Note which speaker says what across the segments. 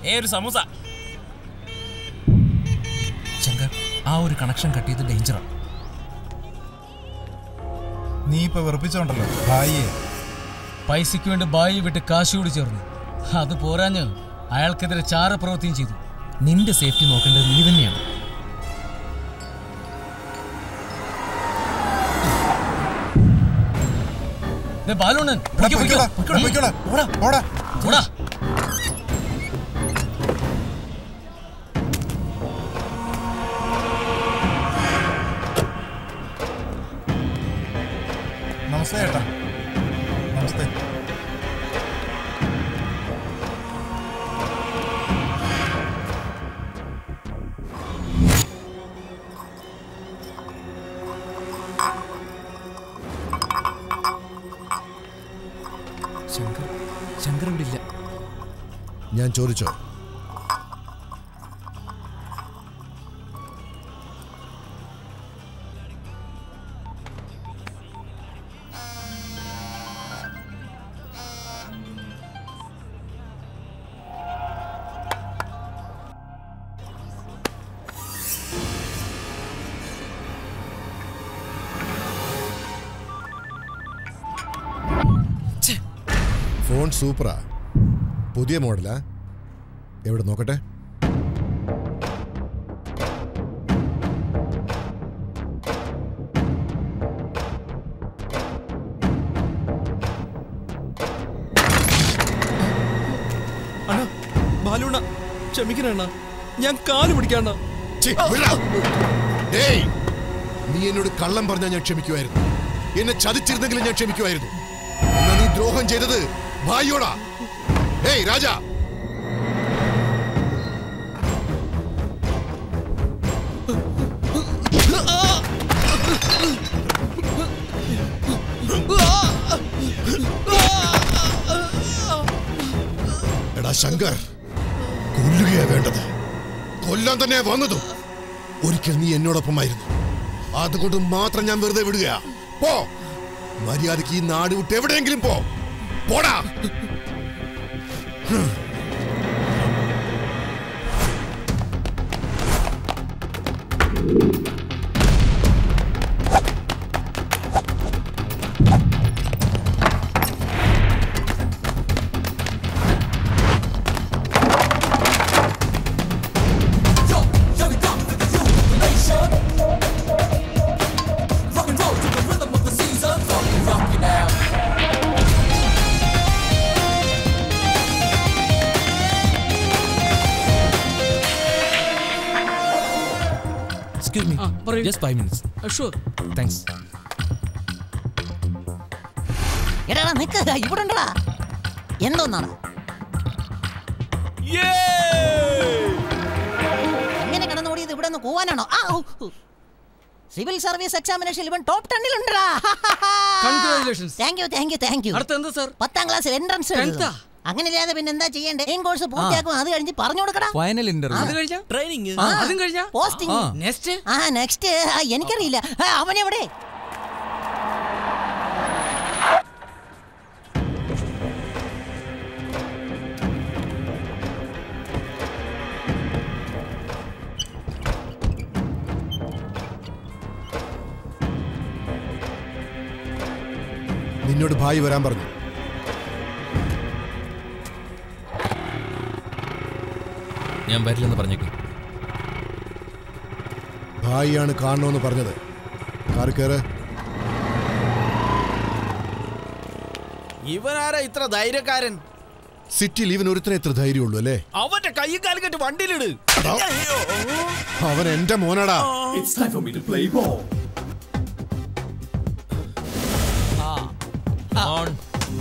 Speaker 1: ഏ ഒരു സമൂസ ശങ്കർ ആ ഒരു കണക്ഷൻ കട്ട് ചെയ്ത് ഡേഞ്ചറാണ്
Speaker 2: നീ ഇപ്പൊ വെറുപ്പിച്ചോണ്ടല്ലോ ഭായിയെ
Speaker 3: പൈസയ്ക്ക് വേണ്ടി ബായി വിട്ട് കാശിയോട് ചേർന്നു അത് പോരാഞ്ഞ് അയാൾക്കെതിരെ ചാരപ്രവൃത്തിയും ചെയ്തു
Speaker 1: നിന്റെ സേഫ്റ്റി നോക്കേണ്ടത് നീ തന്നെയാണ്
Speaker 3: ദേ ബാലുണ്ണൻ
Speaker 2: എടാ,
Speaker 3: പൊയ്ക്കോ,
Speaker 2: പൊയ്ക്കോടാ,
Speaker 3: പൊയ്ക്കോ.
Speaker 2: പൊയ്ക്കോടാ,
Speaker 3: ഓടാ,
Speaker 2: ഓടാ.
Speaker 3: ഓടാ.
Speaker 2: നമസ്തേ ഏട്ടാ നമസ്തേ
Speaker 1: ശങ്കർ ശങ്കർ ഇവിടെ ഇല്ല
Speaker 4: ഞാൻ ചോദിച്ചോ ഫോൺ സൂപ്പറാ പുതിയ മോഡലാ എവിടെ നോക്കട്ടെ
Speaker 5: അണ്ണാ ബാലുണ്ണ ക്ഷമിക്കണ ഞാൻ കാല് പിടിക്കാണ്ണ
Speaker 4: ഛി, വിടാ. ഡേയ്, നീ എന്നോട് കള്ളം പറഞ്ഞാൽ ഞാൻ ക്ഷമിക്കുമായിരുന്നു എന്നെ ചതിച്ചിരുന്നെങ്കിലും ഞാൻ ക്ഷമിക്കുമായിരുന്നു എന്നാ നീ ദ്രോഹം ചെയ്തത് ഭായിയോടാ ഏയ് രാജ എടാ ശങ്കർ കൊല്ലുകയാ വേണ്ടത് കൊല്ലാൻ തന്നെ വന്നതും ഒരിക്കൽ നീ എന്നോടൊപ്പമായിരുന്നു അതുകൊണ്ട് മാത്രം ഞാൻ വെറുതെ വിടുകയാ പോ മര്യാദക്ക് ഈ നാട് വിട്ട് എവിടെയെങ്കിലും പോ പോടാ ഹും.
Speaker 1: എക്സ്ക്യൂസ് മീ
Speaker 5: ആ, പറയൂ.
Speaker 1: Just five minutes
Speaker 5: sure
Speaker 1: thanks
Speaker 6: എടാ നിക്ക് ഇവിടെ ഉണ്ടടാ എന്തോന്നാണ് ഇങ്ങനെ കിടന്നോടിയത് ഇവിടെ നിന്ന് പോവാനാണോ ആ ഔ, ഔ. സിവിൽ സർവീസ് എക്സാമിനേഷൻ ഇവൻ ടോപ്പ് ടെന്നിലുണ്ടടാ
Speaker 5: Congratulations.
Speaker 6: Thank you thank you thank you
Speaker 5: അടുത്ത എന്താ സാർ
Speaker 6: പത്താം ക്ലാസ്സിൽ എൻട്രൻസ്
Speaker 5: Tenth ആ?
Speaker 6: അങ്ങനെ ഇല്ലാതെ പിന്നെ എന്താ ചെയ്യണ്ടേ മെയിൻ കോഴ്സ് പൂർത്തിയാക്കും അത് കഴിഞ്ഞ് പറഞ്ഞു കൊടുക്കടാ
Speaker 1: ഫൈനൽ ഇന്റർവ്യൂ
Speaker 5: അത് കഴിഞ്ഞ
Speaker 1: ട്രെയിനിങ്
Speaker 5: അതും കഴിഞ്ഞ
Speaker 6: പോസ്റ്റിംഗ്
Speaker 5: നെക്സ്റ്റ്
Speaker 6: ആ നെക്സ്റ്റ് എനിക്കറിയില്ല ആ, അവനെവിടെ
Speaker 4: നിന്നോട് ഭായി വരാൻ പറഞ്ഞു
Speaker 1: ഞാൻ വരില്ലെന്ന് പറഞ്ഞേക്കും
Speaker 4: ഭായിയാണ് കാണണമെന്ന് പറഞ്ഞത് കാറ് കയറ്
Speaker 7: ഇവനാരാ ഇത്ര ധൈര്യക്കാരൻ
Speaker 4: സിറ്റിയിൽ ഇവൻ ഒരുത്തനെ എത്ര ധൈര്യമുള്ളൂ അല്ലേ
Speaker 7: അവന്റെ കൈയും കാലും കെട്ടി വണ്ടിയിലിട്
Speaker 4: എടാ, അവൻ എന്റെ മോനാടാ
Speaker 1: ഓൺ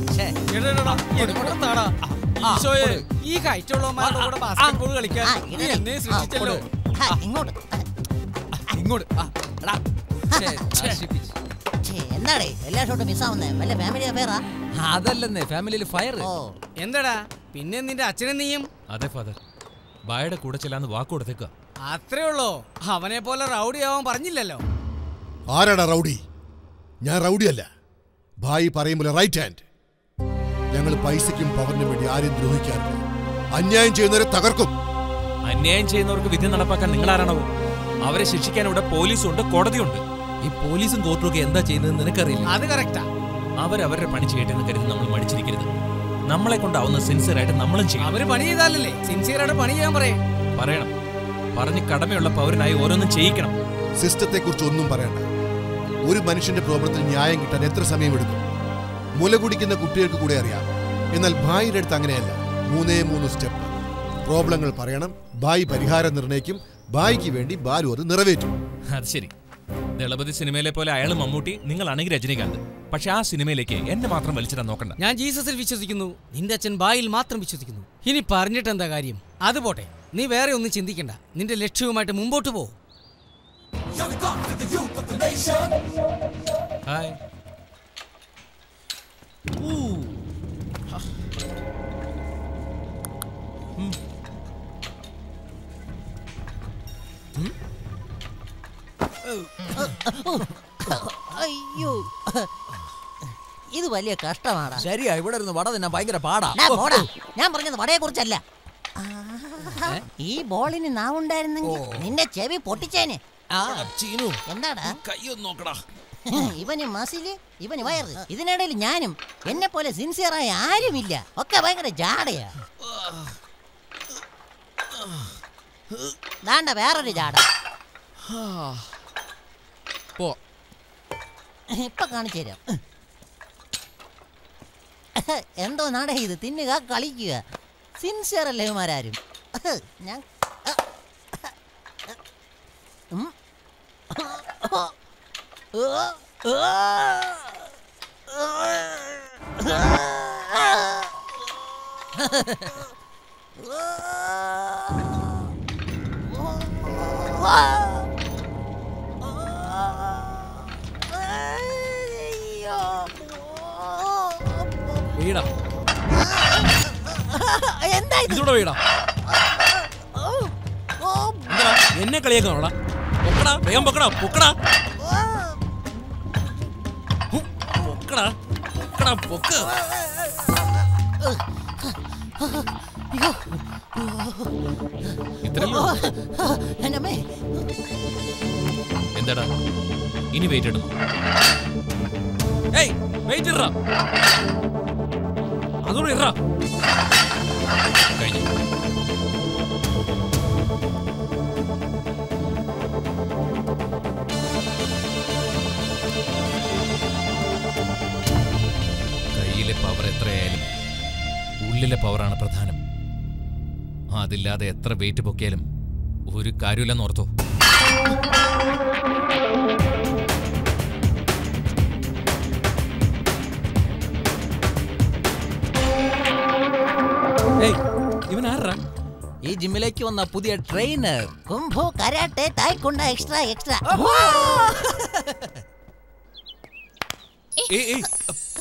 Speaker 5: ഈശോയെ ഈ ഹൈറ്റുള്ളവന്മാരുടെ കൂടെ ബാസ്കറ്റ്ബോൾ കളിക്കാൻ
Speaker 6: ആ,
Speaker 5: നീ
Speaker 6: ഇടണേ.
Speaker 5: എന്നെ സൃഷ്ടിച്ചല്ലോ
Speaker 6: ആ, ഇങ്ങോട്ട്
Speaker 5: ഇങ്ങോട്ട് ആ, എടാ. ഛേ, ഛേ.
Speaker 6: ഛേ, എന്താടേ എല്ലാ ഷോട്ടും മിസ്സാവുന്നേ വല്ല ഫാമിലി അഫയറാ
Speaker 1: അതല്ലെന്നേ ഫാമിലിയിൽ ഫയർ
Speaker 6: ഓ
Speaker 5: എന്താടാ പിന്നെ നിന്റെ അച്ഛനും നീയും
Speaker 1: അതെ ഫാദർ ബായുടെ കൂടെ ചെല്ലാന്ന് വാക്ക് കൊടുത്തേക്ക
Speaker 5: അത്രേ ഉള്ളോ അവനെ പോലെ റൗഡി ആവാൻ പറഞ്ഞില്ലല്ലോ
Speaker 4: ആരാടാ റൗഡി ഞാൻ റൗഡിയല്ല ഭായി പറയും പോലെ റൈറ്റ് ഹാൻഡ് ഞങ്ങൾ പൈസയ്ക്കും പവറിനും വേണ്ടി ആരെയും ദ്രോഹിക്കാറില്ല അന്യായം ചെയ്യുന്നവരെ തകർക്കും
Speaker 1: അന്യായം ചെയ്യുന്നവർക്ക് വിധി നടപ്പാക്കാൻ നിങ്ങൾ ആരാണോ അവരെ ശിക്ഷിക്കാൻ ഇവിടെ പോലീസുണ്ട് കോടതിയുണ്ട് ഈ പോലീസും കോർട്ടും ഒക്കെ എന്താ ചെയ്യുന്നത് നിനക്കറിയില്ല
Speaker 5: അത് കറക്റ്റാ
Speaker 1: അവരവരുടെ പണി ചെയ്യട്ടെ എന്ന് കരുതി നമ്മൾ മടിച്ചിരിക്കരുത് നമ്മളെ കൊണ്ടാവുന്ന സിൻസിയർ ആയിട്ട് നമ്മളും ചെയ്യണം
Speaker 5: അവര് പണി ചെയ്താലല്ലേ സിൻസിയറായിട്ട് പണി ചെയ്യാൻ പറയേ
Speaker 1: പറയണം പറഞ്ഞ് കടമയുള്ള പൗരനായി ഓരോന്നും ചെയ്യിക്കണം
Speaker 4: സിസ്റ്റത്തെ കുറിച്ച് ഒന്നും പറയണ്ട ഒരു മനുഷ്യന്റെ പ്രോബ്ലത്തിൽ ന്യായം കിട്ടാൻ എത്ര സമയമെടുക്കും മുല കുടിക്കുന്ന കുട്ടികൾക്ക് കൂടെ അറിയാം എന്നാൽ ഭായിയുടെ അടുത്ത് അങ്ങനെയല്ല മൂന്നേ മൂന്ന് സ്റ്റെപ്പ് പ്രോബ്ലങ്ങൾ പറയണം ഭായി പരിഹാരം നിർണ്ണയിക്കും ഭായിക്ക് വേണ്ടി ബാലു അത് നിറവേറ്റും
Speaker 1: അത് ശരി ദളപതി സിനിമയിലെ പോലെ അയാൾ മമ്മൂട്ടി നിങ്ങളാണെങ്കിൽ രജനീകാന്ത് പക്ഷെ ആ സിനിമയിലേക്ക് എന്നെ മാത്രം വലിച്ചിടാൻ നോക്കണ്ട
Speaker 5: ഞാൻ ജീസസിൽ വിശ്വസിക്കുന്നു നിന്റെ അച്ഛൻ ബായിൽ മാത്രം വിശ്വസിക്കുന്നു ഇനി പറഞ്ഞിട്ട് എന്താ കാര്യം അത് പോട്ടെ നീ വേറെ ഒന്നും ചിന്തിക്കണ്ട നിന്റെ ലക്ഷ്യവുമായിട്ട് മുമ്പോട്ട് പോ
Speaker 1: ഹായ്
Speaker 6: അയ്യോ ഇത് വലിയ കഷ്ടമാടാ
Speaker 7: ശരിയാ ഇവിടെ ഇരുന്ന് വട തിന്നാൻ ഭയങ്കര പാടാ
Speaker 6: ഡാ, പോടാ. ഞാൻ പറഞ്ഞത് വടയെ കുറിച്ചല്ല ഈ ബോളിന് നാവുണ്ടായിരുന്നെങ്കിൽ നിന്റെ ചെവി പൊട്ടിച്ചേനെ
Speaker 1: ആ ചീനു
Speaker 6: എന്താടാ
Speaker 1: കയ്യൊന്ന് നോക്കടാ
Speaker 6: ഇവന് മസില് ഇവന് വയറ് ഇതിനിടയിൽ ഞാനും എന്നെ പോലെ സിൻസിയറായ ആരുമില്ല ഒക്കെ ഭയങ്കര ജാടയാ ദാണ്ട വേറൊരു ജാട
Speaker 7: പോ
Speaker 6: ഇപ്പൊ കാണിച്ചു തരാം എന്തോ നാടേ ഇത് തിന്നുക കളിക്കുക സിൻസിയർ അല്ലേ ഇവന്മാരാരും ഞാൻ ഉം.
Speaker 7: വീടാ
Speaker 6: എന്താ ഇത്
Speaker 7: ഇതൂടെ വീടാ എന്താ എന്നെ കളിയാക്കാണോടാ പൊക്കടാ വേഗം പൊക്കടാ പൊക്കടാ ഹും, പൊക്കടാ പൊക്കടാ പൊക്ക്
Speaker 1: ഇത്രയല്ലോ
Speaker 6: എന്നമ്മേ
Speaker 1: എന്താടാ ഇനി വെയിറ്റ് ഇടുന്നു
Speaker 7: ഏയ് വെയിറ്റ് ഇറ അതുകൂടെ ഇറ
Speaker 1: കഴിഞ്ഞു കയ്യിലെ പവർ എത്രയായാലും ഉള്ളിലെ പവറാണ് പ്രധാനം അതില്ലാതെ എത്ര വെയിറ്റ് പൊക്കിയാലും ഒരു കാര്യമില്ലെന്ന് ഓർത്തോ
Speaker 7: ഏയ് ഇവൻ ആരാ
Speaker 5: ഈ ജിമ്മിലേക്ക് വന്ന പുതിയ trainer
Speaker 6: kung fu karate taekwondo extra extra
Speaker 1: ഏയ് ഏയ്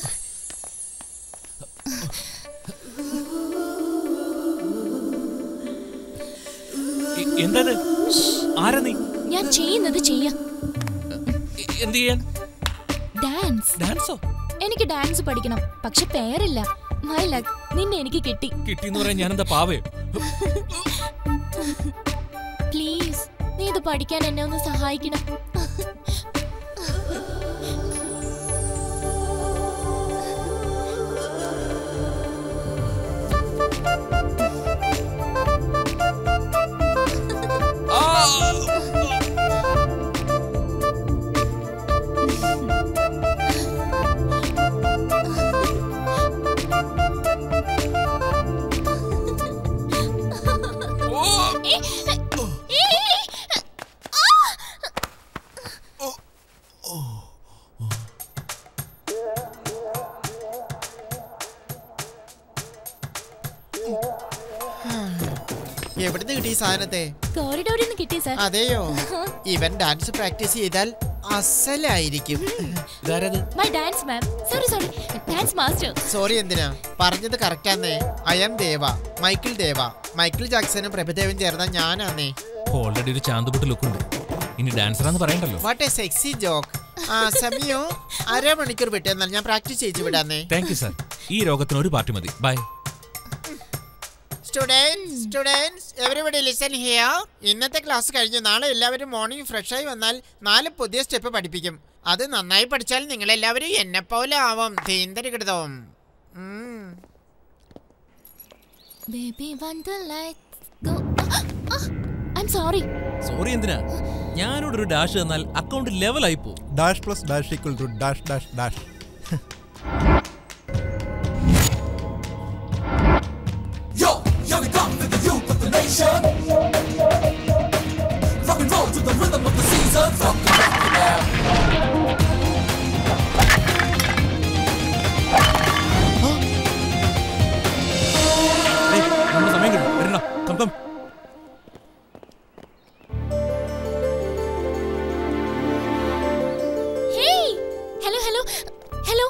Speaker 1: എ- എന്താ ഇത്? ആരാ നീ
Speaker 8: ഞാൻ ചെയ്യുന്നത് ചെയ്യാം
Speaker 1: എ- എന്ത് ചെയ്യാൻ
Speaker 8: ഡാൻസ്
Speaker 1: ഡാൻസോ
Speaker 8: എനിക്ക് ഡാൻസ് പഠിക്കണം പക്ഷെ പേരില്ല മൈ ലക്ക് നിന്നെ എനിക്ക് കിട്ടി
Speaker 1: കിട്ടിയെന്ന് പറയാൻ ഞാനെന്താ പാവയോ
Speaker 8: പ്ലീസ് നീ ഇത് പഠിക്കാൻ എന്നെ ഒന്ന് സഹായിക്കണം
Speaker 9: എവിടുന്ന് കിട്ടി ഈ സാധനത്തെ
Speaker 8: കോറിഡോറിൽ നിന്ന് കിട്ടി സാർ
Speaker 9: അതെയോ ഇവൻ ഡാൻസ് പ്രാക്ടീസ് ചെയ്താൽ അസലായിരിക്കും
Speaker 1: ഇതാരത്
Speaker 8: my dance ma'am sorry sorry dance master
Speaker 9: sorry എന്തിനാ പറഞ്ഞത് കറക്റ്റാന്നേ I am Deva Michael Deva Michael ജാക്സനും പ്രഭുദേവൻ ചേർന്ന ഞാനാന്നേ
Speaker 1: ഓൾറെഡി ഒരു ചാന്തുപുട്ട് ലുക്കുണ്ട് ഇനി ഡാൻസറാന്ന് പറയണ്ടല്ലോ
Speaker 9: വാട്ട് എ സെക്സി ജോക്ക് ആ സമയോ അരമണിക്കൂർ വിട്ടെന്നാൽ ഞാൻ പ്രാക്ടീസ് ചെയ്യിച്ചു വിടാന്നേ
Speaker 1: താങ്ക് യു സാർ ഈ രോഗത്തിന് ഒരു പാർട്ടി മതി bye
Speaker 9: students students everybody listen here ഇന്നത്തെ ക്ലാസ് കഴിഞ്ഞു നാളെ എല്ലാവരും മോർണിംഗ് ഫ്രഷായി വന്നാൽ നാല് പുതിയ സ്റ്റെപ്പ് പഠിപ്പിക്കും അത് നന്നായി പഠിച്ചാൽ നിങ്ങൾ എല്ലാവരും എന്നെ പോലെ ആവും തീന്തരികിടതവും
Speaker 8: Baby, when the lights go. I'm sorry.
Speaker 1: Sorry എന്തിനാ ഞാനോട് ഒരു ഡാഷ് തന്നാൽ അക്കൗണ്ട് ലെവൽ ആയി പോകും
Speaker 2: dash plus dash equal to dash dash dash
Speaker 1: നമ്മുടെ സമയം കിട്ടും വരണ come come
Speaker 8: Hey! Hello, hello. Hello.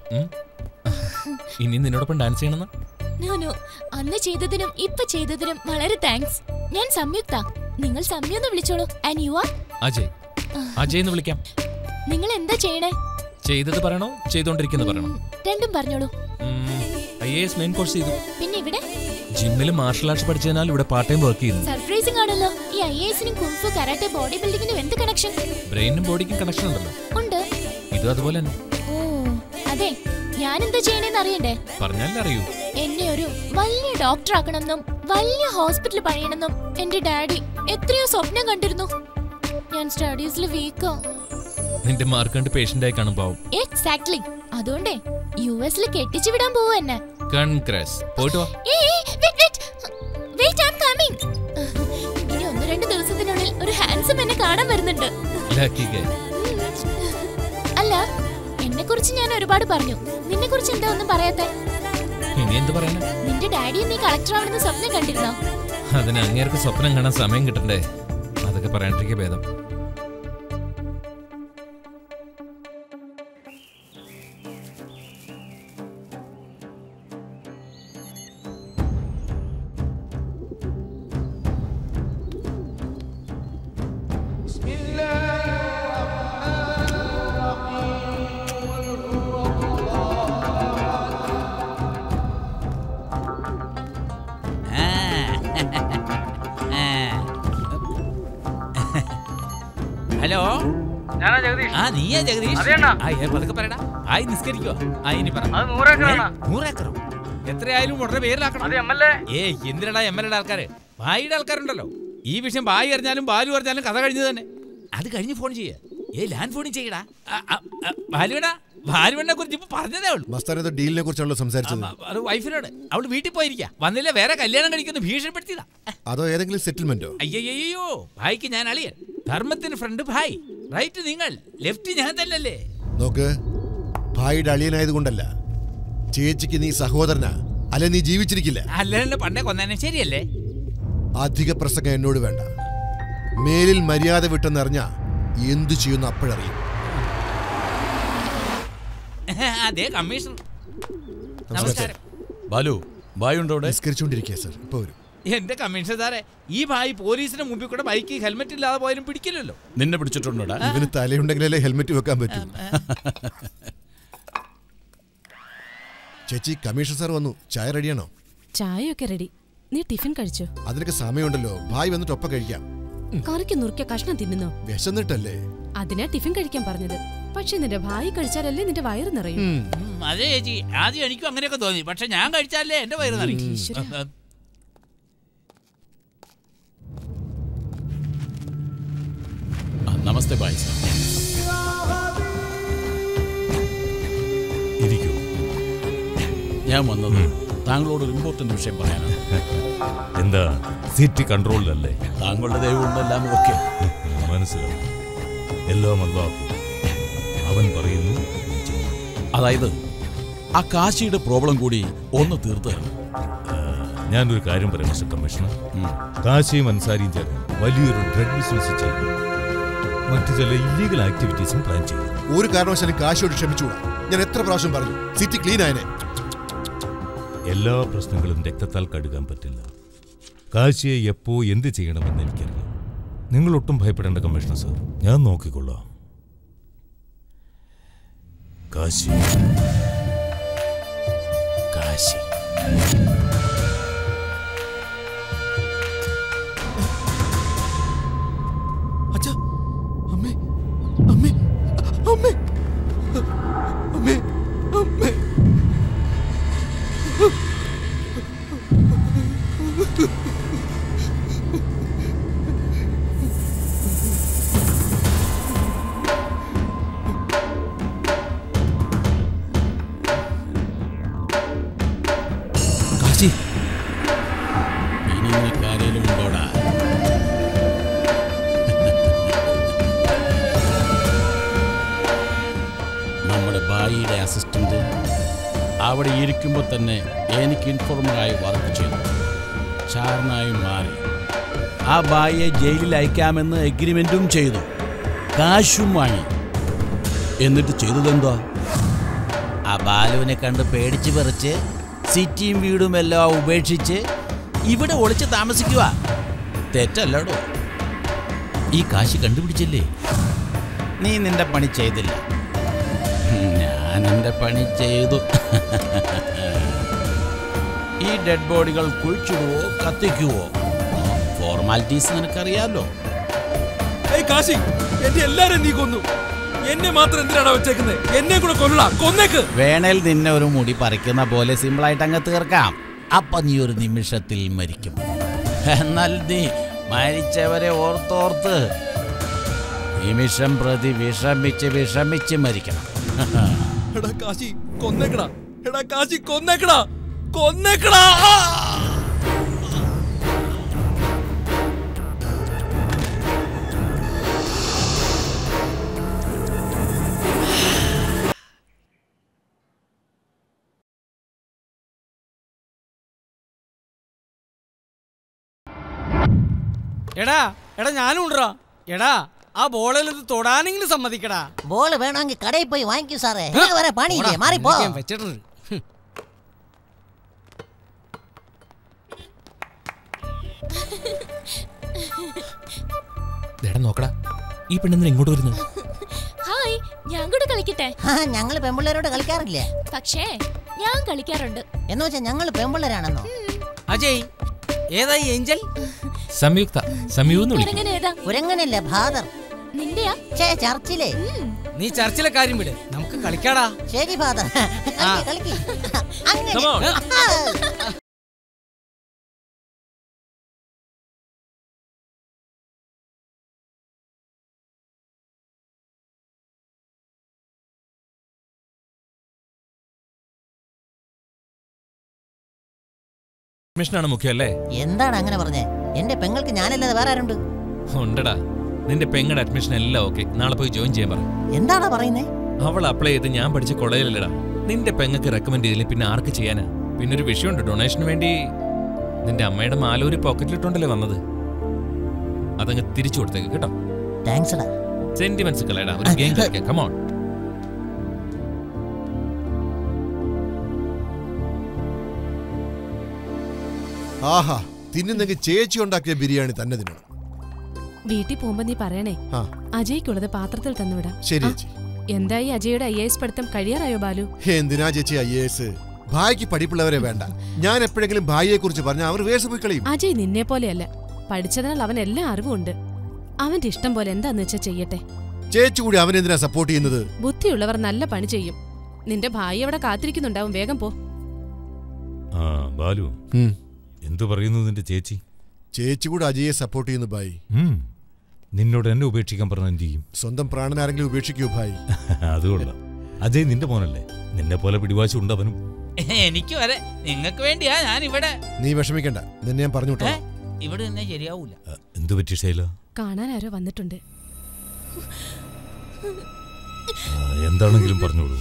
Speaker 1: ഇനി നിന്നോടൊപ്പം ഡാൻസ് ചെയ്യണമെന്ന്
Speaker 8: No, no. അന്ന് ചെയ്തതിനും ഇപ്പൊ ചെയ്തതിനും വളരെ താങ്ക്സ് ഞാൻ സംയുക്ത നിങ്ങൾ സംയു എന്ന് വിളിച്ചോളൂ and you are
Speaker 1: Ajay Ajay എന്ന് വിളിക്കാം
Speaker 8: നിങ്ങൾ എന്താ ചെയ്യണേ
Speaker 1: ചെയ്തത് പറയണോ ചെയ്തോണ്ടിരിക്കുന്നത് പറയണോ
Speaker 8: രണ്ടും പറഞ്ഞോളൂ
Speaker 1: I A S main course ചെയ്തു
Speaker 8: പിന്നെ ഇവിടെ
Speaker 1: ജിമ്മിൽ മാർഷൽ ആർട്സ് പഠിച്ചതിനാൽ ഇവിടെ പാർട്ട് ടൈം വർക്ക് ചെയ്യുന്നു
Speaker 8: സർപ്രൈസിംഗ് ആണല്ലോ ഈ ഐ എസിനും കുംഫു കരാട്ടെ ബോഡി ബിൽഡിങ്ങിനും എന്ത് കണക്ഷൻ
Speaker 1: ബ്രെയിനും ബോഡിക്കും കണക്ഷൻ ഉണ്ടല്ലോ
Speaker 8: ഉണ്ട്
Speaker 1: ഇതും അതുപോലെ തന്നെ
Speaker 8: ഓ അതെ ഞാൻ എന്താ ചെയ്യണേന്ന് അറിയണ്ടേ
Speaker 1: പറഞ്ഞാലേ അറിയൂ
Speaker 8: എന്നെ ഒരു വലിയ ഡോക്ടർ ആക്കണമെന്നും വലിയ ഹോസ്പിറ്റൽ പണിയണമെന്നും എന്റെ ഡാഡി എത്രയോ സ്വപ്നം കണ്ടിരുന്നു ഞാൻ സ്റ്റഡീസിൽ വീക്കോ
Speaker 1: നിന്റെ മാർക്ക് കണ്ട് പേഷ്യന്റ് ആയി കാണും പാവം
Speaker 8: എക്സാക്ട്ലി അതുകൊണ്ടേ യു എസിൽ കെട്ടിച്ചു വിടാൻ പോവാ എന്നെ
Speaker 1: കൺഗ്രസ് പോയിട്ട് വാ
Speaker 8: ഇനി ഒന്ന് രണ്ട് ദിവസത്തിനുള്ളിൽ ഒരു ഹാൻസം എന്നെ കാണാൻ വരുന്നുണ്ട്
Speaker 1: ലക്കി ഗൈ
Speaker 8: അല്ല എന്നെ കുറിച്ച് ഞാൻ ഒരുപാട് പറഞ്ഞു നിന്നെ കുറിച്ച് എന്താ ഒന്നും പറയാത്തെ
Speaker 1: ഇനി എന്ത് പറയാനാ
Speaker 8: നിന്റെ ഡാഡിയും നീ കളക്ടർ ആവണമെന്ന് സ്വപ്നം കണ്ടിരുന്നോ
Speaker 1: അതിന് അങ്ങേർക്ക് സ്വപ്നം കാണാൻ സമയം കിട്ടണ്ടേ അതൊക്കെ പറയാണ്ടിരിക്കുക ഭേദം
Speaker 7: ഹലോ
Speaker 10: ഞാനാ ജഗദീഷ്
Speaker 7: ആ നീയാ ജഗദീഷ്
Speaker 10: അതെണ്ണ.
Speaker 7: ആ ഏ, പതുക്കെ പറയടാ ആയി നിസ്കരിക്കോ ആ ഇനി പറ
Speaker 10: അത് നൂറേക്കറാണ്
Speaker 7: ഏ, നൂറേക്കറോ എത്രയായാലും ഉടനെ പേരിലാക്കണം
Speaker 10: അത് എം എൽ എ
Speaker 7: ഏ എന്തിനടാ എം എൽ എയുടെ ആൾക്കാര് ഭായിയുടെ ആൾക്കാരുണ്ടല്ലോ ഈ വിഷയം ഭായി അറിഞ്ഞാലും ബാലു അറിഞ്ഞാലും കഥ കഴിഞ്ഞു തന്നെ അത് കഴിഞ്ഞ് ഫോൺ ചെയ്യേ ഏ ലാൻഡ് ഫോണിൽ ചെയ്യടാ ആ, ആ, ആ, ബാലുവേടാ ബാലുവിനെ കുറിച്ച് ഇപ്പൊ പറഞ്ഞതേ ഉള്ളൂ
Speaker 4: മസ്താനത് ഡീലിനെ കുറിച്ചാണല്ലോ സംസാരിച്ചത്
Speaker 7: അത് വൈഫിനോട് അവള് വീട്ടിൽ പോയിരിക്കാ വന്നില്ല വേറെ കല്യാണം കഴിക്കുന്നു ഭീഷണിപ്പെടുത്തിയതാ
Speaker 4: അതോ ഏതെങ്കിലും സെറ്റിൽമെന്റോ
Speaker 7: അയ്യയ്യോ ഭായിക്ക് ഞാൻ അളിയൻ ധർമ്മത്തിന് ഫ്രണ്ട് ഭായ് റൈറ്റ് നിങ്ങൾ ലെഫ്റ്റ് ഞാൻ തന്നെയല്ലേ
Speaker 4: നോക്ക് ഭായിയുടെ അളിയനായത് കൊണ്ടല്ല ചേച്ചിക്ക് നീ സഹോദരനാ അല്ലെ നീ ജീവിച്ചിരിക്കില്ല
Speaker 7: അല്ലെന്നെ പണ്ടേ കൊന്നേനെ ശരിയല്ലേ
Speaker 4: അധിക പ്രസംഗം എന്നോട് വേണ്ട മേലിൽ മര്യാദ വിട്ടെന്നറിഞ്ഞ എന്തു ചെയ്യുന്നു അപ്പോഴറിയും
Speaker 7: അതെ കമ്മീഷണർ നമസ്കാരം
Speaker 4: ബാലു ബായ് ഉണ്ടോ നിസ്കരിച്ചുകൊണ്ടിരിക്കുക സർ ഇപ്പൊ വരും
Speaker 7: എന്റെ കമ്മീഷണർ സാറേ ഈ ഭായി പോലീസിന്റെ മുമ്പിൽ കൂടെ ബൈക്ക് ഹെൽമെറ്റ് ഇല്ലാതെ പോയാലും പിടിക്കില്ലല്ലോ
Speaker 4: നിന്നെ പിടിച്ചിട്ടുണ്ടോടാ ഇവന് തലയുണ്ടെങ്കിലല്ലേ ഹെൽമെറ്റ് വെക്കാൻ പറ്റും ചേച്ചി കമ്മീഷൻ സാർ വന്നു ചായ റെഡിയാണോ
Speaker 11: ചായയൊക്കെ റെഡി നീ ടിഫിൻ കഴിച്ചോ
Speaker 4: അതിനൊക്കെ സമയമുണ്ടല്ലോ ഭായ് വന്നിട്ട് ഒപ്പം കഴിക്കാം
Speaker 11: കറിക്ക് നുറുക്കിയ കഷ്ണം തിന്നുന്നോ
Speaker 4: വിശന്നിട്ടല്ലേ
Speaker 11: അതിനാ ടിഫിൻ കഴിക്കാൻ പറഞ്ഞത് പക്ഷെ നിന്റെ ഭായി കഴിച്ചാലല്ലേ നിന്റെ വയറ് നിറയും
Speaker 7: ഉം, അതെ ചേച്ചി ആദ്യം എനിക്കും അങ്ങനെയൊക്കെ തോന്നി പക്ഷെ ഞാൻ കഴിച്ചാലേ എന്റെ വയറ് നിറയും
Speaker 11: ഈശ്വരാ.
Speaker 12: നമസ്തേ ബായ് സാർ ഇരിക്കൂ ഞാൻ വന്നത് താങ്കളോട് ഒരു ഇമ്പോർട്ടന്റ് വിഷയം പറയാനാണ്
Speaker 13: എന്താ സിറ്റി കൺട്രോളിലല്ലേ
Speaker 12: താങ്കളുടെ ദൈവം എല്ലാം ഓക്കെ
Speaker 13: മനസ്സിലാവും എല്ലാം അല്ലാഹു അവൻ പറയുന്നു
Speaker 12: അതായത് ആ കാശിയുടെ പ്രോബ്ലം കൂടി ഒന്ന് തീർത്തു തരണം
Speaker 13: ഞാനൊരു കാര്യം പറയാം മിസ്റ്റർ കമ്മീഷണർ കാശിയും അൻസാരിയും ചേർന്ന് വലിയൊരു ഡ്രഗ് ബിസിനസ് ചെയ്യും മറ്റു ചില ഇല്ലീഗൽ ആക്ടിവിറ്റീസും പ്ലാൻ ചെയ്യും
Speaker 4: ഒരു കാരണവശാലും കാശിയോട് ക്ഷമിച്ചുകൂടാ ഞാൻ എത്ര പ്രാവശ്യം പറഞ്ഞു സിറ്റി ക്ലീൻ ആയനെ
Speaker 13: എല്ലാ പ്രശ്നങ്ങളും രക്തത്താൽ കഴുകാൻ പറ്റില്ല കാശിയെ എപ്പോ എന്ത് ചെയ്യണമെന്ന് എനിക്കറിയാം നിങ്ങൾ ഒട്ടും ഭയപ്പെടേണ്ട കമ്മീഷണർ സാർ ഞാൻ നോക്കിക്കൊള്ളാം കാശി
Speaker 12: കാശി
Speaker 1: കാശി
Speaker 12: ഇനി നിനക്ക് ആരേലും ഉണ്ടോടാ നമ്മുടെ ഭായിയുടെ അസിസ്റ്റന്റ് അവിടെ ഇരിക്കുമ്പോൾ തന്നെ എനിക്ക് ഇൻഫോർമറായി വർക്ക് ചെയ്തു ചാരനായി മാറി ആ ബായിയെ ജയിലിൽ അയക്കാമെന്ന് എഗ്രിമെന്റും ചെയ്തു കാശും വാങ്ങി എന്നിട്ട് ചെയ്തതെന്താ ആ ബാലുവിനെ കണ്ട് പേടിച്ച് പറിച്ച് സിറ്റിയും വീടും എല്ലാം ഉപേക്ഷിച്ച് ഇവിടെ ഒളിച്ച് താമസിക്കുക തെറ്റല്ലടോ ഈ കാശ് കണ്ടുപിടിച്ചില്ലേ നീ നിന്റെ പണി ചെയ്തില്ല ഞാൻ എൻ്റെ പണി ചെയ്തു ഈ ഡെഡ് ബോഡികൾ കുഴിച്ചിടുവോ കത്തിക്കുവോ ഫോർമാലിറ്റീസ് നിനക്കറിയാലോ
Speaker 1: ഏയ് കാശി എന്റെ എല്ലാരും നീ കൊന്നു എന്നെ മാത്രം എന്തിനാണ് വെച്ചേക്കുന്നത് എന്നെ കൂടെ കൊല്ലടാ കൊന്നേക്ക്
Speaker 12: വേണേൽ നിന്നെ ഒരു മുടി പറിക്കുന്ന പോലെ സിമ്പിളായിട്ട് അങ്ങ് തീർക്കാം അപ്പൊ നീ ഒരു നിമിഷത്തിൽ മരിക്കും എന്നാൽ നീ മരിച്ചവരെ ഓർത്തോർത്ത് നിമിഷം പ്രതി വിഷമിച്ച് വിഷമിച്ച് മരിക്കണം
Speaker 1: എടാ കാശി കൊന്നേക്കടാ എടാ കാശി കൊന്നേക്കടാ കൊന്നേക്കടാ
Speaker 5: എടാ എടാ ഞാനും ഉണ്ടോ എടാ ആ ബോളിൽ ഇത് തൊടാനെങ്കിലും സമ്മതിക്കടാ
Speaker 6: ബോള് വേണമെങ്കിൽ കടയിൽ പോയി വാങ്ങിക്കൂ സാറേ എനിക്ക് വരെ പണിയില്ലേ മാറിപ്പോ
Speaker 5: നിനക്ക് ഞാൻ വെച്ചിട്ടുണ്ട് ഹും.
Speaker 1: ദേടാ നോക്കടാ ഈ പെണ്ണെന്തിനാ ഇങ്ങോട്ട് വരുന്നത്
Speaker 8: ഹായ് ഞാൻ കൂടെ കളിക്കട്ടെ
Speaker 6: ആ ഞങ്ങള് പെമ്പിള്ളേരോട് കളിക്കാറില്ലേ
Speaker 8: പക്ഷേ ഞാൻ കളിക്കാറുണ്ട്
Speaker 6: എന്ന് വെച്ചാൽ ഞങ്ങള് പെമ്പിള്ളേരാണെന്നോ
Speaker 5: അജയ് ഏതാ ഈ ഏഞ്ചൽ
Speaker 1: സംയുക്ത സംയു എന്ന് വിളിക്കും
Speaker 8: കുരങ്ങൻ ഏതാ
Speaker 6: കുരങ്ങനല്ലേ ഫാദർ
Speaker 8: നിന്റെയാ
Speaker 6: ചേ ചർച്ചിലെ
Speaker 5: നീ ചർച്ചിലെ കാര്യം വിട് നമുക്ക് കളിക്കാടാ
Speaker 6: ശരി ഫാദർ കളിക്ക് അങ്ങനെ
Speaker 5: Come on.
Speaker 1: മിഷനാണ് മുഖ്യം അല്ലേ
Speaker 6: എന്താണ് അങ്ങനെ പറഞ്ഞേ എന്റെ പെങ്ങൾക്ക് ഞാനല്ലാതെ വേറെ ആരുണ്ട്
Speaker 1: ഉണ്ടടാ നിന്റെ പെങ്ങളുടെ അഡ്മിഷൻ എല്ലാം ഓക്കെ നാളെ പോയി ജോയിൻ ചെയ്യാൻ പറ
Speaker 6: എന്താടാ പറയുന്നേ
Speaker 1: അവൾ അപ്ലൈ ചെയ്ത് ഞാൻ പഠിച്ച കോളേജിലല്ലടാ നിന്റെ പെങ്ങൾക്ക് റെക്കമെൻഡ് ചെയ്തില്ല പിന്നെ ആർക്ക് ചെയ്യാനാ പിന്നെ ഒരു വിഷയമുണ്ട് ഡൊണേഷന് വേണ്ടി നിന്റെ അമ്മയുടെ മാലൂരി പോക്കറ്റിലിട്ടുണ്ടല്ലേ വന്നത് അതങ്ങ് തിരിച്ചു കൊടുത്തേക്ക് കേട്ടോ
Speaker 6: താങ്ക്സ് ഡാ
Speaker 1: സെന്റിമെന്റ്സ് കളയടാ ഒരു ഗെയിം കളിക്കാം കമോൺ
Speaker 4: ആഹാ തിന്നുന്നെങ്കിൽ ചേച്ചി ഉണ്ടാക്കിയ ബിരിയാണി തന്നെ തിന്നണം
Speaker 11: വീട്ടിൽ പോകുമ്പോ നീ പറയണേ
Speaker 4: ആ
Speaker 11: അജയ്ക്കുള്ളത് പാത്രത്തിൽ തന്നുവിടാം
Speaker 4: ശരി
Speaker 11: ആ,
Speaker 4: ചേച്ചി
Speaker 11: എന്തായി അജയുടെ ഐ എസ് പഠിത്തം കഴിയാറായോ ബാലു
Speaker 4: എന്തിനാ ചേച്ചി ഐ എസ് ഭായിക്ക് പഠിപ്പുള്ളവരെ വേണ്ട ഞാൻ എപ്പോഴെങ്കിലും ഭായിയെ കുറിച്ച് പറഞ്ഞാൽ അവർ വേഴ്സ് പോയി കളയും
Speaker 11: അജയ് നിന്നെ പോലെയല്ല പഠിച്ചതിനാൽ അവൻ എല്ലാ അറിവും ഉണ്ട് അവന്റെ ഇഷ്ടം പോലെ എന്താന്ന് വെച്ചാ ചെയ്യട്ടെ
Speaker 4: ചേച്ചി കൂടി അവനെന്തിനാ സപ്പോർട്ട് ചെയ്യുന്നത്
Speaker 11: ബുദ്ധിയുള്ളവർ നല്ല പണി ചെയ്യും നിന്റെ ഭായി അവിടെ കാത്തിരിക്കുന്നുണ്ടാവും വേഗം പോ
Speaker 13: ആ ബാലു എന്തു പറയുന്നു നിന്റെ ചേച്ചി
Speaker 4: ചേച്ചി കൂടി അജയെ സപ്പോർട്ട് ചെയ്യുന്നു ഭായി
Speaker 13: ഉം. നിന്നോട് എന്നെ ഉപേക്ഷിക്കാൻ പറഞ്ഞ എന്ത് ചെയ്യും
Speaker 4: സ്വന്തം പ്രാണനാരെങ്കിലും ഉപേക്ഷിക്കൂ ഭായി
Speaker 13: അതുകൊള്ള അജയ് നിന്റെ മോനല്ലേ നിന്നെ പോലെ പിടിവാശി ഉണ്ട് അവനും
Speaker 7: എനിക്ക് വരെ നിങ്ങൾക്ക് വേണ്ടിയാ ഞാൻ ഇവിടെ
Speaker 4: നീ വിഷമിക്കണ്ട നിന്നെ ഞാൻ പറഞ്ഞു വിട്ടോ
Speaker 7: ഇവിടെ തന്നെ ശരിയാവൂല
Speaker 13: എന്തു പറ്റി ശൈല
Speaker 11: കാണാൻ ആരോ വന്നിട്ടുണ്ട്
Speaker 13: ആ, എന്താണെങ്കിലും പറഞ്ഞോളൂ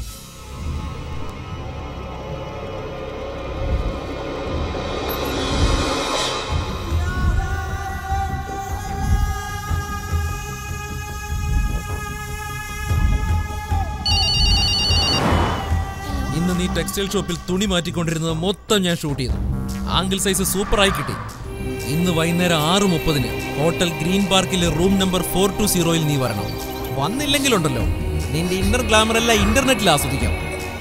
Speaker 1: ഇന്ന് നീ ടെക്സ്റ്റൈൽ ഷോപ്പിൽ തുണി മാറ്റിക്കൊണ്ടിരുന്നത് മൊത്തം ഞാൻ ഷൂട്ട് ചെയ്തു ആംഗിൾ സൈസ് സൂപ്പറായി കിട്ടി ഇന്ന് വൈകുന്നേരം ആറ് മുപ്പതിന് ഹോട്ടൽ ഗ്രീൻ പാർക്കിലെ റൂം നമ്പർ ഫോർ ടു സീറോയിൽ നീ വരണം വന്നില്ലെങ്കിലുണ്ടല്ലോ നിന്റെ ഇന്നർ ഗ്ലാമർ എല്ലാം ഇന്റർനെറ്റിൽ ആസ്വദിക്കാം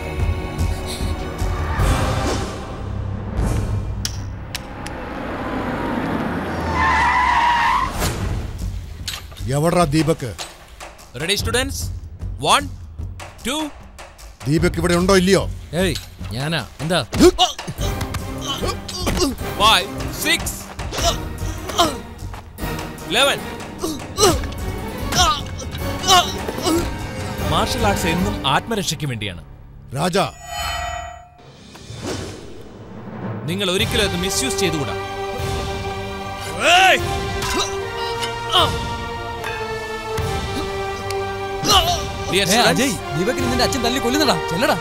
Speaker 4: എവിടാ Deepak
Speaker 1: ready students one two
Speaker 4: Deepak ഇവിടെ ഉണ്ടോ ഇല്ലയോ
Speaker 1: ഏയ് ഞാനാ എന്താ five six eleven martial arts എന്നും ആത്മരക്ഷയ്ക്ക് വേണ്ടിയാണ്
Speaker 4: രാജ
Speaker 1: നിങ്ങൾ ഒരിക്കലും അത് മിസ്യൂസ് ചെയ്തുകൂടാ
Speaker 14: അജയ് ദീപക്കിന് നിന്റെ അച്ഛൻ തല്ലി കൊല്ലുന്നടാ ചെല്ലടാ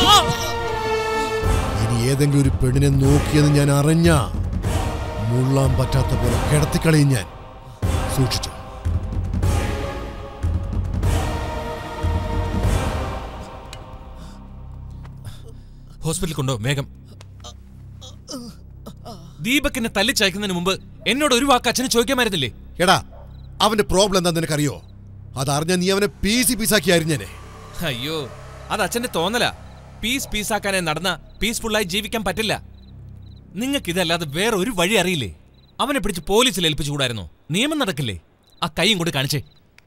Speaker 4: ഇനി ഏതെങ്കിലും ഒരു പെണ്ണിനെ നോക്കിയെന്ന് ഞാൻ അറിഞ്ഞ മുള്ളാൻ പറ്റാത്ത പോലെ കിടത്തിക്കളയും ഞാൻ സൂക്ഷിച്ചു
Speaker 1: ഹോസ്പിറ്റലിൽ കൊണ്ടോ വേഗം ദീപക്കിനെ തല്ലിച്ചയക്കുന്നതിന് മുമ്പ് എന്നോട് ഒരു വാക്ക് അച്ഛന് ചോദിക്കാമായിരുന്നില്ലേ
Speaker 4: എടാ അവന്റെ പ്രോബ്ലം എന്താ നിനക്കറിയോ അതറിഞ്ഞ നീ അവനെ പീസി പീസാക്കി അരിഞ്ഞേനെ
Speaker 1: അയ്യോ അത് അച്ഛന്റെ തോന്നലാ പീസ് പീസാക്കാനെ നടന്ന പീസ്ഫുള്ളായി ജീവിക്കാൻ പറ്റില്ല നിങ്ങൾക്ക് ഇതല്ലാതെ വേറെ ഒരു വഴി അറിയില്ലേ അവനെ പിടിച്ച് പോലീസിൽ ഏൽപ്പിച്ചുകൂടായിരുന്നോ നിയമം നടക്കില്ലേ ആ കൈയും കൂടി കാണിച്ചേ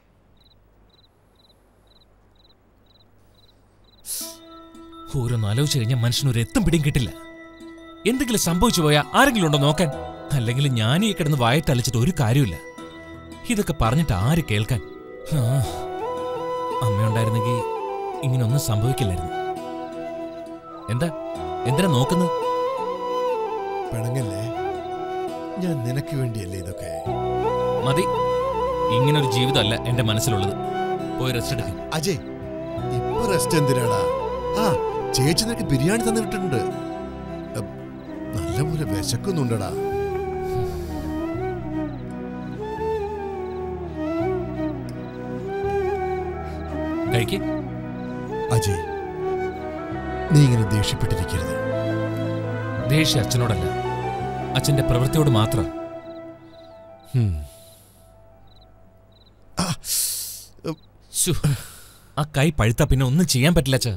Speaker 1: ഓരോന്ന് ആലോചിച്ച് കഴിഞ്ഞാൽ മനുഷ്യനൊരു എത്തും പിടിയും കിട്ടില്ല എന്തെങ്കിലും സംഭവിച്ചു പോയാൽ ആരെങ്കിലും ഉണ്ടോ നോക്കാൻ അല്ലെങ്കിൽ ഞാൻ ഈ കിടന്ന് വായട്ടലിച്ചിട്ട് ഒരു കാര്യമില്ല ഇതൊക്കെ പറഞ്ഞിട്ട് ആര് കേൾക്കാൻ ആ, അമ്മയുണ്ടായിരുന്നെങ്കിൽ ഇങ്ങനൊന്നും സംഭവിക്കില്ലായിരുന്നു എന്താ എന്തിനാ നോക്കുന്നത്
Speaker 4: പിണങ്ങല്ലേ ഞാൻ നിനക്ക് വേണ്ടിയല്ലേ ഇതൊക്കെ
Speaker 1: മതി ഇങ്ങനൊരു ജീവിതമല്ല എന്റെ മനസ്സിലുള്ളത് പോയി റെസ്റ്റ് എടുക്കും
Speaker 4: അജയ് ഇപ്പൊ റെസ്റ്റ് എന്തിനാടാ ആ ചേച്ചി നിനക്ക് ബിരിയാണി തന്നിട്ടുണ്ട് അ, നല്ലപോലെ വിശക്കുന്നുണ്ടടാ
Speaker 1: കഴിക്ക്
Speaker 4: അജയ് നീ ഇങ്ങനെ ദേഷ്യപ്പെട്ടിരിക്കരുത്
Speaker 1: ദേഷ്യ അച്ഛനോടല്ല അച്ഛന്റെ പ്രവൃത്തിയോട് മാത്രം
Speaker 4: ഹും.
Speaker 1: ശ്ശോ, ആ കൈ പഴുത്താ പിന്നെ ഒന്നും ചെയ്യാൻ പറ്റില്ല അച്ഛാ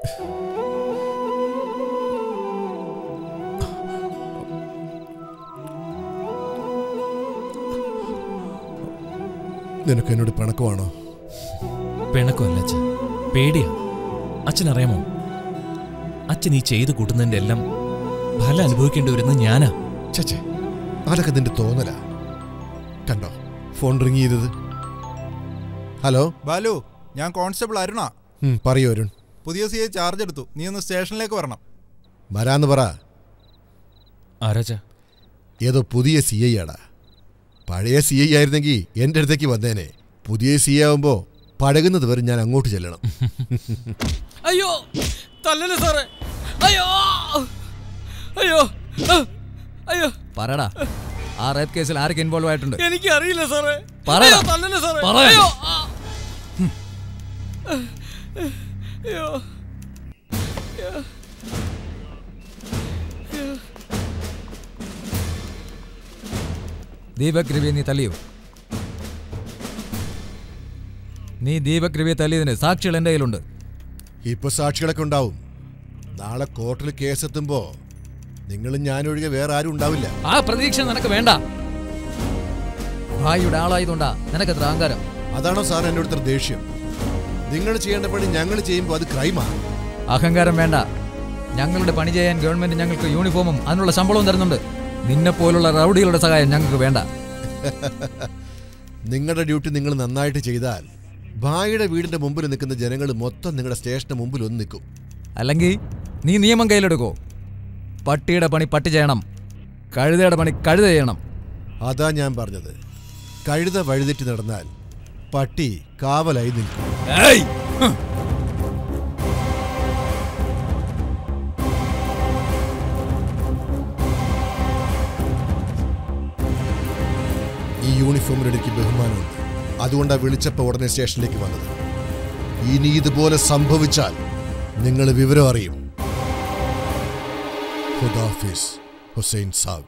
Speaker 4: നിനക്ക് എന്നോട് പിണക്കമാണോ
Speaker 1: പിണക്കമല്ല അച്ഛ പേടിയാ അച്ഛൻ അറിയാമോ അച്ഛൻ ഈ ചെയ്ത് കൂട്ടുന്നതിന്റെ എല്ലാം ഫലം അനുഭവിക്കേണ്ടി വരുന്നത് ഞാനാ
Speaker 4: ചച്ചേ അതൊക്കെ നിന്റെ തോന്നലാ കണ്ടോ ഫോൺ റിങ് ചെയ്തത് ഹലോ
Speaker 2: ബാലു ഞാൻ കോൺസ്റ്റബിൾ അരുണ
Speaker 4: ഉം, പറയൂ അരുൺ
Speaker 2: പുതിയ സി ഐ ചാർജ് എടുത്തു നീ ഒന്ന് സ്റ്റേഷനിലേക്ക് വരണം
Speaker 4: വരാന്ന് പറ
Speaker 1: ആരാച്ചാ
Speaker 4: ഏതോ പുതിയ സി ഐ ആടാ പഴയ സി ഐ ആയിരുന്നെങ്കിൽ എൻ്റെ അടുത്തേക്ക് വന്നേനെ പുതിയ സി ഐ ആവുമ്പോൾ പഴകുന്നത് വരെ ഞാൻ അങ്ങോട്ട് ചെല്ലണം
Speaker 5: അയ്യോ തല്ലല്ലേ സാറേ അയ്യോ അയ്യോ ആ, അയ്യോ
Speaker 14: പറടാ ആ റേപ്പ് കേസിൽ ആരൊക്കെ ഇൻവോൾവ് ആയിട്ടുണ്ട്
Speaker 5: എനിക്ക് അറിയില്ല സാറേ
Speaker 14: പറ.
Speaker 5: അയ്യോ, തല്ലല്ലേ സാറേ
Speaker 14: പറ.
Speaker 5: അയ്യോ ആ. അയ്യോ അയ്യോ.
Speaker 14: ദീപക് രവിയെ നീ തല്ലിയോ നീ ദീപക് രവിയെ തല്ലിയതിന് സാക്ഷികൾ എൻ്റെ കയ്യിലുണ്ട്
Speaker 4: ഇപ്പൊ സാക്ഷികളൊക്കെ ഉണ്ടാവും നാളെ കോർട്ടിൽ കേസെത്തുമ്പോ നിങ്ങളും ഞാനൊഴികെ വേറെ ആരും ഉണ്ടാവില്ല
Speaker 14: ആ പ്രതീക്ഷ നിനക്ക് വേണ്ട ഭായിയുടെ ആളായതുകൊണ്ടാ നിനക്ക് അത്ര അഹങ്കാരം
Speaker 4: അതാണോ സാർ എന്നോട് ഇത്ര ദേഷ്യം നിങ്ങൾ ചെയ്യേണ്ട പണി ഞങ്ങൾ ചെയ്യുമ്പോൾ അത് ക്രൈമാണ്
Speaker 14: അഹങ്കാരം വേണ്ട ഞങ്ങളുടെ പണി ചെയ്യാൻ ഗവൺമെന്റ് ഞങ്ങൾക്ക് യൂണിഫോമും അതിനുള്ള ശമ്പളവും തരുന്നുണ്ട് നിന്നെ പോലുള്ള റൗഡികളുടെ സഹായം ഞങ്ങൾക്ക് വേണ്ട
Speaker 4: നിങ്ങളുടെ ഡ്യൂട്ടി നിങ്ങൾ നന്നായിട്ട് ചെയ്താൽ ഭായിയുടെ വീടിന്റെ മുമ്പിൽ നിൽക്കുന്ന ജനങ്ങൾ മൊത്തം നിങ്ങളുടെ സ്റ്റേഷന് മുമ്പിൽ ഒന്ന് നിൽക്കും
Speaker 14: അല്ലെങ്കിൽ നീ നിയമം കയ്യിലെടുക്കോ പട്ടിയുടെ പണി പട്ടി ചെയ്യണം കഴുതയുടെ പണി കഴുത ചെയ്യണം
Speaker 4: അതാ ഞാൻ പറഞ്ഞത് കഴുത വഴിതെറ്റി നടന്നാൽ പട്ടി കാവലായി നിൽക്കും ഈ യൂണിഫോമിന് എനിക്ക് ബഹുമാനമുണ്ട് അതുകൊണ്ടാണ് വിളിച്ചപ്പോൾ ഉടനെ സ്റ്റേഷനിലേക്ക് വന്നത് ഇനി ഇതുപോലെ സംഭവിച്ചാൽ നിങ്ങൾ വിവരം അറിയും ഖുദാഫിസ് ഹുസൈൻ സാബ്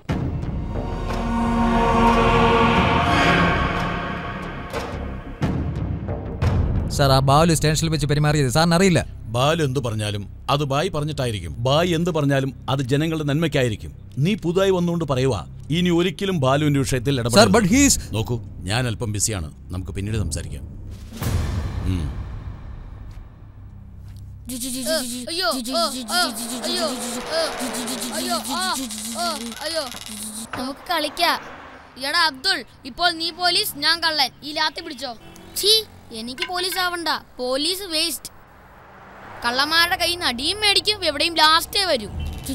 Speaker 14: സാർ ആ ബാലു സ്റ്റേഷനിൽ വെച്ച് പെരുമാറിയത് സാറിന് അറിയില്ല
Speaker 12: ബാലു എന്ത് പറഞ്ഞാലും അത് ബായ് പറഞ്ഞിട്ടായിരിക്കും ബായ് എന്ത് പറഞ്ഞാലും അത് ജനങ്ങളുടെ നന്മയ്ക്കായിരിക്കും നീ പുതുതായി വന്നുകൊണ്ട് പറയുക ഇനി ഒരിക്കലും ബാലുവിന്റെ വിഷയത്തിൽ
Speaker 14: Sir,
Speaker 12: ഇടപെടരുത്.
Speaker 14: but he's-
Speaker 12: നോക്കൂ ഞാൻ അല്പം ബിസിയാണ് നമുക്ക് പിന്നീട് സംസാരിക്കാം ഉം.
Speaker 15: അയ്യോ ഓ, ഓ, അയ്യോ ഓ, അയ്യോ ആ, ഓ, അയ്യോ നമുക്ക് കളിക്കാം എടാ അബ്ദുൾ ഇപ്പോൾ നീ പോലീസ് ഞാൻ കള്ളൻ ഈ ലാത്തി പിടിച്ചോ ഛീ എനിക്ക് പോലീസ് ആവണ്ട പോലീസ് വേസ്റ്റ് കള്ളന്മാരുടെ കയ്യിൽ നിന്ന് അടിയും മേടിക്കും എവിടെയും ലാസ്റ്റേ വരും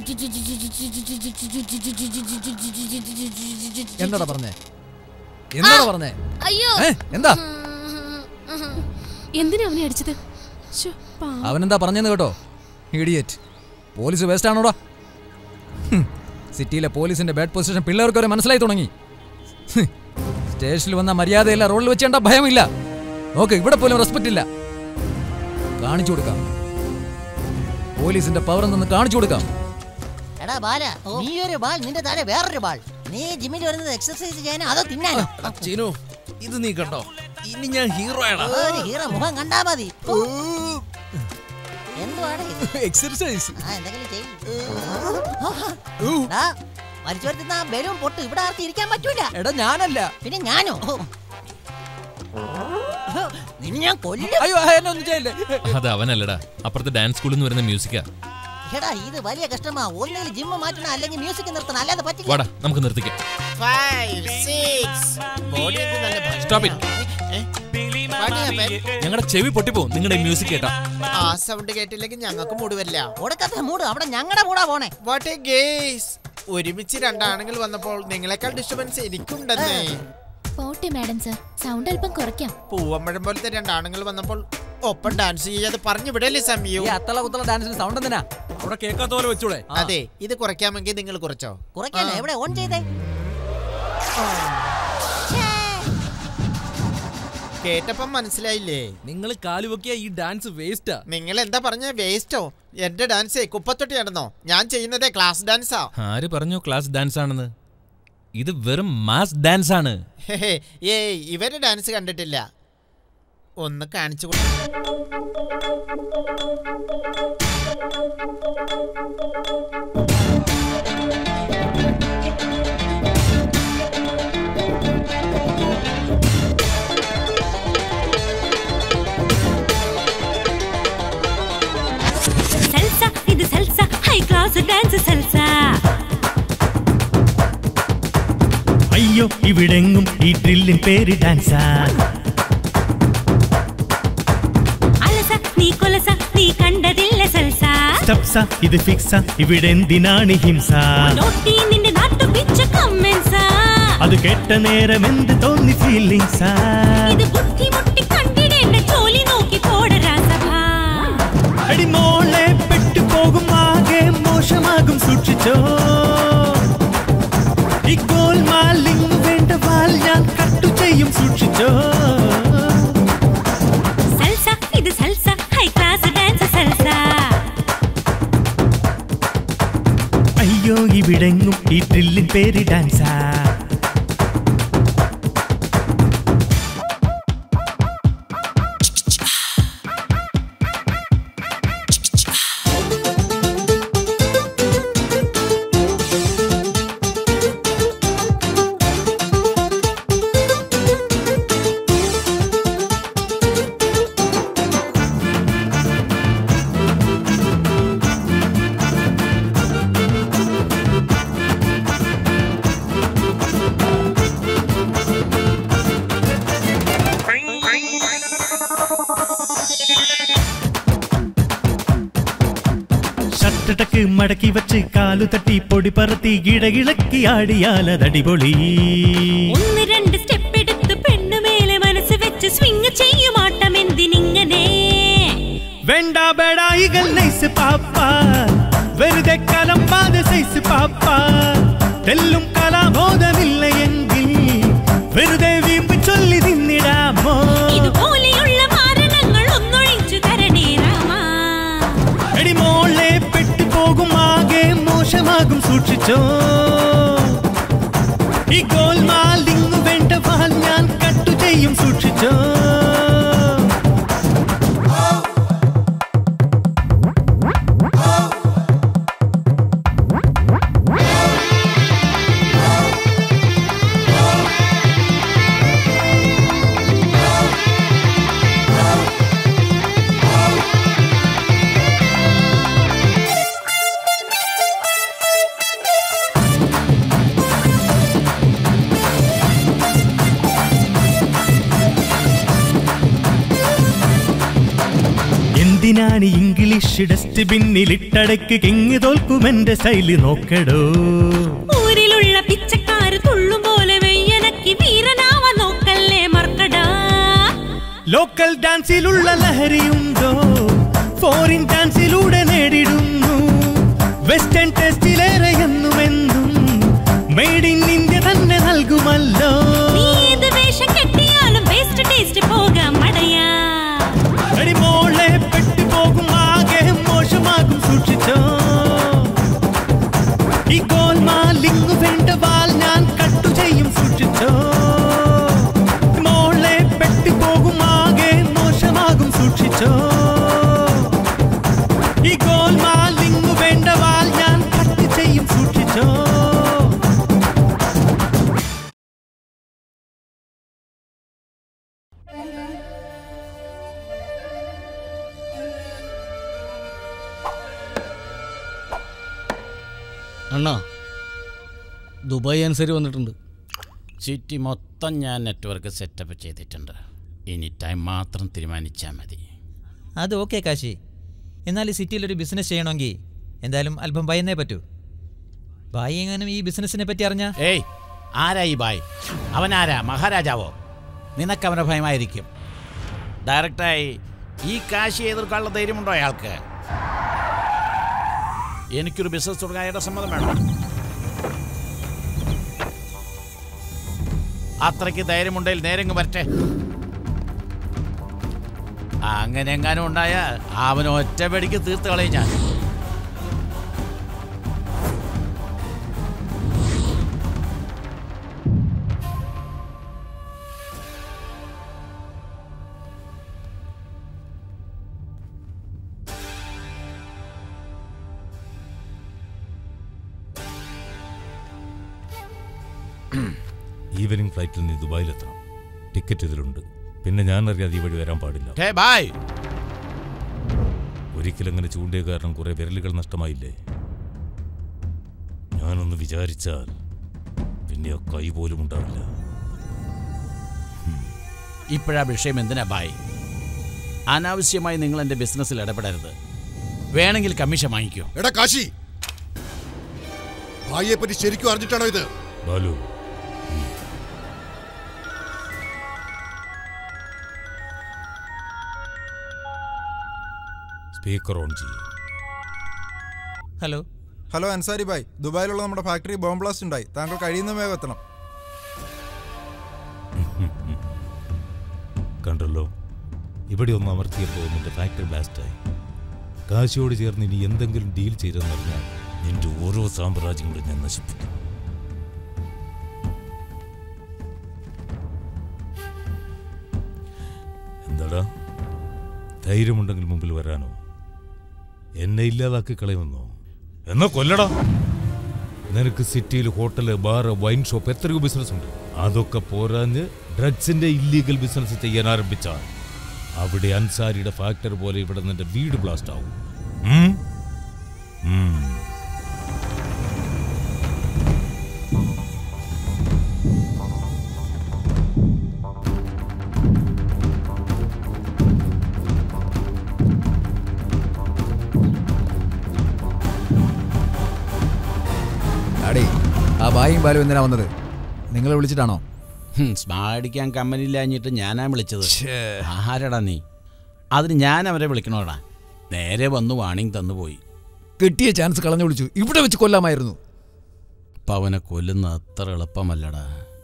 Speaker 14: എന്താടാ പറഞ്ഞേ എന്താടാ പറഞ്ഞേ
Speaker 15: അയ്യോ
Speaker 14: ഏ, എന്താ
Speaker 8: എന്തിനാ അവനെ അടിച്ചത് ശ്ശോ, പാവം.
Speaker 14: അവനെന്താ പറഞ്ഞെന്ന് കേട്ടോ ഇഡിയറ്റ് പോലീസ് വേസ്റ്റ് ആണോടാ ഹും, സിറ്റിയിലെ പോലീസിന്റെ ബാഡ് പൊസിഷൻ പിള്ളേർക്ക് വരെ മനസ്സിലായി തുടങ്ങി ഹും, സ്റ്റേഷനിൽ വന്ന മര്യാദയില്ല റോഡിൽ വെച്ചേണ്ട ഭയമില്ല നോക്ക് ഇവിടെ പോലും റെസ്പെക്റ്റ് ഇല്ല കാണിച്ചു കൊടുക്കാം പോലീസിന്റെ പവർ എന്തെന്ന് കാണിച്ചു കൊടുക്കാം
Speaker 6: എടാ ബാല നീ ഒരു ബാൾ നിന്റെ താഴെ വേറൊരു ബാൾ നീ ജിമ്മിൽ വരുന്നത് എക്സർസൈസ് ചെയ്യാനോ അതോ തിന്നാനോ
Speaker 1: ചീനു ഇത് നീ കണ്ടോ ഇനി ഞാൻ ഹീറോ ആടാ
Speaker 6: ഒരു ഹീറോ മുഖം കണ്ടാ മതി എന്തുവാണ്
Speaker 14: എക്സർസൈസ്
Speaker 6: ആ എന്തെങ്കിലും ചെയ്യ്. ഡാ, വലിച്ചു വരുത്തുന്ന ആ ബലൂൺ പൊട്ട് ഇവിടെ ആർക്കും ഇരിക്കാൻ പറ്റൂല
Speaker 14: എടാ ഞാനല്ല
Speaker 6: പിന്നെ ഞാനോ നിന്നെ ഞാൻ കൊല്ലും
Speaker 14: അയ്യോ എന്നെ ഒന്നും ചെയ്യല്ലേ
Speaker 1: അത് അവനല്ലടാ അപ്പുറത്തെ ഡാൻസ് സ്കൂളിൽ നിന്ന് വരുന്ന മ്യൂസിക്കാ
Speaker 6: എടാ ഇത് വലിയ കഷ്ടമാ ഒന്നെങ്കിൽ ജിമ്മ് മാറ്റണം അല്ലെങ്കിൽ മ്യൂസിക് നിർത്തണം അല്ലാതെ പറ്റില്ല
Speaker 1: വാടാ നമുക്ക് നിർത്തിക്കാം
Speaker 9: Five, six. Body എന്ത് നല്ല ഭംഗിയാ.
Speaker 1: സ്റ്റോപ്പ് ഇറ്റ്
Speaker 9: ഏ? What happened?
Speaker 1: ഞങ്ങളുടെ ചെവി പൊട്ടിപ്പോ നിങ്ങളുടെ മ്യൂസിക് കേട്ടാ
Speaker 9: ആ സൗണ്ട് കേട്ടില്ലെങ്കിൽ ഞങ്ങൾക്ക് മൂട് വരില്ല
Speaker 6: കൊടുക്കത്തെ മൂട് അവിടെ ഞങ്ങളുടെ മൂടാ പോണേ
Speaker 9: വാട്ട് എ ഗേസ് ഒരുമിച്ച് രണ്ടാണുങ്ങൾ വന്നപ്പോൾ നിങ്ങളെക്കാൾ ഡിസ്റ്റർബൻസ് എനിക്കുണ്ടെന്നേ
Speaker 8: പോട്ടെ മാഡം സർ സൗണ്ട് അല്പം കുറയ്ക്കാം
Speaker 9: പൂവമ്പഴം പോലത്തെ രണ്ടാണുങ്ങൾ വന്നപ്പോൾ ഒപ്പം ഡാൻസ് ചെയ്യാതെ പറഞ്ഞു വിടല്ലേ സമയൂ
Speaker 14: ഈ അത്തള കുത്തള ഡാൻസിന് സൗണ്ട് എന്തിനാ
Speaker 1: അവിടെ കേൾക്കാത്ത പോലെ വെച്ചൂടെ
Speaker 9: അതെ ഇത് കുറയ്ക്കാമെങ്കിൽ നിങ്ങൾ കുറച്ചോ
Speaker 6: കുറയ്ക്കാനോ എവിടെ ഓൺ ചെയ്തേ
Speaker 9: കേട്ടപ്പം മനസ്സിലായില്ലേ
Speaker 1: നിങ്ങൾ കാലുവെക്കിയ ഈ ഡാൻസ് വേസ്റ്റാ
Speaker 9: നിങ്ങൾ എന്താ പറഞ്ഞ വേസ്റ്റോ എന്റെ ഡാൻസേ കുപ്പത്തൊട്ടി നടന്നോ ഞാൻ ചെയ്യുന്നതേ ക്ലാസ് ഡാൻസാ
Speaker 1: ആര് പറഞ്ഞു ക്ലാസ് ഡാൻസ് ആണെന്ന് ഇത് വെറും മാസ് ഡാൻസ് ആണ്
Speaker 9: ഹെഹെ, ഏയ് ഇവര് ഡാൻസ് കണ്ടിട്ടില്ല ഒന്ന് കാണിച്ചു കൊടു
Speaker 16: സൽസ ഇത് salsa high class dance salsa
Speaker 17: അയ്യോ ഇവിടെങ്ങും ഈ ഡ്രില്ലിൻ പേര് ഡാൻസാ
Speaker 16: അലസ നീ കൊലസ നീ കണ്ടതില്ല സൽസ
Speaker 17: സ്റ്റെപ്സ ഇത് ഫിക്സ ഇവിടെ എന്തിനാണ് ഹിംസ
Speaker 16: നോട്ടി നിന്റെ നാട്ടു പിച്ച കമ്മൻസ
Speaker 17: അത് കേട്ട നേരം എന്ത് തോന്നി ഫീലിങ്സാ
Speaker 16: ഇത് ബുദ്ധിമുട്ടി കണ്ടിടേണ്ട ജോലി നോക്കി പോടരാ സഭ
Speaker 17: അടിമോളെ പെട്ടുപോകും ആകെ മോശമാകും സൂക്ഷിച്ചോ ഈ ഗോൽമാലിങ് വേണ്ട വാൽ ഞാൻ കട്ടു ചെയ്യും സൂക്ഷിച്ചോ
Speaker 16: സൽസ ഇത് salsa high class dance salsa
Speaker 17: അയ്യോ ഇവിടെങ്ങും ഈ ഡ്രില്ലിൻ പേര് ഡാൻസാ ഷട്ടടക്ക് മടക്കി വച്ച് കാലു തട്ടി പൊടി പറത്തി ഇടകിളക്കി ആടിയാലതടിപൊളി
Speaker 16: ഒന്ന് രണ്ട് സ്റ്റെപ്പ് എടുത്ത് പെണ്ണുമേലെ മനസ്സ് വെച്ച് സ്വിങ് ചെയ്യുമാട്ടം എന്തിനിങ്ങനെ
Speaker 17: വേണ്ട ബേടായികൾ നൈസ് പാപ്പ വെറുതെ കലമ്പാതെ സൈസ് പാപ്പ തെല്ലും കലാബോധമില്ല എങ്കിൽ വെറുതെ വീമ്പ് ചൊല്ലി നിന്നിടാമോ
Speaker 16: ഇതുപോലെയുള്ള മാരണങ്ങൾ ഒന്നൊഴിച്ചു തരണേ രാമാ
Speaker 17: എടിമോളെ പെട്ടുപോകും ആകെ മോശമാകും സൂക്ഷിച്ചോ ഈ ഗോൽമാലിങ് വേണ്ട വാൽ ഞാൻ കട്ടു ചെയ്യും സൂക്ഷിച്ചോ എന്തിനാണ് ഇംഗ്ലീഷ് ഡസ്റ്റ്ബിന്നിലിട്ടടക്ക് കെങ്ങ് തോൽക്കുമെന്റെ സ്റ്റൈല് നോക്കടോ
Speaker 16: ഊരിലുള്ള പിച്ചക്കാര് തുള്ളും പോലെ വെയ്യനക്കി വീരനാവ നോക്കല്ലേ മർക്കടാ
Speaker 17: ലോക്കൽ ഡാൻസിലുള്ള ലഹരിയുണ്ടോ ഫോറിൻ ഡാൻസിലൂടെ നേടിടുന്നു വെസ്റ്റേൺ ടെസ്റ്റിലേറെ എന്നുമെന്നും മെയ്ഡ് ഇൻ ഇന്ത്യ തന്നെ നൽകുമല്ലോ
Speaker 16: നീ ഏത് വേഷം കെട്ടിയാലും വേസ്റ്റ് ടേസ്റ്റ് പോകാം മടയാ
Speaker 17: എടി മോളെ പെട്ടുപോകും ആകെ മോശമാകും സൂക്ഷിച്ചോ ഈ ഗോൽമാലിങ്ങു വേണ്ട വാൽ ഞാൻ കട്ടു ചെയ്യും സൂക്ഷിച്ചോ മോളെ പെട്ടുപോകും ആകെ മോശമാകും സൂക്ഷിച്ചോ ഈ ഗോൽമാലിങ്ങു വേണ്ട വാൽ ഞാൻ കട്ട് ചെയ്യും സൂക്ഷിച്ചോ
Speaker 3: അണ്ണാ ദുബായ് അനുസരിച്ച് വന്നിട്ടുണ്ട്
Speaker 12: സിറ്റി മൊത്തം ഞാൻ നെറ്റ്വർക്ക് സെറ്റപ്പ് ചെയ്തിട്ടുണ്ട് ഇനി ടൈം മാത്രം തീരുമാനിച്ചാൽ മതി
Speaker 18: അത് ഓക്കെ കാശി എന്നാൽ ഈ സിറ്റിയിൽ ഒരു ബിസിനസ് ചെയ്യണമെങ്കിൽ എന്തായാലും അല്പം ഭയന്നേ പറ്റൂ ബായി എങ്ങാനും ഈ ബിസിനസ്സിനെ പറ്റി അറിഞ്ഞ
Speaker 12: ഏയ് ആരാ ഈ ബായ് അവനാരാ മഹാരാജാവോ നിനക്ക് അവനെ ഭയമായിരിക്കും ഡയറക്റ്റായി ഈ കാശി എതിർക്കാനുള്ള ധൈര്യമുണ്ടോ അയാൾക്ക് എനിക്കൊരു ബിസിനസ് തുടങ്ങാൻ അയാളുടെ സമ്മതം വേണം അത്രയ്ക്ക് ധൈര്യമുണ്ടെങ്കിൽ നേരെങ്ങ് വരട്ടെ അങ്ങനെ എങ്ങാനും ഉണ്ടായാൽ അവൻ ഒറ്റപടിക്ക് തീർത്ത് കളയും ഞാൻ
Speaker 13: ഈവനിങ് ഫ്ലൈറ്റിൽ നീ ദുബായിലെത്തണം ടിക്കറ്റ് ഇതിലുണ്ട് പിന്നെ ഞാൻ അറിയാതെ ഈ വഴി വരാൻ പാടില്ല
Speaker 12: ഹേ ബായ്
Speaker 13: ഒരിക്കലങ്ങനെ ചൂണ്ടിയ കാരണം കുറെ വിരലുകൾ നഷ്ടമായില്ലേ ഞാനൊന്ന് വിചാരിച്ചാൽ പിന്നെ ആ കൈ പോലും ഉണ്ടാവില്ല
Speaker 12: ഇപ്പോഴാ വിഷയം എന്തിനാ ബായ് അനാവശ്യമായി നിങ്ങൾ എൻ്റെ ബിസിനസ്സിൽ ഇടപെടരുത് വേണമെങ്കിൽ കമ്മീഷൻ വാങ്ങിക്കോ
Speaker 4: എടാ കാശി ഭായിയെ പറ്റി ശരിക്കും അറിഞ്ഞിട്ടാണോ ഇത്
Speaker 13: ബാലു സ്പീക്കർ ഓൺ ചെയ്യും
Speaker 18: ഹലോ
Speaker 2: ഹലോ അൻസാരി ഭായ് ദുബായിലുള്ള നമ്മുടെ ഫാക്ടറി ബോംബ് ബ്ലാസ്റ്റ് ഉണ്ടായി താങ്കൾ കഴിയുന്ന വേഗം എത്തണം
Speaker 13: കണ്ടല്ലോ ഇവിടെ ഒന്ന് അമർത്തിയപ്പോൾ നിന്റെ ഫാക്ടറി ബ്ലാസ്റ്റായി കാശിയോട് ചേർന്ന് ഇനി എന്തെങ്കിലും ഡീൽ ചെയ്തെന്നറിഞ്ഞാൽ നിന്റെ ഓരോ സാമ്രാജ്യങ്ങളും ഞാൻ നശിപ്പിക്കും എന്താടാ ധൈര്യമുണ്ടെങ്കിൽ മുമ്പിൽ വരാനോ എന്നെ ഇല്ലാതാക്കി കളയുമെന്നോ എന്നാ കൊല്ലടാ നിനക്ക് സിറ്റിയിൽ ഹോട്ടല് ബാറ് വൈൻ ഷോപ്പ് എത്രയോ ബിസിനസ് ഉണ്ട് അതൊക്കെ പോരാഞ്ഞ് ഡ്രഗ്സിന്റെ ഇല്ലീഗൽ ബിസിനസ് ചെയ്യാൻ ആരംഭിച്ചാൽ അവിടെ അൻസാരിയുടെ ഫാക്ടറി പോലെ ഇവിടെ നിന്റെ വീട് ബ്ലാസ്റ്റ് ആവും ഉം? ഉം.
Speaker 14: അടേ ആ ബായും ബാലും എന്തിനാ വന്നത് നിങ്ങളെ വിളിച്ചിട്ടാണോ
Speaker 12: സ്മാടിക്കാൻ കമ്പനിയില്ലാഞ്ഞിട്ട് ഞാനാ വിളിച്ചത് ആഹാരടാ നീ അതിന് ഞാൻ അവരെ വിളിക്കണോടാ നേരെ വന്ന് വാണിംഗ് തന്നു പോയി
Speaker 14: കിട്ടിയ ചാൻസ് കളഞ്ഞു വിളിച്ചു ഇവിടെ വെച്ച് കൊല്ലാമായിരുന്നു
Speaker 12: അപ്പം അവനെ കൊല്ലുന്ന അത്ര എളുപ്പമല്ലടാ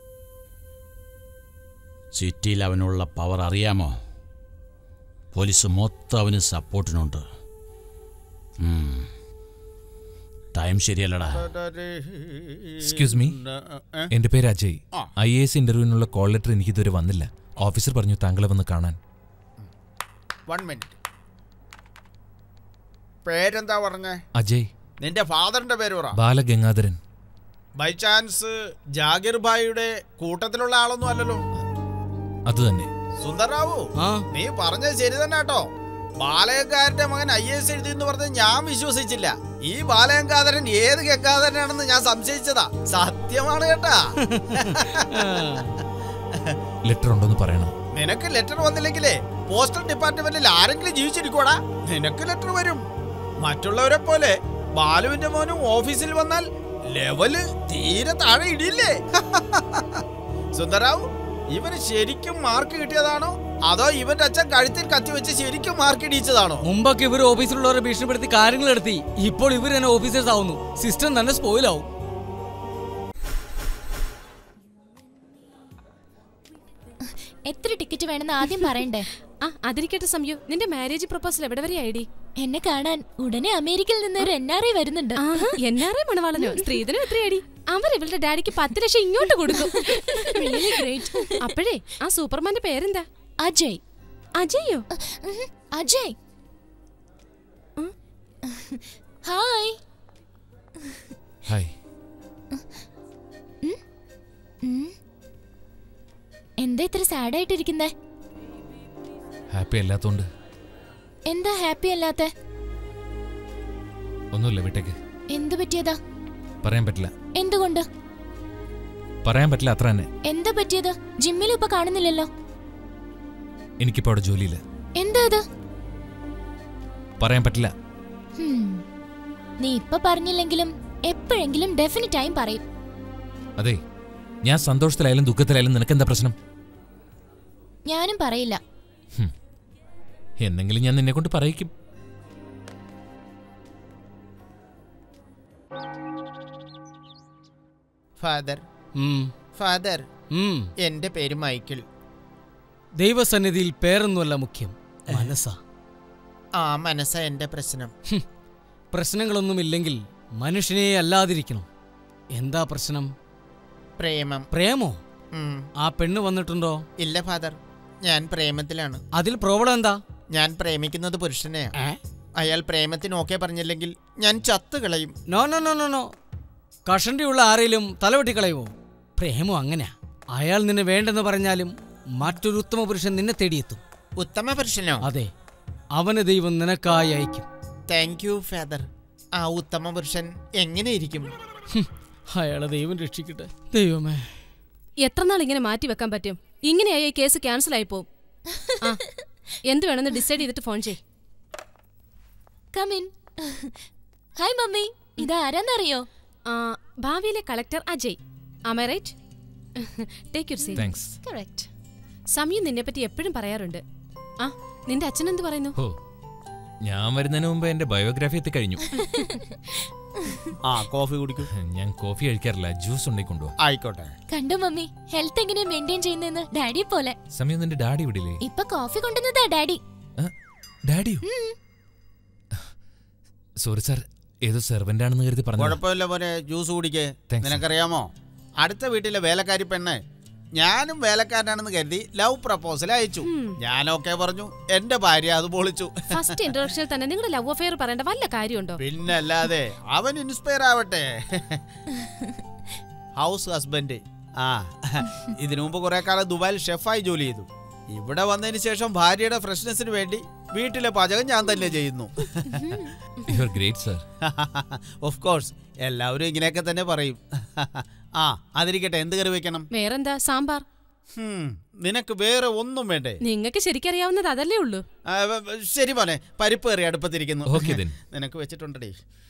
Speaker 12: സിറ്റിയിൽ അവനുള്ള പവർ അറിയാമോ പോലീസ് മൊത്തം അവന് സപ്പോർട്ടിനുണ്ട് ഉം. ടൈം ശരിയല്ലടാ
Speaker 1: എക്സ്ക്യൂസ് മീ എന്റെ പേര് അജയ് ഐ എ എസ് ഇന്റർവ്യൂവിനുള്ള കോൾ ലെറ്റർ എനിക്ക് ഇതുവരെ വന്നില്ല ഓഫീസർ പറഞ്ഞു താങ്കളെ വന്ന് കാണാൻ
Speaker 9: വൺ മിനിറ്റ് പേരെന്താ പറഞ്ഞേ
Speaker 1: അജയ്
Speaker 9: നിന്റെ ഫാദറിന്റെ പേര് പറ
Speaker 1: ബാലഗംഗാധരൻ
Speaker 9: ബൈ ചാൻസ് ജാഗിർ ഭായിയുടെ കൂട്ടത്തിലുള്ള ആളൊന്നും അല്ലല്ലോ
Speaker 1: അത് തന്നെ
Speaker 9: സുന്ദർറാവു നീ പറഞ്ഞത് ശരി തന്നെ കേട്ടോ ബാലഗംഗാധരന്റെ മകൻ ഐ എസ് എഴുതി എന്ന് പറഞ്ഞത് ഞാൻ വിശ്വസിച്ചില്ല ഈ ബാലഗംഗാധരൻ ഏത് ഗംഗാധരനാണെന്ന് ഞാൻ സംശയിച്ചതാ സത്യമാണ് കേട്ടാ
Speaker 1: ലെറ്റർ ഉണ്ടോന്ന് പറയണം
Speaker 9: നിനക്ക് ലെറ്റർ വന്നില്ലെങ്കിലേ പോസ്റ്റൽ ഡിപ്പാർട്ട്മെന്റിൽ ആരെങ്കിലും ജീവിച്ചിരിക്കോടാ നിനക്ക് ലെറ്റർ വരും മറ്റുള്ളവരെ പോലെ ബാലുവിന്റെ മോനും ഓഫീസിൽ വന്നാൽ ലെവല് തീരെ താഴെ ഇടിയില്ലേ സുന്ദറാവു ഇവന് ശരിക്കും മാർക്ക് കിട്ടിയതാണോ അതോ ഇവന്റെ അച്ഛൻ കഴുത്തിൽ കത്തി വെച്ച് ശരിക്കും മാർക്ക് ഇടിയിച്ചതാണോ
Speaker 5: മുമ്പൊക്കെ ഇവർ ഓഫീസിലുള്ളവരെ ഭീഷണിപ്പെടുത്തി കാര്യങ്ങൾ നടത്തി ഇപ്പോൾ ഇവർ തന്നെ ഓഫീസേഴ്സ് ആവുന്നു സിസ്റ്റം തന്നെ സ്പോയിൽ ആവും
Speaker 8: എത്ര ടിക്കറ്റ് വേണമെന്ന് ആദ്യം പറയണ്ടേ
Speaker 11: ആ അതിരിക്കട്ടെ സംയു നിന്റെ മാരേജ് പ്രപ്പോസൽ എവിടെ വരെ ഐഡി
Speaker 8: എന്നെ കാണാൻ ഉടനെ അമേരിക്കയിൽ നിന്ന് ഒരു എൻ ആർ ഐ വരുന്നുണ്ട്
Speaker 11: എൻ ആർ ഐ മണവാളനോ സ്ത്രീധനം എത്ര അടി അവർ ഇവളുടെ ഡാഡിക്ക് പത്ത് ലക്ഷം ഇങ്ങോട്ട് കൊടുക്കും
Speaker 8: Really great.
Speaker 11: അപ്പോഴേ ആ സൂപ്പർമാന്റെ പേരെന്താ
Speaker 8: അജയ്
Speaker 11: അജയോ
Speaker 8: അജയ് ഹായ്
Speaker 13: ഹായ്
Speaker 8: ഉം. എന്താ ഇത്ര സാഡ് ആയിട്ടിരിക്കുന്നേ
Speaker 13: ഹാപ്പി അല്ലാത്തോണ്ട്
Speaker 8: എന്താ ഹാപ്പി അല്ലാത്ത
Speaker 13: ഒന്നുമില്ല വിട്ടേക്ക്
Speaker 8: എന്തു പറ്റിയതാ
Speaker 13: പറയാൻ പറ്റില്ല
Speaker 8: എന്തുകൊണ്ട്
Speaker 13: പറയാൻ പറ്റില്ല അത്ര തന്നെ
Speaker 8: എന്താ പറ്റിയത് ജിമ്മിലും ഇപ്പൊ കാണുന്നില്ലല്ലോ
Speaker 13: എനിക്കിപ്പോ അവിടെ ജോലിയില്ല
Speaker 8: എന്താ ഇത്
Speaker 13: പറയാൻ പറ്റില്ല
Speaker 8: ഹും. നീ ഇപ്പൊ പറഞ്ഞില്ലെങ്കിലും എപ്പോഴെങ്കിലും ഡെഫിനറ്റ് ആയും പറയും
Speaker 13: അതെ ഞാൻ സന്തോഷത്തിലായാലും ദുഃഖത്തിലായാലും നിനക്കെന്താ പ്രശ്നം
Speaker 8: ഞാനും പറയില്ല
Speaker 13: എന്നെങ്കിലും ഞാൻ നിന്നെ കൊണ്ട് പറയിക്കും
Speaker 9: ഫാദർ ഫാദർ എന്റെ പേര് മൈക്കിൾ
Speaker 5: ദൈവസന്നിധിയിൽ പേരൊന്നുമല്ല മുഖ്യം മനസ്സാ
Speaker 9: ആ മനസ്സാ എന്റെ പ്രശ്നം
Speaker 5: പ്രശ്നങ്ങളൊന്നുമില്ലെങ്കിൽ മനുഷ്യനെ അല്ലാതിരിക്കണം എന്താ പ്രശ്നം
Speaker 9: പ്രേമം
Speaker 5: പ്രേമോ
Speaker 9: ഉം.
Speaker 5: ആ പെണ്ണ് വന്നിട്ടുണ്ടോ
Speaker 9: ഇല്ല ഫാദർ ഞാൻ പ്രേമത്തിലാണ്
Speaker 5: അതിൽ പ്രോബ്ലം എന്താ
Speaker 9: ഞാൻ പ്രേമിക്കുന്നത് പുരുഷനെയാ അയാൾ പ്രേമത്തിന് ഓക്കെ പറഞ്ഞില്ലെങ്കിൽ ഞാൻ ചത്തു കളയും
Speaker 5: no no no no no കഷണ്ടിയുള്ള ആരെയും തലവെട്ടിക്കളയുമോ പ്രേമം അങ്ങനെയാ അയാൾ നിന്നെ വേണ്ടെന്ന് പറഞ്ഞാലും മറ്റൊരു ഉത്തമ പുരുഷൻ നിന്നെ തേടിയെത്തും
Speaker 9: ഉത്തമ പുരുഷനോ
Speaker 5: അതെ അവന് ദൈവം നിനക്കായി അയക്കും
Speaker 9: താങ്ക് യു ഫാദർ ആ ഉത്തമ പുരുഷൻ എങ്ങനെയിരിക്കും
Speaker 5: അയാളെ ദൈവം രക്ഷിക്കട്ടെ ദൈവമേ
Speaker 11: എത്ര നാൾ ഇങ്ങനെ മാറ്റി വെക്കാൻ പറ്റും ഇങ്ങനെയായി ഈ കേസ് ക്യാൻസൽ ആയി പോവും ആ, എന്ത് വേണമെന്ന് ഡിസൈഡ് ചെയ്തിട്ട് ഫോൺ ചെയ്
Speaker 8: കമിൻ ഹായ് മമ്മി ഇതാരാന്നറിയോ
Speaker 11: ആ, ഭാവിയിലെ കളക്ടർ അജയ് ആമേ right take your seat
Speaker 13: Thanks.
Speaker 11: Correct സമയം നിന്നെ പറ്റി എപ്പോഴും പറയാറുണ്ട് ആ നിന്റെ അച്ഛൻ എന്ത് പറയുന്നു
Speaker 13: ഓ ഞാൻ വരുന്നതിന് മുമ്പ് എന്റെ ബയോഗ്രാഫി എത്തിക്കഴിഞ്ഞു
Speaker 9: ആ കോഫി കുടിക്കൂ
Speaker 13: ഞാൻ കോഫി കഴിക്കാറില്ല ജ്യൂസ് ഉണ്ടായിക്കൊണ്ടോ
Speaker 9: ആയിക്കോട്ടെ
Speaker 8: കണ്ടോ മമ്മി ഹെൽത്ത് എങ്ങനെ മെയിൻറ്റെയിൻ ചെയ്യുന്നതെന്ന് ഡാഡിയെ പോലെ
Speaker 13: സമയം നിന്റെ ഡാഡി വിടില്ലേ
Speaker 8: ഇപ്പൊ കോഫി കൊണ്ടുവന്നതാ ഡാഡി
Speaker 13: ഡാഡിയോ സോറി സാർ ഏതോ സെർവന്റ് ആണെന്ന് കരുതി പറഞ്ഞു
Speaker 9: കുഴപ്പമില്ല പോലെ ജ്യൂസ് കുടിക്കേ
Speaker 13: Thanks,
Speaker 9: നിനക്കറിയാമോ അടുത്ത വീട്ടിലെ വേലക്കാരി പെണ്ണ് ഞാനും വേലക്കാരനാണെന്ന് കരുതി ലവ് പ്രപ്പോസൽ അയച്ചു ഞാനൊക്കെ പറഞ്ഞു എന്റെ ഭാര്യ അത് പൊളിച്ചു
Speaker 11: ഫസ്റ്റ് ഇൻട്രൊഡക്ഷനിൽ തന്നെ നിങ്ങളുടെ ലവ് അഫെയർ പറയേണ്ട വല്ല കാര്യമുണ്ടോ
Speaker 9: പിന്നല്ലാതെ അവൻ ഇൻസ്പയർ ആവട്ടെ ഹൗസ് ഹസ്ബൻഡ് ആ ഇതിനു മുമ്പ് കുറെ കാലം ദുബായിൽ ഷെഫായി ജോലി ചെയ്തു ഇവിടെ വന്നതിന് ശേഷം ഭാര്യയുടെ ഫ്രഷ്നെസ്സിന് വേണ്ടി വീട്ടിലെ പാചകം ഞാൻ തന്നെ ചെയ്യുന്നു
Speaker 13: you are great sir
Speaker 9: of course എല്ലാവരും ഇങ്ങനെയൊക്കെ തന്നെ പറയും ആ അതിരിക്കട്ടെ എന്ത് കറി വെക്കണം
Speaker 11: വേറെന്താ സാമ്പാർ
Speaker 9: ഹും, നിനക്ക് വേറെ ഒന്നും വേണ്ടേ
Speaker 11: നിങ്ങൾക്ക് ശരിക്കറിയാവുന്നത് അതല്ലേ ഉള്ളൂ
Speaker 9: ആ, വ- വ- ശരി മോനെ പരിപ്പ് കറി അടുപ്പത്തിരിക്കുന്നു
Speaker 13: Okay then.
Speaker 9: നിനക്ക് വെച്ചിട്ടുണ്ടേ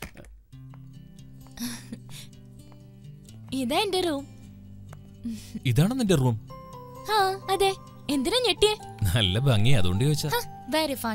Speaker 8: ഇതാ എന്റെ റൂം
Speaker 13: ഇതാണോ നിന്റെ റൂം
Speaker 8: ആ അതെ എന്തിനാ ഞെട്ടിയേ
Speaker 13: നല്ല ഭംഗി അതുകൊണ്ട് ചോദിച്ചാ
Speaker 8: വെരി ഫൺ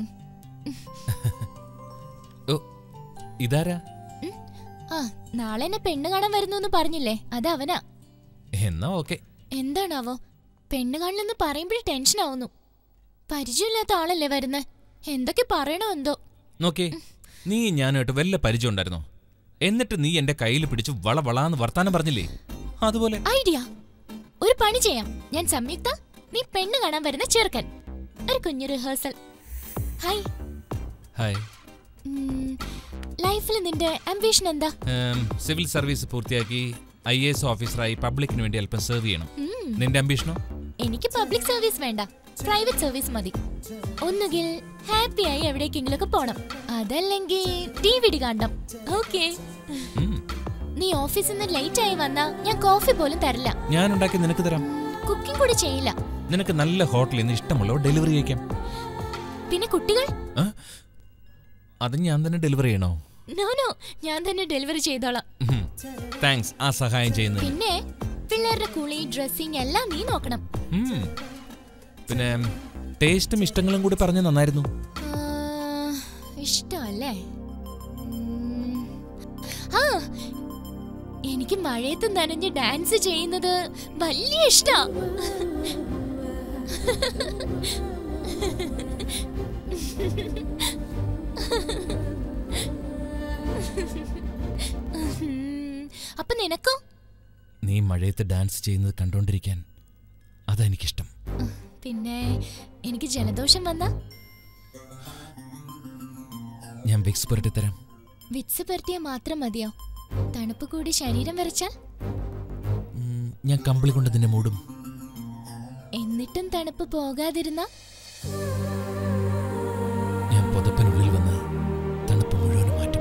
Speaker 13: ഓ ഇതാരാ
Speaker 8: ആ നാളെ എന്നെ പെണ്ണ് കാണാൻ വരുന്നു എന്ന് പറഞ്ഞില്ലേ അത് അവനാ
Speaker 13: എന്നാ ഓക്കെ
Speaker 8: എന്താണാവോ പെണ്ണ് കാണലെന്ന് പറയുമ്പോഴേ ടെൻഷൻ ആവുന്നു പരിചയമില്ലാത്ത ആളല്ലേ വരുന്നേ എന്തൊക്കെ പറയണോ എന്തോ
Speaker 13: നോക്കേ നീ ഞാനായിട്ട് വല്ല പരിചയം ഉണ്ടായിരുന്നോ എന്നിട്ട് നീ എന്റെ കയ്യിൽ പിടിച്ച് വള വളാന്ന് വർത്താനം പറഞ്ഞില്ലേ അതുപോലെ
Speaker 8: ഐഡിയ ഒരു പണി ചെയ്യാം ഞാൻ സംയുക്ത നീ പെണ്ണ് കാണാൻ വരുന്ന ചെറുക്കൻ ഒരു കുഞ്ഞു റിഹേഴ്സൽ ഹായ്
Speaker 13: ഹായ്
Speaker 8: ലൈഫിൽ നിന്റെ അംബീഷൻ എന്താ
Speaker 13: ഉം, സിവിൽ സർവീസ് പൂർത്തിയാക്കി ഐ എസ് ഓഫീസറായി പബ്ലിക്കിന് വേണ്ടി അല്പം സെർവ് ചെയ്യണം
Speaker 8: ഉം.
Speaker 13: നിന്റെ അംബീഷനോ
Speaker 8: എനിക്ക് പബ്ലിക് സർവീസ് വേണ്ട പ്രൈവറ്റ് സർവീസ് മതി ഒന്നുകിൽ ഹാപ്പിയായി എവിടേക്കെങ്കിലും ഒക്കെ പോണം അതല്ലെങ്കിൽ ടി വി ഡി കാണണം ഓക്കെ നീ ഓഫീസിൽ നിന്ന് ലേറ്റ് ആയി വന്നാ ഞാൻ കോഫി പോലും തരില്ല
Speaker 13: ഞാൻ ഉണ്ടാക്കി നിനക്ക് തരാം
Speaker 8: കുക്കിംഗ് കൂടി ചെയ്യില്ല
Speaker 1: നിനക്ക് നല്ല ഹോട്ടലിൽ നിന്ന് ഇഷ്ടമുള്ളവ ഡെലിവറി കഴിക്കാം
Speaker 8: പിന്നെ കുട്ടികൾ
Speaker 1: ആ? അത് ഞാൻ തന്നെ ഡെലിവറി ചെയ്യണോ
Speaker 8: നോ നോ ഞാൻ തന്നെ ഡെലിവറി ചെയ്തോളാം
Speaker 1: താങ്ക്സ് ആ സഹായം ചെയ്യുന്നതിന്
Speaker 8: പിന്നെ പിള്ളേരുടെ കുളി ഡ്രസ്സിങ് എല്ലാം നീ നോക്കണം
Speaker 1: ഉം. പിന്നെ ടേസ്റ്റും ഇഷ്ടങ്ങളും കൂടി പറഞ്ഞ നന്നായിരുന്നു
Speaker 8: ആ, ഇഷ്ടമല്ലേ ഉം. ആ എനിക്ക് മഴയത്ത് നനഞ്ഞ് ഡാൻസ് ചെയ്യുന്നത് വലിയ ഇഷ്ടാ ഉം. അപ്പൊ നിനക്കോ
Speaker 1: നീ മഴയത്ത് ഡാൻസ് ചെയ്യുന്നത് കണ്ടോണ്ടിരിക്കാൻ അതാ എനിക്കിഷ്ടം
Speaker 8: പിന്നെ എനിക്ക് ജലദോഷം വന്നാ
Speaker 1: ഞാൻ വിക്സ് പുരട്ടി തരാം
Speaker 8: വിറ്റ്സ് പരത്തിയാൽ മാത്രം മതിയോ തണുപ്പ് കൂടി ശരീരം വരച്ചാൽ
Speaker 1: ഉം, ഞാൻ കമ്പിളി കൊണ്ട് നിന്നെ മൂടും
Speaker 8: എന്നിട്ടും തണുപ്പ് പോകാതിരുന്ന
Speaker 1: ഞാൻ പുതപ്പിനുള്ളിൽ വന്ന് തണുപ്പ് മുഴുവനും മാറ്റും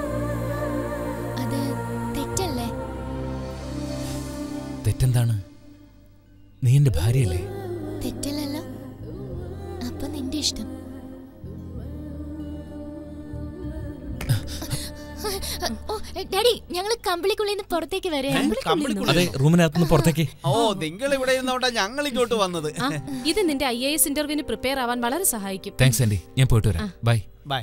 Speaker 8: അത് തെറ്റല്ലേ
Speaker 1: തെറ്റെന്താണ് നീ എന്റെ ഭാര്യയല്ലേ
Speaker 8: തെറ്റല്ലല്ലോ അപ്പൊ നിന്റെ ഇഷ്ടം ഓ ഡാഡി ഞങ്ങള് കമ്പിളിക്കുള്ളിൽ നിന്ന് പുറത്തേക്ക് വരെ
Speaker 1: അതെ റൂമിനകത്തുനിന്ന് പുറത്തേക്ക്
Speaker 19: ഓ നിങ്ങൾ ഇവിടെ ഇരുന്നോണ്ടാ ഞങ്ങൾ ഇങ്ങോട്ട് വന്നത്
Speaker 11: ആ, ഇത് നിന്റെ ഐ എ എസ് ഇന്റർവ്യൂവിന് പ്രിപ്പയർ ആവാൻ വളരെ സഹായിക്കും
Speaker 1: താങ്ക്സ് ആൻഡി ഞാൻ പോയിട്ട് വരാം ബൈ
Speaker 19: ബൈ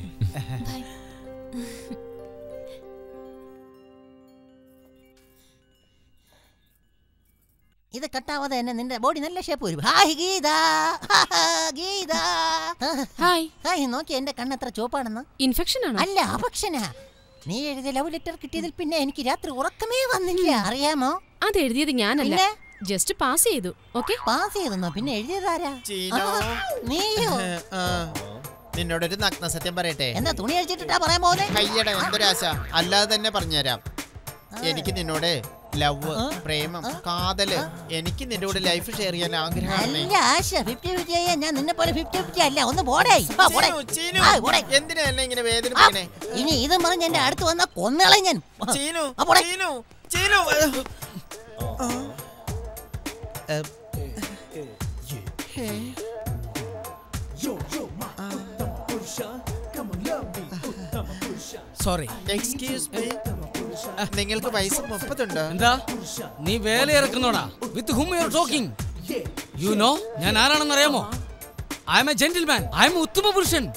Speaker 6: ഇത് കട്ടാവാതെ തന്നെ നിന്റെ ബോഡി നല്ല ഷേപ്പ് വരും hi Geetha Geetha
Speaker 11: hi
Speaker 6: hi നോക്കി എന്റെ കണ്ണെത്ര ചുവപ്പാണെന്ന്
Speaker 11: ഇൻഫെക്ഷൻ ആണോ
Speaker 6: അല്ല അപക്ഷന നീ എഴുതിയ ലവ് ലെറ്റർ കിട്ടിയതിൽ പിന്നെ എനിക്ക് രാത്രി ഉറക്കമേ വന്നില്ല അറിയാമോ
Speaker 11: അത് എഴുതിയത് ഞാനല്ല
Speaker 6: പിന്നെ?
Speaker 11: ജസ്റ്റ് പാസ് ചെയ്തു ഓക്കെ
Speaker 6: പാസ് ചെയ്തെന്നോ പിന്നെ എഴുതിയതാരാ
Speaker 9: ചീനോ.
Speaker 6: നീയോ
Speaker 9: ആ, നിന്നോടൊരു നഗ്ന സത്യം പറയട്ടെ
Speaker 6: എന്താ തുണി അഴിച്ചിട്ടാ പറയാൻ പോകുന്നേ
Speaker 9: കയ്യട എന്തൊരാശ അല്ലാതെ തന്നെ പറഞ്ഞുതരാം എനിക്ക് നിന്നോട് ലവ് പ്രേമം കാതല് എനിക്ക് നിന്റെ കൂടെ ലൈഫ് ഷെയർ ചെയ്യാൻ ആഗ്രഹമാണ്
Speaker 6: അല്ല ആശ ഫിഫ്റ്റി ഫിഫ്റ്റി ചെയ്യാൻ ഞാൻ നിന്നെ പോലെ ഫിഫ്റ്റി ഫിഫ്റ്റി അല്ല ഒന്ന് പോടേ വാ, പോടേ.
Speaker 9: ചീനു,
Speaker 6: ആ, പോടേ.
Speaker 9: എന്തിനാ എന്നെ ഇങ്ങനെ വേദനിപ്പിക്കണേ
Speaker 6: ഇനി ഇതും പറഞ്ഞ് എന്റെ അടുത്ത് വന്ന കൊന്നളെ ഞാൻ
Speaker 9: ചീനു
Speaker 6: ആ, പോടേ.
Speaker 9: Cheenu Cheenu
Speaker 5: sorry
Speaker 9: excuse me നിങ്ങൾക്ക് വയസ്സ് മുപ്പതുണ്ടോ
Speaker 5: എന്താ നീ വേല ഇറക്കുന്നോടാ with hmm you are talking you know ഞാൻ ആരാണെന്ന് അറിയാമോ I am a gentleman I am ഉത്തമ പുരുഷൻ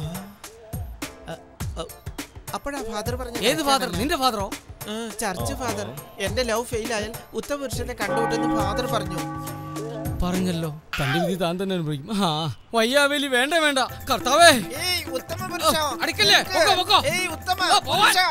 Speaker 9: അപ്പോഴാ ഫാദർ പറഞ്ഞു
Speaker 5: ഏത് ഫാദർ നിന്റെ ഫാദറോ
Speaker 9: ചർച്ച് ഫാദർ എന്റെ ലവ് ഫെയിൽ ആയാൽ ഉത്തമ പുരുഷനെ കണ്ടുവിട്ടെന്ന് ഫാദർ പറഞ്ഞു
Speaker 5: പറഞ്ഞല്ലോ തന്റെ വിധി താൻ തന്നെ അനുഭവിക്കും ആ വയ്യാവേലി വേണ്ട വേണ്ട കർത്താവേ
Speaker 9: ഏയ് ഉത്തമ പുരുഷ
Speaker 5: ഓ, അടിക്കല്ലേ? പൊക്കോ, പൊക്കോ.
Speaker 9: ഏയ് ഉത്തമ
Speaker 5: ആ, പോവാൻ.
Speaker 9: പുരുഷ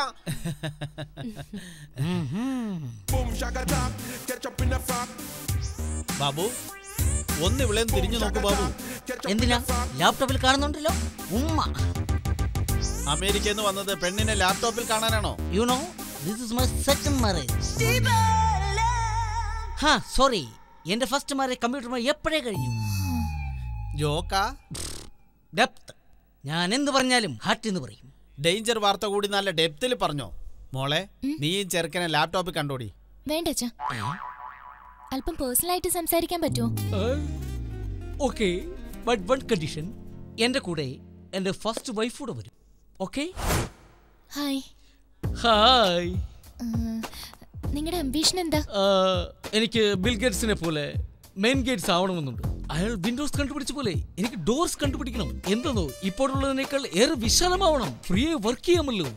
Speaker 19: ബാബു ഒന്ന് ഇവിടെ തിരിഞ്ഞു നോക്കൂ ബാബു
Speaker 6: എന്തിനാ ലാപ്ടോപ്പിൽ കാണുന്നുണ്ടല്ലോ ഉമ്മ
Speaker 19: അമേരിക്കയിൽ നിന്ന് വന്നത് പെണ്ണിനെ ലാപ്ടോപ്പിൽ കാണാനാണോ
Speaker 6: you know this is my second marriage ഹാ സോറി എന്റെ ഫസ്റ്റ് മാരേജ് കമ്പ്യൂട്ടർ എപ്പോഴേ കഴിഞ്ഞു
Speaker 19: ജോക്കാ
Speaker 6: ഡെപ്ത് ഞാൻ എന്ത് പറഞ്ഞാലും ഹാർട്ട് എന്ന് പറയും
Speaker 19: ഡേഞ്ചർ വാർത്ത കൂടി നല്ല ഡെപ്തിൽ പറഞ്ഞോ മോളെ നീ ഈ ചെറുക്കനെ ലാപ്ടോപ്പിൽ കണ്ടോടി
Speaker 8: വേണ്ട അച്ഛാ അല്പം പേഴ്സണൽ ആയിട്ട് സംസാരിക്കാൻ പറ്റുമോ
Speaker 5: ഓക്കെ ബട്ട് വൺ കണ്ടീഷൻ എന്റെ കൂടെ എന്റെ ഫസ്റ്റ് വൈഫ് കൂടെ വരും ഓക്കെ
Speaker 8: ഹായ്
Speaker 5: ഹായ്
Speaker 8: നിങ്ങളുടെ അംബീഷൻ എന്താ
Speaker 5: എനിക്ക് ബിൽ ഗേറ്റ്സിനെ പോലെ മെയിൻ ഗേറ്റ്സ് ആവണമെന്നുണ്ട് അയാൾ വിൻഡോസ് കണ്ടുപിടിച്ച പോലെ എനിക്ക് ഡോർസ് കണ്ടുപിടിക്കണം എന്തെന്നോ ഇപ്പോഴുള്ളതിനേക്കാൾ ഏറെ വിശാലമാവണം ഫ്രീ വർക്ക് ചെയ്യാമല്ലോ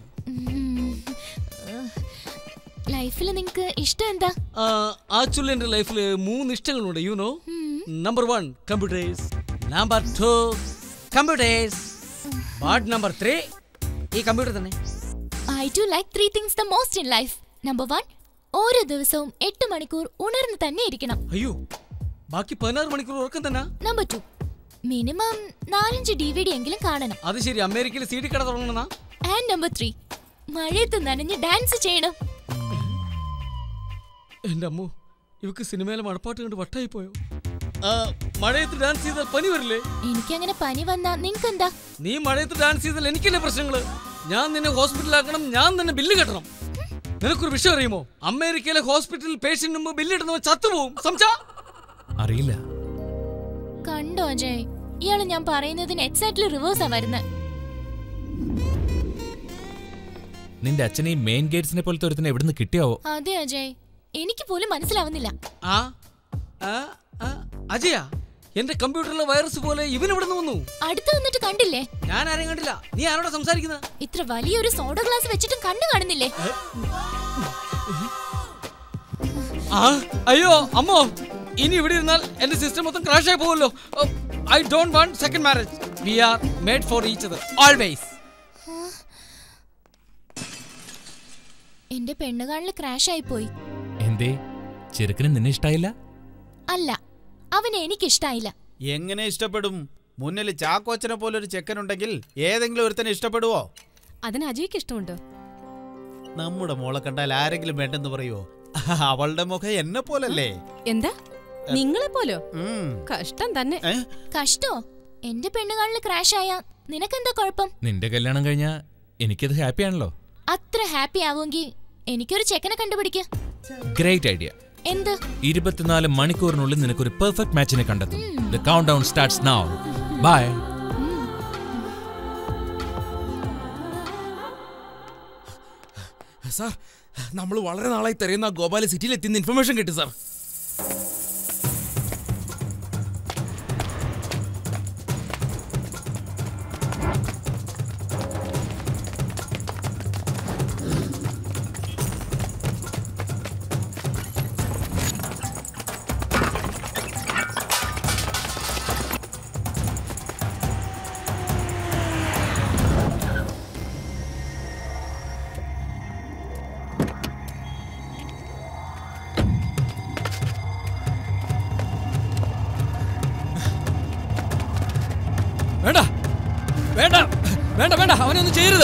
Speaker 8: ലൈഫിൽ നിങ്ങൾക്ക് ഇഷ്ടം എന്താ
Speaker 5: ആക്ച്വലി എന്റെ ലൈഫിൽ മൂന്ന് ഇഷ്ടങ്ങളുണ്ട് you know number one computers number two computers ward number three ഈ കമ്പ്യൂട്ടർ തന്നെ
Speaker 8: I too like three things the most in life number one ഓരോ ദിവസവും എട്ട് മണിക്കൂർ ഉണർന്ന് തന്നെ ഇരിക്കണം
Speaker 5: അയ്യോ ബാക്കി പതിനാറ് മണിക്കൂർ ഉറക്കം തന്നെ
Speaker 8: നമ്പർ ടു മിനിമം നാലഞ്ച് ഡി വി ഡി എങ്കിലും കാണണം
Speaker 5: അത് ശരി അമേരിക്കയിൽ സി ഡി കട തുടങ്ങണമെന്നാ
Speaker 8: ആൻഡ് നമ്പർ ത്രീ മഴയത്ത് നനഞ്ഞ് ഡാൻസ് ചെയ്യണം
Speaker 5: എന്റെ അമ്മു ഇവക്ക് സിനിമയിലെ മഴപ്പാട്ട് കണ്ട് വട്ടായി പോയോ ആ, മഴയത്ത് ഡാൻസ് ചെയ്താൽ പനി വരില്ലേ
Speaker 8: എനിക്കങ്ങനെ പനി വന്നാ നിങ്ങൾക്ക് എന്താ
Speaker 5: നീ മഴയത്ത് ഡാൻസ് ചെയ്താൽ എനിക്കല്ലേ പ്രശ്നങ്ങള് ഞാൻ നിന്നെ ഹോസ്പിറ്റലാക്കണം ഞാൻ തന്നെ ബില്ല് കെട്ടണം നിനക്കൊരു വിഷയം അറിയുമോ അമേരിക്കയിലെ ഹോസ്പിറ്റലിൽ പേഷ്യന്റ് മുമ്പ് ബില്ലിടുന്നവൻ ചത്തുപോകും സംസാ
Speaker 1: അറിയില്ല
Speaker 8: കണ്ടോ അജയ് ഇയാള് ഞാൻ പറയുന്നതിന് എക്സാക്ട്ലി റിവേഴ്സാ വരുന്നത്
Speaker 1: നിന്റെ അച്ഛനെ ഈ മെയിൻ ഗേറ്റ്സിനെ പോലത്തെ ഒരുത്തിനെ എവിടുന്ന് കിട്ടിയാവോ
Speaker 8: അതെ അജയ് എനിക്ക് പോലും മനസ്സിലാവുന്നില്ല
Speaker 5: ആ ആ, ആ, അജയ എന്റെ കമ്പ്യൂട്ടറിലെ വൈറസ് പോലെ ഇവൻ ഇവിടെ വന്നു
Speaker 8: അടുത്ത് വന്നിട്ട് കണ്ടില്ലേ
Speaker 5: ഞാൻ ആരെയും കണ്ടില്ല നീ ആരോടാ സംസാരിക്കുന്നത്
Speaker 8: ഇത്ര വലിയൊരു സോഡ ഗ്ലാസ് വെച്ചിട്ടും കണ്ണു കാണുന്നില്ലേ
Speaker 5: ആ അയ്യോ അമ്മോ ഇനി ഇവിടെ ഇരുന്നാൽ എന്റെ സിസ്റ്റം മൊത്തം ക്രാഷ് ആയി പോകുമല്ലോ I don't want second marriage we are made for each other always
Speaker 8: എന്റെ പെണ്ണുകാണില് ക്രാഷ് ആയി പോയി
Speaker 1: എന്തേ ചെറുക്കന് നിന്നെ ഇഷ്ടായില്ല
Speaker 8: അല്ല അവനെ എനിക്കിഷ്ടായില്ല
Speaker 19: എങ്ങനെ ഇഷ്ടപ്പെടും മുന്നിൽ ചാക്കോച്ചനെ പോലൊരു ചെക്കനുണ്ടെങ്കിൽ ഏതെങ്കിലും ഒരുത്തനെ ഇഷ്ടപ്പെടുവോ
Speaker 11: അതിന് അജയ്ക്ക് ഇഷ്ടമുണ്ടോ
Speaker 19: നമ്മുടെ മോളെ കണ്ടാൽ ആരെങ്കിലും വേണ്ടെന്ന് പറയുവോ അവളുടെ മുഖം എന്നെ പോലല്ലേ
Speaker 11: എന്താ നിങ്ങളെ പോലോ കഷ്ടം തന്നെ
Speaker 8: കഷ്ടോ എന്റെ പെണ്ണുകാണില് ക്രാഷ് ആയ നിനക്കെന്താ കുഴപ്പം
Speaker 1: നിന്റെ കല്യാണം കഴിഞ്ഞാ എനിക്കത് ഹാപ്പിയാണല്ലോ
Speaker 8: അത്ര ഹാപ്പി ആവുമെങ്കിൽ എനിക്കൊരു ചെക്കനെ കണ്ടുപിടിക്ക
Speaker 1: ഗ്രേറ്റ് ഐഡിയ
Speaker 8: എന്ത്
Speaker 1: ഇരുപത്തിനാല് മണിക്കൂറിനുള്ളിൽ നിനക്കൊരു പെർഫെക്റ്റ് മാച്ചിനെ കണ്ടെത്തും the countdown starts now bye
Speaker 20: sir നമ്മൾ വളരെ നാളായി തിരയുന്ന ആ ഗോപാല സിറ്റിയിൽ എത്തിയെന്ന് ഇൻഫർമേഷൻ കിട്ടി സാർ വേണ്ട വേണ്ട വേണ്ട വേണ്ട അവനൊന്നും ചെയ്യരുത്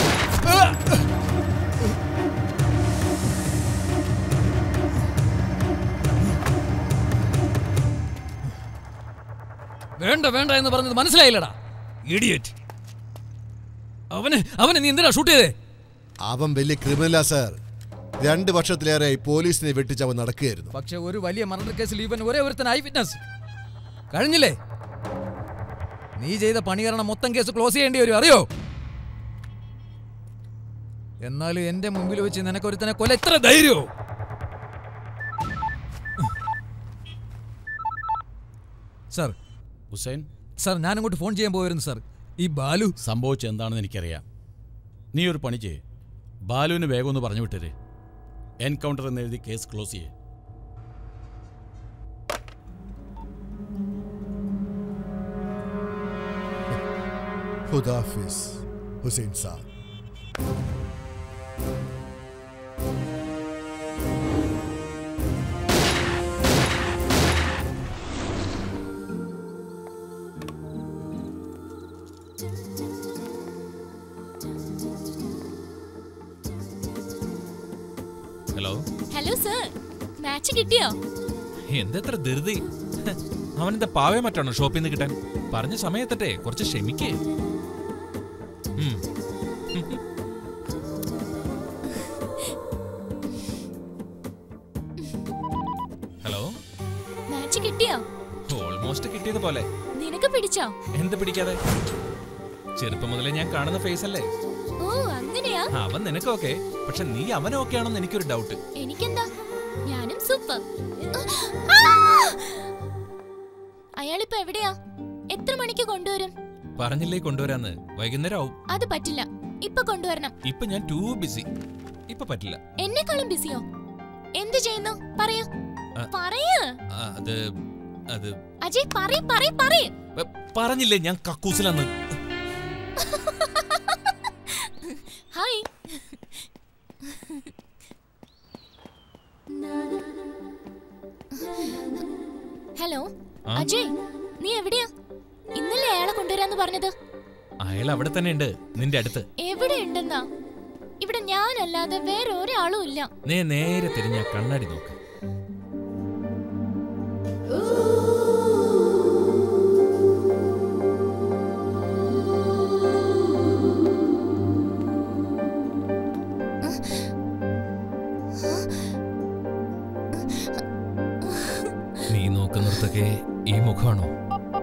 Speaker 20: വേണ്ട വേണ്ട എന്ന് പറഞ്ഞത് മനസ്സിലായില്ലടാ ഇഡിയറ്റ് അവന് അവനെ നീ എന്തിനാ ഷൂട്ട് ചെയ്തേ
Speaker 4: അവൻ വലിയ ക്രിമിനലാ സാർ രണ്ട് വർഷത്തിലേറെയായി പോലീസിനെ വെട്ടിച്ച് അവൻ നടക്കുകയായിരുന്നു
Speaker 14: പക്ഷെ ഒരു വലിയ മർഡർ കേസിൽ ഇവൻ ഒരേ ഒരുത്തൻ ഐ വിറ്റ്നസ് കഴിഞ്ഞില്ലേ നീ ചെയ്ത പണി കാരണം മൊത്തം കേസ് ക്ലോസ് ചെയ്യേണ്ടി വരും അറിയോ എന്നാലും എന്റെ മുമ്പിൽ വെച്ച് നിനക്ക് ഒരുത്തനെ കൊല എത്ര ധൈര്യോ സാർ
Speaker 12: ഹുസൈൻ
Speaker 14: സാർ ഞാൻ അങ്ങോട്ട് ഫോൺ ചെയ്യാൻ പോയിരുന്നു സാർ ഈ ബാലു
Speaker 12: സംഭവിച്ചത് എന്താണെന്ന് എനിക്കറിയാം നീ ഒരു പണി ചെയ്യ് ബാലുവിന് വേഗം ഒന്ന് പറഞ്ഞു വിട്ടര് എൻകൗണ്ടർ എന്ന് എഴുതി കേസ് ക്ലോസ് ചെയ്യേ
Speaker 4: ഹുദാഫിസ് Hussain sir
Speaker 1: hello
Speaker 8: hello sir match കിട്ടിയോ
Speaker 1: എന്തെത്ര ധൃതി അവനെന്താ പാവേ മറ്റാണോ ഷോപ്പിൽ നിന്ന് കിട്ടാൻ പറഞ്ഞ സമയത്തട്ടെ കുറച്ച് ക്ഷമിക്കേ ഉം. ഹലോ
Speaker 8: മാച്ച് കിട്ടിയോ
Speaker 1: ഓൾമോസ്റ്റ് കിട്ടിയത് പോലെ
Speaker 8: നിനക്ക് പിടിച്ചോ
Speaker 1: എന്ത് പിടിക്കാതെ ചെറുപ്പം മുതലേ ഞാൻ കാണുന്ന ഫേസ് അല്ലേ
Speaker 8: ഓ അങ്ങനെയാ
Speaker 1: അവൻ നിനക്ക് ഓക്കെ പക്ഷെ നീ അവൻ ഓക്കെ ആണെന്ന് എനിക്കൊരു ഡൗട്ട്
Speaker 8: എനിക്കെന്താ ഞാനും സൂപ്പർ അയാളിപ്പോ എവിടെയാ എത്ര മണിക്ക് കൊണ്ടുവരും
Speaker 1: പറഞ്ഞില്ലേ കൊണ്ടുവരാന്ന് വൈകുന്നേരം ആവും
Speaker 8: അത് പറ്റില്ല ഇപ്പൊ കൊണ്ടുവരണം
Speaker 1: ഇപ്പൊ ഞാൻ ടൂ ബിസി ഇപ്പൊ പറ്റില്ല
Speaker 8: എന്നെക്കാളും ബിസിയോ എന്ത് ചെയ്യുന്നു പറയൂ
Speaker 1: ആ.
Speaker 8: പറയൂ
Speaker 1: ആ, അത് അത്
Speaker 8: അജയ് പറയ് പറയ് പറയ്
Speaker 1: പ- പറഞ്ഞില്ലേ ഞാൻ കക്കൂസിലാന്ന്
Speaker 8: ഹായ് ഹലോ
Speaker 1: ആ?
Speaker 8: അജയ് നീ എവിടെയാ ഇന്നലെ അയാളെ കൊണ്ടുവരാന്ന് പറഞ്ഞത്
Speaker 1: അയാൾ അവിടെ തന്നെ ഉണ്ട് നിന്റെ അടുത്ത്
Speaker 8: എവിടെ ഉണ്ടെന്നാ ഇവിടെ ഞാനല്ലാതെ വേറെ ഒരാളും ഇല്ല
Speaker 1: നീ നേരെ തിരിഞ്ഞ കണ്ണാടി നോക്ക് നീ നോക്കുന്നിടത്തൊക്കെ ഈ മുഖമാണോ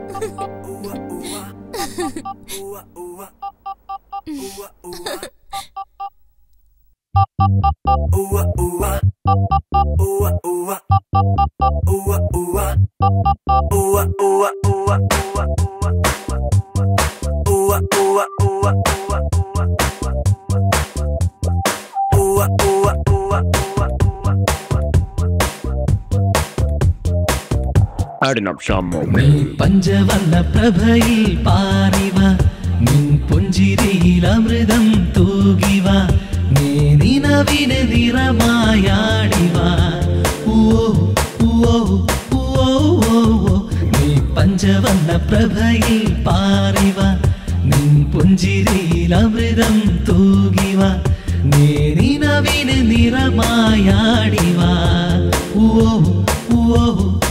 Speaker 21: നീ പഞ്ചവർണ്ണ പ്രഭയിൽ പാറിവ നിൻ പുഞ്ചിരിയിൽ അമൃതം തൂകിവ നീ നിനവിന് നിറമായാടിവ ഓ ഓ ഓ ഓ നീ പഞ്ചവർണ്ണ പ്രഭയിൽ പാറിവ നിൻ പുഞ്ചിരിയിൽ അമൃതം തൂകിവ നീ നിനവിന് നിറമായാടിവ ഓ ഓ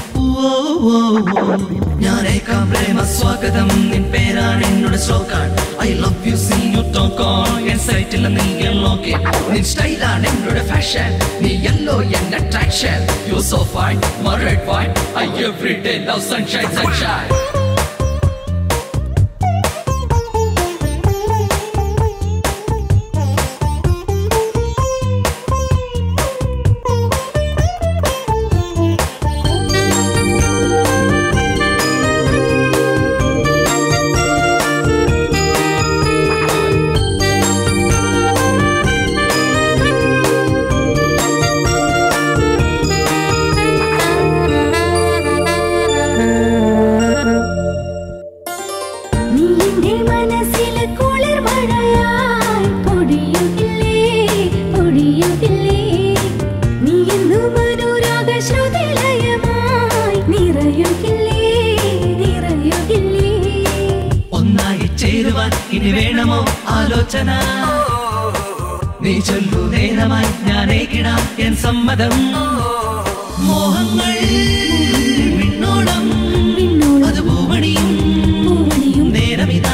Speaker 21: ഞാനേക്കാം പ്രേമ സ്വാഗതം നിൻ പേരാണ് എന്നോട് ശ്ലോക്കാൻ I love you see you talk on എൻ സൈറ്റിൽ നീ ലോക്കെ നിൻ സ്റ്റൈലാണ് എന്നോട് ഫാഷൻ നീ യെല്ലോ എൻ attraction you so fine my red wine I every day love sunshine sunshine
Speaker 16: നീ എന്റെ മനസ്സിലെ കുളിർ മഴയായി പൊടിയുകില്ലേ പൊടിയുകില്ലേ നീ എന്നും അനുരാഗ ശ്രുതിലയമായി നിറയുകില്ലേ നിറയുകില്ലേ
Speaker 21: ഒന്നായി ചേരുവാൻ ഇനി വേണമോ ആലോചന നീ ചൊല്ലു നേരമായി ഞാനേകിടാം എൻ സമ്മതം മോഹങ്ങൾ വിണ്ണോളം അത് പൂവണിയും നേരമിതാ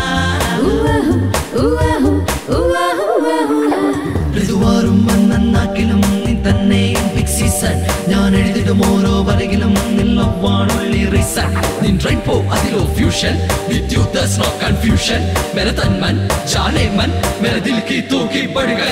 Speaker 21: ഋതുവാറും വന്നാക്കിലും നീ തന്നെയും ബിഗ് സീസൺ ഞാൻ എഴുതിടും ഓരോ വരകിലും നില്ലവാണുള്ളി റീസൺ നിൻ റെയിൻബോ അതിലോ fusion with you thus no confusion मेरा तन मन जाने मन मेरे दिल की तू की बढ़ गए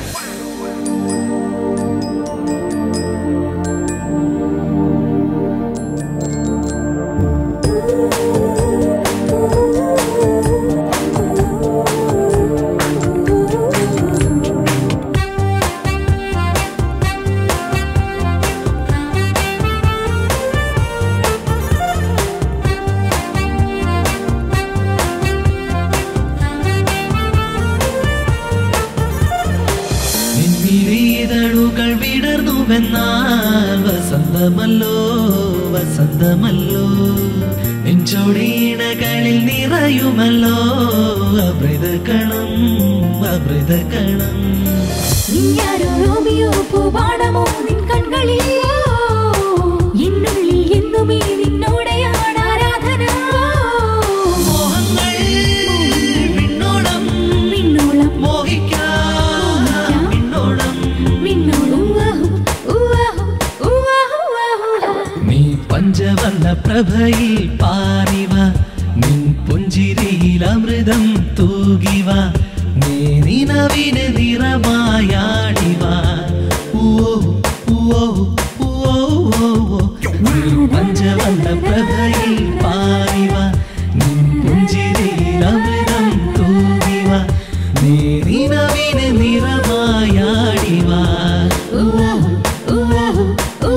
Speaker 21: നിന്നിരീതളുകൾ വിടർന്നുവെന്നാൽ വസന്തമല്ലോ വസന്തമല്ലോ നെഞ്ചോടീണകളിൽ നിറയുമല്ലോ അമൃതകണം അമൃതകണം
Speaker 16: നീയാരോ റോമിയോ പൂവാണമോ നിൻ കൺകളിൽ എന്നുള്ളിൽ എന്നുമേ നിന്നോടെയാണ് ആരാധന
Speaker 21: മോഹങ്ങൾ വിണ്ണോളം
Speaker 16: വിണ്ണോളം
Speaker 21: മോഹിക്കാം വിണ്ണോളം
Speaker 16: വിണ്ണോളം ഊവാഹു ഊവാഹു ഊവാഹു
Speaker 21: നീ പഞ്ചവർണ്ണ പ്രഭയിൽ പാറിവ നിൻ പുഞ്ചിരിയിൽ അമൃതം തൂകിവ നീ നിനവിന് നിറമായാടിവ ഓ ഓ ഓ ഓ നീ പഞ്ചവർണ്ണ പ്രഭയിൽ പാറിവ നിൻ പുഞ്ചിരിയിൽ അമൃതം തൂകിവ നീ നിനവിന് നിറമായാടിവ ഓ ഓ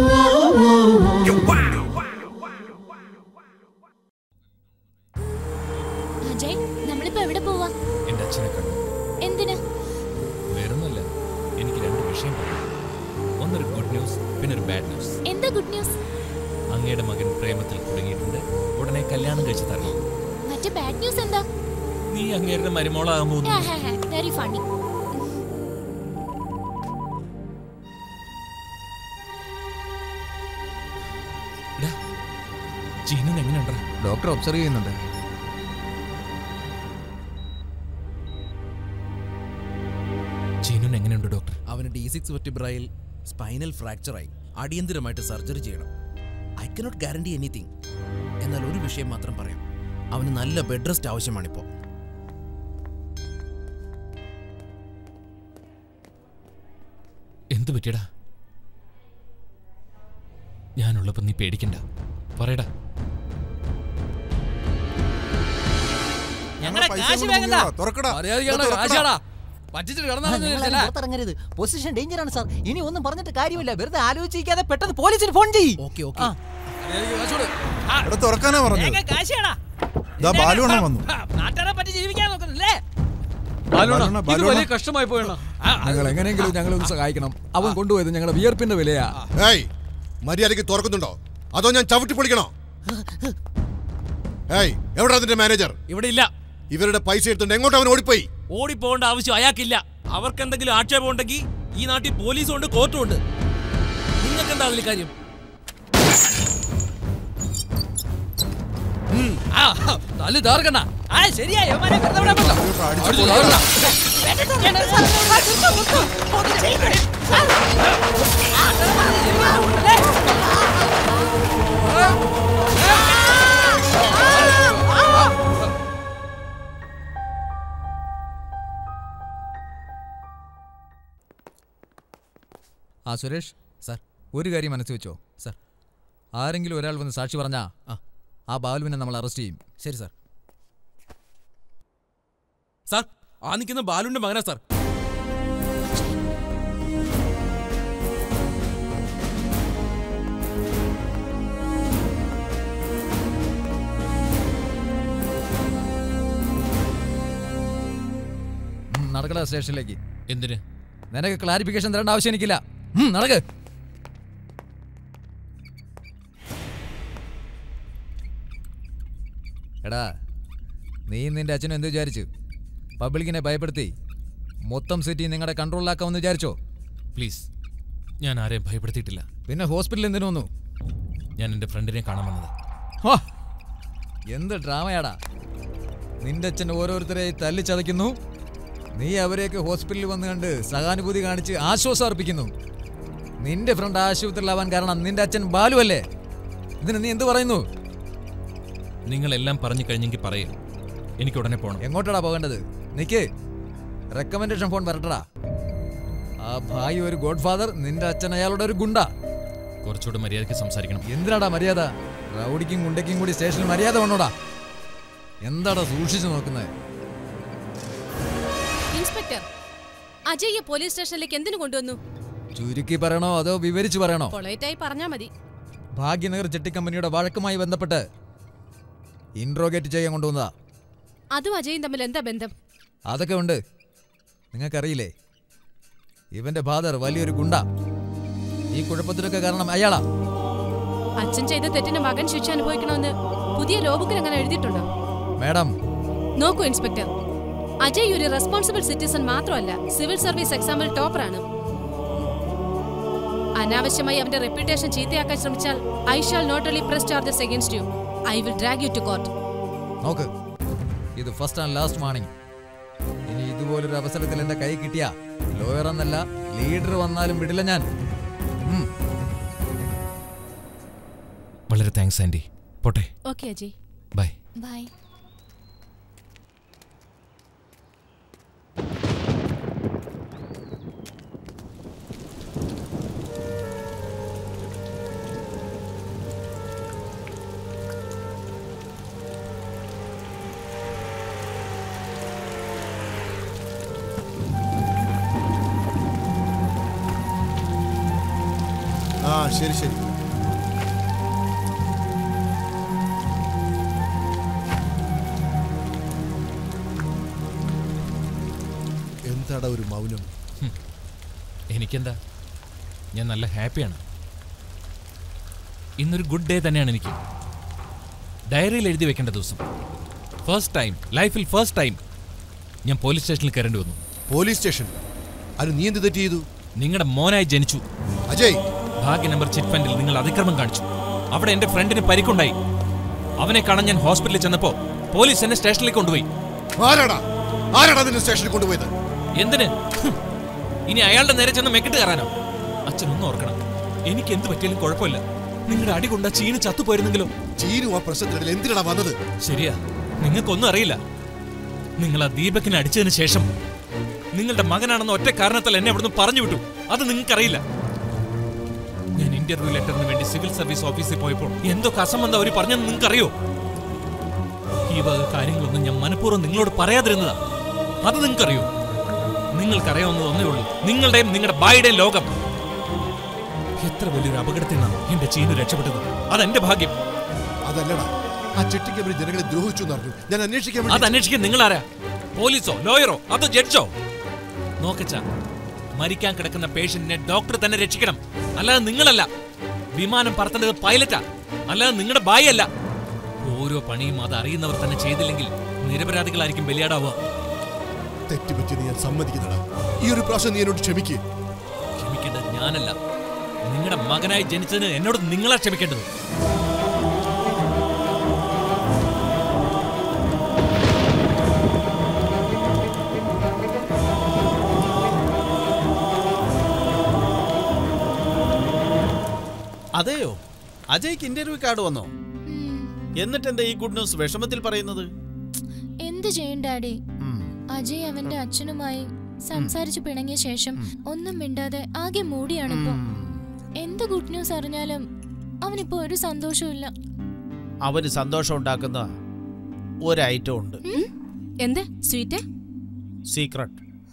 Speaker 8: അജയ് നമ്മളിപ്പോ എവിടെ പോവാ
Speaker 1: എന്റെ അച്ഛനെ കണ്ടു
Speaker 8: എന്തിന്
Speaker 1: വേറൊന്നുമല്ല എനിക്ക് രണ്ട് വിഷയം പറയാം ഒന്നൊരു ഗുഡ് ന്യൂസ് പിന്നെ ഒരു ബാഡ് ന്യൂസ്
Speaker 8: എന്താ ഗുഡ് ന്യൂസ്
Speaker 1: അങ്ങയുടെ മകൻ പ്രേമത്തിൽ തുടങ്ങിയിട്ടുണ്ട് ഉടനെ കല്യാണം കഴിച്ച് തരണം
Speaker 8: മറ്റേ ബാഡ് ന്യൂസ് എന്താ
Speaker 1: നീ അങ്ങേരുടെ മരുമോളാകാൻ പോകുന്നു
Speaker 8: വെരി ഫണ്ണി
Speaker 1: ചീനൻ എങ്ങനെയുണ്ടാ
Speaker 14: ഡോക്ടർ ഒബ്സർവ് ചെയ്യുന്നുണ്ട്
Speaker 1: ചീനുൻ എങ്ങനെയുണ്ട് ഡോക്ടർ
Speaker 22: അവന് ഡി സിക്സ് വെർട്ടിബ്രയിൽ സ്പൈനൽ ഫ്രാക്ചറായി അടിയന്തിരമായിട്ട് സർജറി ചെയ്യണം ഐ കനോട്ട് ഗ്യാരണ്ടി എനിത്തിങ് എന്നാൽ ഒരു വിഷയം മാത്രം പറയാം അവന് നല്ല ബെഡ് റെസ്റ്റ് ആവശ്യമാണിപ്പോ
Speaker 1: എന്ത് പറ്റിയടാ ഞാനുള്ളപ്പോ നീ പേടിക്കണ്ട പറയടാ
Speaker 14: ഞങ്ങളുടെ കാശ് വേഗം താ. മര്യാദയ്ക്കാണ് കാശാടാ. പറ്റിച്ചിട്ട് കിടന്നാ
Speaker 18: പുറത്തിറങ്ങരുത് പൊസിഷൻ ഡേഞ്ചർ ആണ് സാർ ഇനി ഒന്നും പറഞ്ഞിട്ട് കാര്യമില്ല വെറുതെ ആലോചിക്കാതെ പെട്ടെന്ന് പോലീസിന് ഫോൺ ചെയ്യ്
Speaker 22: ഓക്കെ
Speaker 18: ആ.
Speaker 2: ഇവിടെ തുറക്കാനാ പറഞ്ഞത്
Speaker 18: വേഗം കാശാടാ
Speaker 2: ദാ ബാലുവണ്ണം വന്നു
Speaker 18: നാട്ടുകാരെ പറ്റി ജീവിക്കാൻ നോക്കുന്നില്ലേ
Speaker 14: ബാലുണ്ണ,
Speaker 2: ബാലുണ്ണ,
Speaker 14: ഇത്
Speaker 2: ബാലുണ്ണ.
Speaker 14: വലിയ
Speaker 5: കഷ്ടമായി പോയണ
Speaker 14: ഞങ്ങൾ എങ്ങനെയെങ്കിലും ഞങ്ങളെ ഒന്ന് സഹായിക്കണം അവൻ കൊണ്ടുപോയത് ഞങ്ങളുടെ വിയർപ്പിന്റെ വിലയാ
Speaker 4: ഏയ് മര്യാദയ്ക്ക് തുറക്കുന്നുണ്ടോ അതോ ഞാൻ ചവിട്ടി പൊളിക്കണോ ഏയ് എവിടെ അതിന്റെ മാനേജർ
Speaker 1: ഇവിടെ ഇല്ല
Speaker 4: ഇവരുടെ പൈസ എടുത്തുണ്ട് എങ്ങോട്ട് അവൻ ഓടിപ്പോയി
Speaker 1: ഓടിപ്പോകേണ്ട ആവശ്യം അയാൾക്കില്ല അവർക്ക് എന്തെങ്കിലും ആക്ഷേപം ഉണ്ടെങ്കിൽ ഈ നാട്ടിൽ പോലീസും ഉണ്ട് കോർട്ടും ഉണ്ട് നിങ്ങൾക്ക് എന്താ അതിൽ കാര്യം
Speaker 14: ആ, തല്ല് താർക്കണ്ട
Speaker 18: ആ ശരിയാ യവന്മാരെ വെറുതെ വിടാൻ പറ്റില്ല.
Speaker 14: അടിച്ചു താർക്കണ്ട. ആ സുരേഷ് സാർ ഒരു കാര്യം മനസ്സിൽ വെച്ചോ സാർ ആരെങ്കിലും ഒരാൾ വന്ന് സാക്ഷി പറഞ്ഞാ ആ ബാലുവിനെ നമ്മൾ അറസ്റ്റ് ചെയ്യും
Speaker 22: ശരി സാർ
Speaker 1: സാർ ആ നിൽക്കുന്ന ബാലുവിന്റെ മകനാ സാർ
Speaker 14: ഉം, നടക്കടാ സ്റ്റേഷനിലേക്ക്
Speaker 1: എന്തിന്
Speaker 14: നിനക്ക് ക്ലാരിഫിക്കേഷൻ തരേണ്ട ആവശ്യം എനിക്കില്ല ഉം, നടക്ക് എടാ നീ നിന്റെ അച്ഛനും എന്ത് വിചാരിച്ചു പബ്ലിക്കിനെ ഭയപ്പെടുത്തി മൊത്തം സിറ്റി നിങ്ങളുടെ കൺട്രോളിലാക്കാമെന്ന് വിചാരിച്ചോ
Speaker 1: പ്ലീസ് ഞാൻ ആരെയും ഭയപ്പെടുത്തിയിട്ടില്ല
Speaker 14: പിന്നെ ഹോസ്പിറ്റലിൽ എന്തിനു വന്നു
Speaker 1: ഞാൻ എൻ്റെ ഫ്രണ്ടിനെ കാണാൻ വന്നത്
Speaker 14: ഹോ, എന്ത് ഡ്രാമയാടാ നിന്റെ അച്ഛൻ ഓരോരുത്തരെ തല്ലിച്ചതയ്ക്കുന്നു നീ അവരെയൊക്കെ ഹോസ്പിറ്റലിൽ വന്ന് കണ്ട് സഹാനുഭൂതി കാണിച്ച് ആശ്വാസം അർപ്പിക്കുന്നു നിന്റെ ഫ്രണ്ട് ആശുപത്രിയിലാവാൻ കാരണം നിന്റെ അച്ഛൻ ബാലു അല്ലേ ഇതിന് നീ എന്ത് പറയുന്നു
Speaker 1: നിങ്ങളെല്ലാം പറഞ്ഞു കഴിഞ്ഞെങ്കിൽ പറയും എനിക്ക് ഉടനെ പോകണം
Speaker 14: എങ്ങോട്ടാടാ പോകേണ്ടത് നിക്ക് റെക്കമെൻഡേഷൻ ഫോൺ വരട്ടടാ ആ ഭായി ഒരു ഗോഡ് ഫാദർ നിന്റെ അച്ഛൻ അയാളുടെ ഒരു ഗുണ്ട
Speaker 1: കുറച്ചുകൂടെ മര്യാദയ്ക്ക് സംസാരിക്കണം
Speaker 14: എന്തിനാടാ മര്യാദ റൗഡിക്കും ഗുണ്ടയ്ക്കും കൂടി സ്റ്റേഷനിൽ മര്യാദ വേണോടാ എന്താടാ സൂക്ഷിച്ചു നോക്കുന്നത്
Speaker 11: ഇൻസ്പെക്ടർ അജയ്യെ പോലീസ് സ്റ്റേഷനിലേക്ക് എന്തിനു കൊണ്ടുവന്നു
Speaker 14: ചുരുക്കി പറയണോ അതോ വിവരിച്ചു പറയണോ
Speaker 11: പൊളൈറ്റായി പറഞ്ഞാ മതി
Speaker 14: ഭാഗ്യനഗർ ചെട്ടി കമ്പനിയുടെ വഴക്കുമായി ബന്ധപ്പെട്ട് ഇൻട്രോഗേറ്റ് ചെയ്യാൻ കൊണ്ടുവന്നതാ
Speaker 11: അതും അജയും തമ്മിൽ എന്താ ബന്ധം
Speaker 14: അതൊക്കെ ഉണ്ട് നിങ്ങൾക്കറിയില്ലേ ഇവന്റെ ഫാദർ വലിയൊരു ഗുണ്ട ഈ കുഴപ്പത്തിലൊക്കെ കാരണം അയാളാ
Speaker 11: അച്ഛൻ ചെയ്ത തെറ്റിന് മകൻ ശിക്ഷ അനുഭവിക്കണമെന്ന് പുതിയ ലോബുക്കിൽ അങ്ങനെ എഴുതിയിട്ടുണ്ടോ
Speaker 14: മാഡം
Speaker 11: നോക്കൂ ഇൻസ്പെക്ടർ അജയ് ഒരു റെസ്പോൺസിബിൾ സിറ്റിസൺ മാത്രമല്ല സിവിൽ സർവീസ് എക്സാമിൽ ടോപ്പറാണ് അനാവശ്യമായി അവന്റെ റെപ്യൂട്ടേഷൻ ചീത്തയാക്കാൻ ശ്രമിച്ചാൽ I shall not only press charges against you I will drag you to court
Speaker 14: നോക്ക് ഇത് ഫസ്റ്റ് ആൻഡ് ലാസ്റ്റ് വാണിംഗ് ഇനി ഇതുപോലൊരു അവസരത്തിൽ എന്റെ കൈ കിട്ടിയ ലോയർ എന്നല്ല ലീഡർ വന്നാലും വിടില്ല ഞാൻ ഉം.
Speaker 1: വളരെ താങ്ക്സ് ആൻറ്റി പോട്ടെ
Speaker 11: ഓക്കെ അജയ്
Speaker 1: ബൈ
Speaker 8: ബൈ
Speaker 4: ആ ശരി ശരി എന്താടാ ഒരു മൗനം
Speaker 1: എനിക്കെന്താ ഞാൻ നല്ല ഹാപ്പിയാണ് ഇന്നൊരു ഗുഡ് ഡേ തന്നെയാണ് എനിക്ക് ഡയറിയിൽ എഴുതി വെക്കേണ്ട ദിവസം ഫസ്റ്റ് ടൈം ലൈഫിൽ ഫസ്റ്റ് ടൈം ഞാൻ പോലീസ് സ്റ്റേഷനിൽ കയറേണ്ടി വന്നു
Speaker 4: പോലീസ് സ്റ്റേഷൻ അത് നീ എന്ത് തെറ്റ് ചെയ്തു
Speaker 1: നിങ്ങളുടെ മോനായി ജനിച്ചു
Speaker 4: അജയ്
Speaker 1: ഭാഗ്യ നമ്പർ ചിറ്റ് ഫണ്ടിൽ നിങ്ങൾ അതിക്രമം കാണിച്ചു അവിടെ എന്റെ ഫ്രണ്ടിന് പരിക്കുണ്ടായി അവനെ കാണാൻ ഞാൻ ഹോസ്പിറ്റലിൽ ചെന്നപ്പോ പോലീസ് എന്നെ സ്റ്റേഷനിലേക്ക് കൊണ്ടുപോയി
Speaker 4: ആരാടാ ആരാടാ നിന്നെ സ്റ്റേഷനിൽ കൊണ്ടുപോയത്
Speaker 1: എന്തിന് ഹും. ഇനി അയാളുടെ നേരെ ചെന്ന് മെക്കിട്ട് കയറാനോ അച്ഛൻ ഒന്നും ഓർക്കണം എനിക്ക് എന്ത് പറ്റിയാലും കുഴപ്പമില്ല നിങ്ങളുടെ അടി കൊണ്ട ചീന് ചത്തുപോയിരുന്നെങ്കിലോ
Speaker 4: ചീനു ആ പ്രശ്നത്തിനിടയിൽ എന്തിനാടാ വന്നത്
Speaker 1: ശരിയാ നിങ്ങൾക്കൊന്നും അറിയില്ല നിങ്ങൾ ആ ദീപകിനെ അടിച്ചതിന് ശേഷം നിങ്ങളുടെ മകനാണെന്ന ഒറ്റ കാരണത്താൽ എന്നെ അവിടുന്ന് പറഞ്ഞു വിട്ടു അത് നിങ്ങൾക്കറിയില്ല ഞാൻ ഇന്റർവ്യൂ ലെറ്ററിന് വേണ്ടി സിവിൽ സർവീസ് ഓഫീസിൽ പോയപ്പോൾ എന്തൊക്കെ അസംബന്ധം അവർ പറഞ്ഞെന്ന് നിങ്ങൾക്കറിയോ ഈ വക കാര്യങ്ങളൊന്നും ഞാൻ മനഃപൂർവ്വം നിങ്ങളോട് പറയാതിരുന്നതാ അത് നിങ്ങൾക്കറിയോ നിങ്ങൾക്കറിയാവുന്നത് ഒന്നേ ഉള്ളൂ നിങ്ങളുടെയും നിങ്ങളുടെ ബായുടെയും ലോകം എത്ര വലിയൊരു അപകടത്തിൽ നിന്നാണ് എന്റെ ചീനു രക്ഷപ്പെട്ടത് അതെന്റെ ഭാഗ്യം
Speaker 4: അതല്ലടാ ആ ചെട്ടിക്ക് അവർ ജനങ്ങളെ ദ്രോഹിച്ചു എന്നറിഞ്ഞു ഞാൻ അന്വേഷിക്കാൻ
Speaker 1: അത് അന്വേഷിക്കാൻ നിങ്ങളാരാ പോലീസോ ലോയറോ അതോ ജഡ്ജോ നോക്കച്ച മരിക്കാൻ കിടക്കുന്ന പേഷ്യന്റിനെ ഡോക്ടർ തന്നെ രക്ഷിക്കണം അല്ലാതെ നിങ്ങളല്ല വിമാനം പറത്തേണ്ടത് പൈലറ്റാ അല്ലാതെ നിങ്ങളുടെ ബായി അല്ല ഓരോ പണിയും അത് അറിയുന്നവർ തന്നെ ചെയ്തില്ലെങ്കിൽ നിരപരാധികളായിരിക്കും ബലിയാടാവുക
Speaker 4: തെറ്റുപറ്റിയത് ഞാൻ സമ്മതിക്കുന്നടാ ഈ ഒരു പ്രാവശ്യം നീ എന്നോട് ക്ഷമിക്ക്
Speaker 1: ക്ഷമിക്കേണ്ടത് ഞാനല്ല നിങ്ങളുടെ മകനായി ജനിച്ചതിന് എന്നോട് നിങ്ങളാ ക്ഷമിക്കേണ്ടത്
Speaker 19: അതെയോ അജയ്ക്ക് ഇന്റർവ്യൂ കാർഡ് വന്നോ എന്നിട്ട് എന്താ ഈ ഗുഡ് ന്യൂസ് വിഷമത്തിൽ പറയുന്നത്
Speaker 8: എന്ത് ചെയ്യും ഡാഡി അജയ് അവന്റെ അച്ഛനുമായി സംസാരിച്ചു പിണങ്ങിയ ശേഷം ഒന്നും മിണ്ടാതെ ആകെ മൂടിയാണിപ്പോ എന്ത് ഗുഡ് ന്യൂസ് അറിഞ്ഞാലും അവനിപ്പോ ഒരു സന്തോഷവും ഇല്ല
Speaker 19: അവന് സന്തോഷം ഉണ്ടാക്കുന്ന ഒരു ഐറ്റം ഉണ്ട്
Speaker 11: എന്ത് sweet
Speaker 19: secret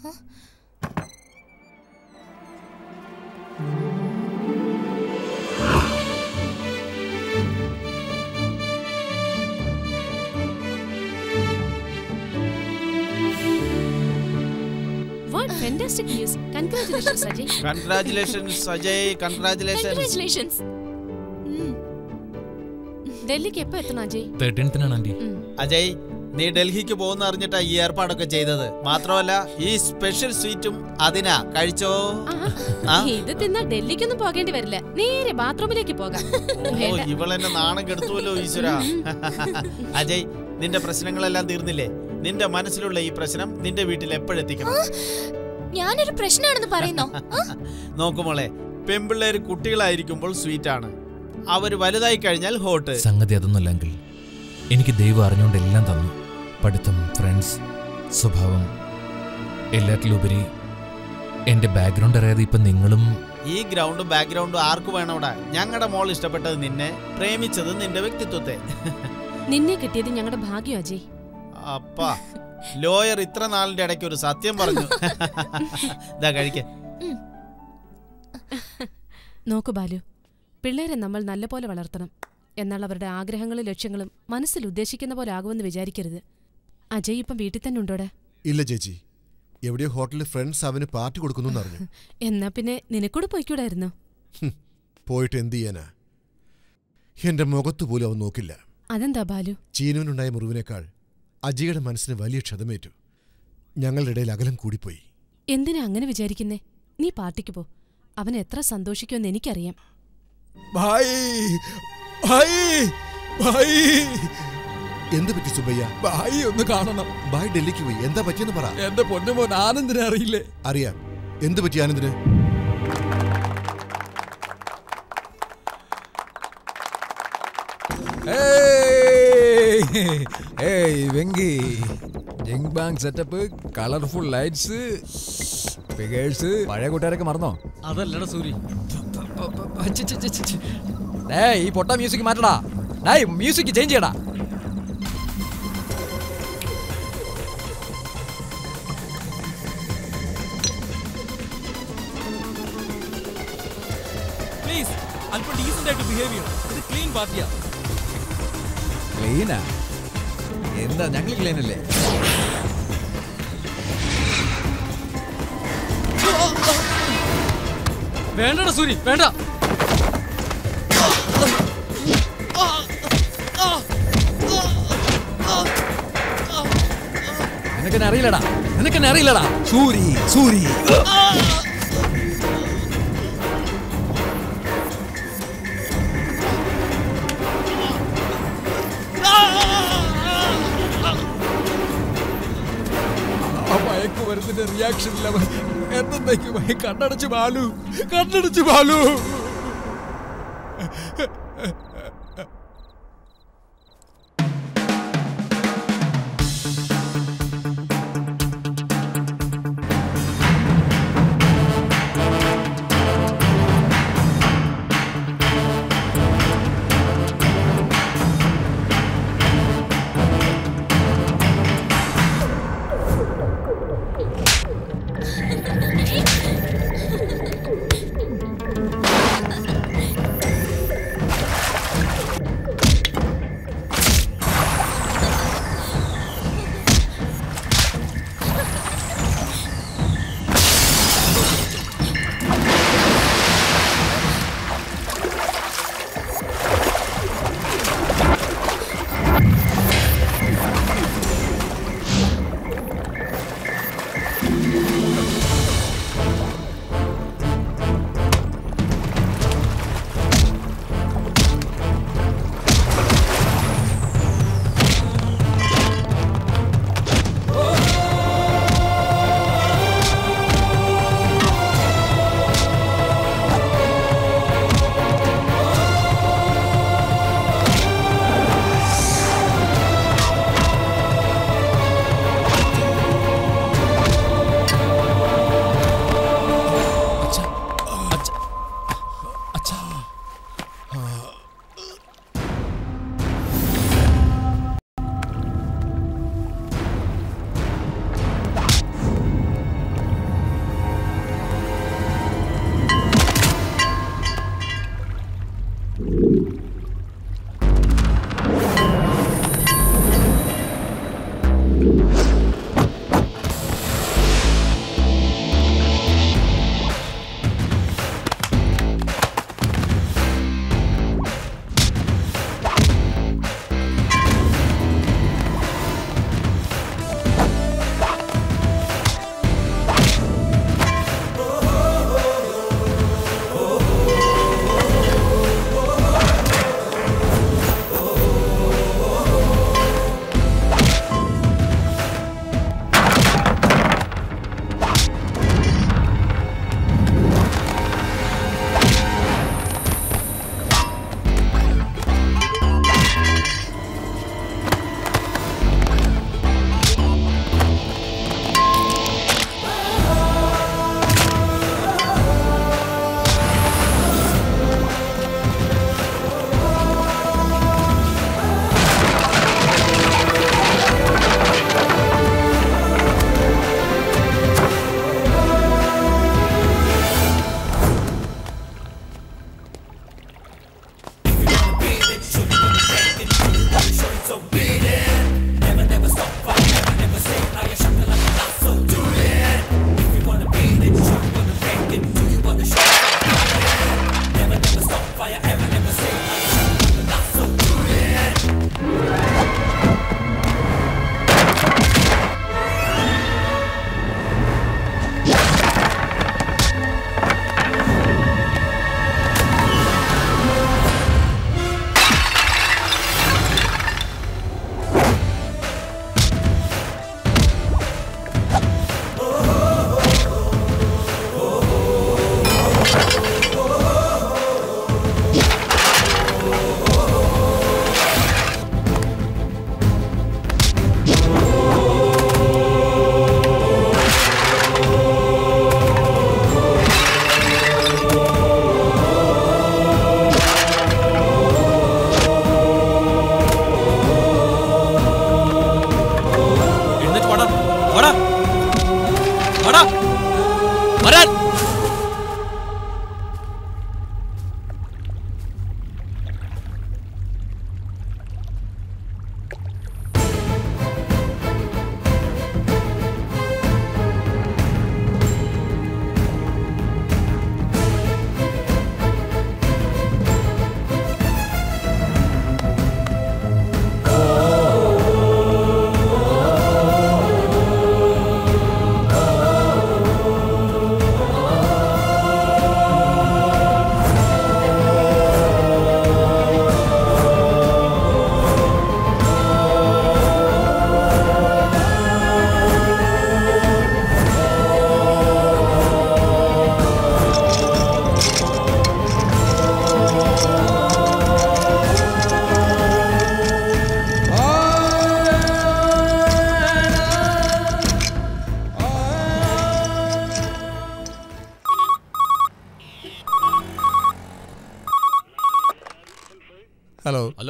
Speaker 11: what fantastic news congratulations Ajay
Speaker 19: congratulations Ajay congratulations
Speaker 8: congratulations
Speaker 11: ഡൽഹിക്ക് എപ്പോ എത്തണം അജയ്
Speaker 1: തേർട്ടീൻത്തിനാണ് ആന്റി
Speaker 19: അജയ് നീ ഡൽഹിക്ക് പോകുന്ന അറിഞ്ഞിട്ടാ ഈ ഏർപ്പാടൊക്കെ ചെയ്തത് മാത്രമല്ല ഈ സ്പെഷ്യൽ സ്വീറ്റും അതിനാ കഴിച്ചോ ആ?
Speaker 11: ഇത് തിന്നാ ഡൽഹിക്കൊന്നും പോകേണ്ടി വരില്ല നേരെ ബാത്റൂമിലേക്ക് പോകാം
Speaker 19: ഓ
Speaker 11: വേണ്ട.
Speaker 19: ഇവളെന്നെ നാണം കെടുത്തുവല്ലോ ഈശ്വര അജയ് നിന്റെ പ്രശ്നങ്ങളെല്ലാം തീർന്നില്ലേ നിന്റെ മനസ്സിലുള്ള ഈ പ്രശ്നം നിന്റെ വീട്ടിൽ എപ്പോഴെത്തിക്കണം
Speaker 8: ഞാനൊരു പ്രശ്നമാണെന്ന് പറയുന്നോ
Speaker 19: നോക്കുമോളെ പെമ്പിള്ളേര് കുട്ടികളായിരിക്കുമ്പോൾ സ്വീറ്റ് ആണ് അവര് വലുതായി കഴിഞ്ഞാൽ ഹോട്ട്
Speaker 1: സംഗതി അതൊന്നുമല്ല അങ്കിൾ എനിക്ക് ദൈവം അറിഞ്ഞുകൊണ്ട് എല്ലാം തന്നു പഠിത്തം ഫ്രണ്ട്സ് സ്വഭാവം എല്ലാറ്റിലുപരി എന്റെ ബാക്ക്ഗ്രൗണ്ട് അറിയാതെ ഇപ്പൊ നിങ്ങളും
Speaker 19: ഈ ഗ്രൗണ്ടും ബാക്ക്ഗ്രൗണ്ടും ആർക്ക് വേണോടാ ഞങ്ങളുടെ മോൾ ഇഷ്ടപ്പെട്ടത് നിന്നെ പ്രേമിച്ചത് നിന്റെ വ്യക്തിത്വത്തെ
Speaker 11: നിന്നെ കിട്ടിയത് ഞങ്ങളുടെ ഭാഗ്യം അജയ്
Speaker 19: അപ്പാ ലോയർ ഇത്ര നാളിന്റെ ഇടയ്ക്ക് ഒരു സത്യം പറഞ്ഞു ഇതാ കഴിക്ക
Speaker 11: നോക്കു ബാലു പിള്ളേരെ നമ്മൾ നല്ലപോലെ വളർത്തണം എന്നാൽ അവരുടെ ആഗ്രഹങ്ങളും ലക്ഷ്യങ്ങളും മനസ്സിൽ ഉദ്ദേശിക്കുന്ന പോലെ ആകുമെന്ന് വിചാരിക്കരുത് അജയ് ഇപ്പം വീട്ടിൽ തന്നെ ഉണ്ടോടെ
Speaker 4: ഇല്ല ചേച്ചി എവിടെയോ ഹോട്ടലിൽ ഫ്രണ്ട്സ് അവന് പാർട്ടി കൊടുക്കുന്നു അറിഞ്ഞു
Speaker 11: എന്നാ പിന്നെ നിനക്കൂടെ പോയിക്കൂടായിരുന്നോ
Speaker 4: ഹും, പോയിട്ട് എന്ത് ചെയ്യാനാ എന്റെ മുഖത്ത് പോലും അവൻ നോക്കില്ല
Speaker 11: അതെന്താ ബാലു
Speaker 4: ചീനുവിനുണ്ടായ മുറിവിനേക്കാൾ അജിയുടെ മനസ്സിന് വലിയ ക്ഷതമേറ്റു ഞങ്ങളുടെ ഇടയിൽ അകലം കൂടിപ്പോയി
Speaker 11: എന്തിനാ അങ്ങനെ വിചാരിക്കുന്നേ നീ പാർട്ടിക്ക് പോ അവൻ എത്ര സന്തോഷിക്കുമെന്ന് എനിക്കറിയാം
Speaker 4: ഭായ് ഭായ് ഭായ് എന്ത് പറ്റി സുബയ്യ
Speaker 14: ഭായി ഒന്ന് കാണണം
Speaker 4: ഭായ് ഡൽഹിക്ക് പോയി എന്താ പറ്റിയെന്ന് പറ
Speaker 14: എന്റെ പൊന്നുമോൻ ആനന്ദിനെ അറിയില്ലേ
Speaker 4: അറിയാം എന്ത് പറ്റി ആനന്ദിന്
Speaker 14: ഏയ്! ഏയ് വെങ്കി ജിങ് ബാങ് സെറ്റപ്പ് കളർഫുൾ ലൈറ്റ്സ് ഫിഗേഴ്സ് പഴയ കൂട്ടുകാരൊക്കെ മറന്നോ
Speaker 5: അതല്ലടാ സൂരി
Speaker 14: ഡേയ് ഈ പൊട്ട മ്യൂസിക് മാറ്റടാ ഡേയ് മ്യൂസിക് ചേഞ്ച് ചെയ്യടാ
Speaker 1: പ്ലീസ് അല്പം ഡീസന്റ് ആയിട്ട് ബിഹേവ് ചെയ്യണം ഇത് ക്ലീൻ പാർട്ടിയാ
Speaker 14: ക്ലീനാ എന്താ ഞങ്ങൾ ക്ലീൻ അല്ലേ
Speaker 5: വേണ്ടടാ സൂരി വേണ്ട
Speaker 14: നിനക്കെന്നെ അറിയില്ലടാ നിനക്കെന്നെ അറിയില്ലടാ സൂരി സൂരി ആ മയക്കുമരുന്നിന്റെ റിയാക്ഷൻ ഇല്ല എന്നേക്കുമായി കണ്ണടച്ചു ബാലു കണ്ണടച്ചു ബാലു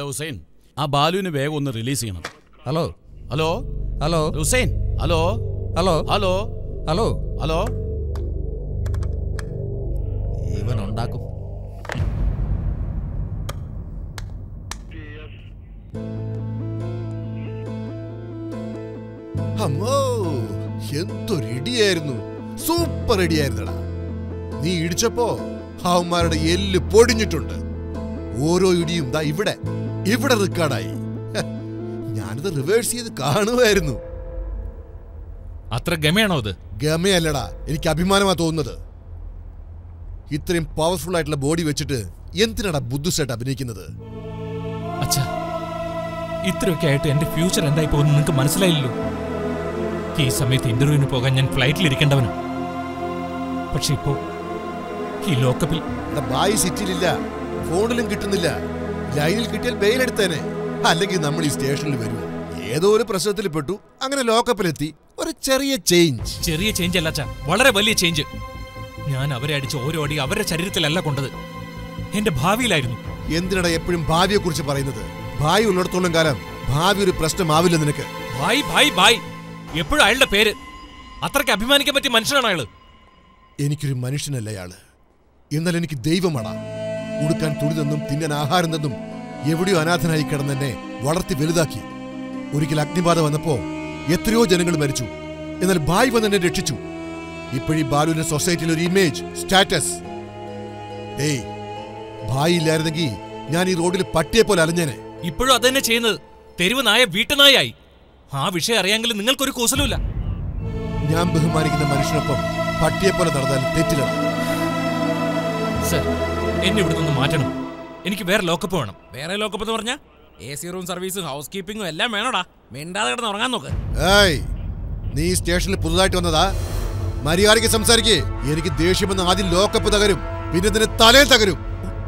Speaker 7: ഹുസൈൻ ആ ബാലുവിന് വേഗം ഒന്ന് റിലീസ് ചെയ്യണം
Speaker 14: hello
Speaker 7: hello
Speaker 14: hello
Speaker 7: Hussain hello
Speaker 14: hello
Speaker 7: hello
Speaker 14: hello
Speaker 7: hello
Speaker 14: ഇവൻ ഉണ്ടാക്കും
Speaker 4: അമ്മോ എന്തൊരു ഇടിയായിരുന്നു സൂപ്പർ ഇടിയായിരുന്നടാ നീ ഇടിച്ചപ്പോ അവന്മാരുടെ എല്ല് പൊടിഞ്ഞിട്ടുണ്ട് ഓരോ ഇടിയും ദാ ഇവിടെ ഇവിടെ റെക്കോർഡായി ഹ, ഞാനിത് റിവേഴ്സ് ചെയ്ത് കാണുമായിരുന്നു
Speaker 13: അത്ര ഗമയാണോ അത്
Speaker 4: ഗമയല്ലടാ എനിക്ക് അഭിമാനമാ തോന്നുന്നത് ഇത്രയും പവർഫുൾ ആയിട്ടുള്ള ബോഡി വെച്ചിട്ട് എന്തിനാടാ ബുദ്ധിസായിട്ട് അഭിനയിക്കുന്നത്
Speaker 13: അച്ഛാ ഇത്രയൊക്കെ ആയിട്ട് എന്റെ ഫ്യൂച്ചർ എന്തായി പോകുന്നു നിങ്ങൾക്ക് മനസ്സിലായില്ലല്ലോ ഈ സമയത്ത് ഇന്റർവ്യൂവിന് പോകാൻ ഞാൻ ഫ്ലൈറ്റിൽ ഇരിക്കേണ്ടവനാ പക്ഷെ ഇപ്പോ ഈ ലോക്കപ്പിൽ
Speaker 4: എടാ, ബായി സിറ്റിയിലില്ല ഫോണിലും കിട്ടുന്നില്ല ലൈനിൽ കിട്ടിയാൽ ബെയിൽ എടുത്തേനെ അല്ലെങ്കിൽ നമ്മൾ ഈ സ്റ്റേഷനിൽ വരും ഏതോ ഒരു പ്രശ്നത്തിൽ പെട്ടു അങ്ങനെ ലോക്കപ്പിലെത്തി ഒരു ചെറിയ ചേഞ്ച്
Speaker 13: ചെറിയ ചേഞ്ച് അല്ല അച്ഛാ വളരെ വലിയ ചേഞ്ച് ഞാൻ അവരെ അടിച്ച ഓരോ അടി അവരുടെ ശരീരത്തിലല്ല കൊണ്ടത് എന്റെ ഭാവിയിലായിരുന്നു
Speaker 4: എന്തിനടാ എപ്പോഴും ഭാവിയെ കുറിച്ച് പറയുന്നത് ഭാവി ഉള്ളിടത്തോളം കാലം ഭാവി ഒരു പ്രശ്നമാവില്ല നിനക്ക്
Speaker 13: ഭായ് ഭായ് ഭായ് എപ്പോഴും അയാളുടെ പേര് അത്രയ്ക്ക് അഭിമാനിക്കാൻ പറ്റിയ മനുഷ്യനാണ് അയാള്
Speaker 4: എനിക്കൊരു മനുഷ്യനല്ല അയാള് എന്നാൽ എനിക്ക് ദൈവമാടാ ഉടുക്കാൻ തുണി തന്നും തിന്നാൻ ആഹാരം തന്നും എവിടെയോ അനാഥനായി കിടന്നെന്നെ വളർത്തി വലുതാക്കി ഒരിക്കൽ അഗ്നിബാധ വന്നപ്പോ എത്രയോ ജനങ്ങൾ മരിച്ചു എന്നാൽ ഭായ് വന്ന് എന്നെ രക്ഷിച്ചു ഇപ്പോഴീ ബാലുവിന്റെ സൊസൈറ്റിയിൽ ഒരു ഇമേജ് സ്റ്റാറ്റസ് ഏയ് ഭായ് ഇല്ലായിരുന്നെങ്കിൽ ഞാൻ ഈ റോഡിൽ പട്ടിയെ പോലെ അലഞ്ഞേനെ
Speaker 13: ഇപ്പോഴും അത് തന്നെ ചെയ്യുന്നത് തെരുവ് നായ വീട്ടുനായായി ആ വിഷയം അറിയാമെങ്കിലും നിങ്ങൾക്കൊരു കൂസലുമില്ല
Speaker 4: ഞാൻ ബഹുമാനിക്കുന്ന മനുഷ്യനൊപ്പം പട്ടിയെ പോലെ നടന്നാൽ തെറ്റില്ല
Speaker 13: സർ എന്നെ ഇവിടെ നിന്ന് മാറ്റണം എനിക്ക് വേറെ ലോക്കപ്പ് വേണം
Speaker 1: വേറെ ലോക്കപ്പ് എന്ന് പറഞ്ഞാ എ സി റൂം സർവീസും ഹൗസ് കീപ്പിംഗും എല്ലാം വേണോടാ മിണ്ടാതെ കിടന്ന് ഉറങ്ങാൻ നോക്ക്
Speaker 4: ഏയ് നീ ഈ സ്റ്റേഷനിൽ പുതുതായിട്ട് വന്നതാ മര്യാദയ്ക്ക് സംസാരിക്കേ എനിക്ക് ദേഷ്യമെന്ന് ആദ്യം ലോക്കപ്പ് തകരും പിന്നെ നിന്റെ തലയിൽ തകരും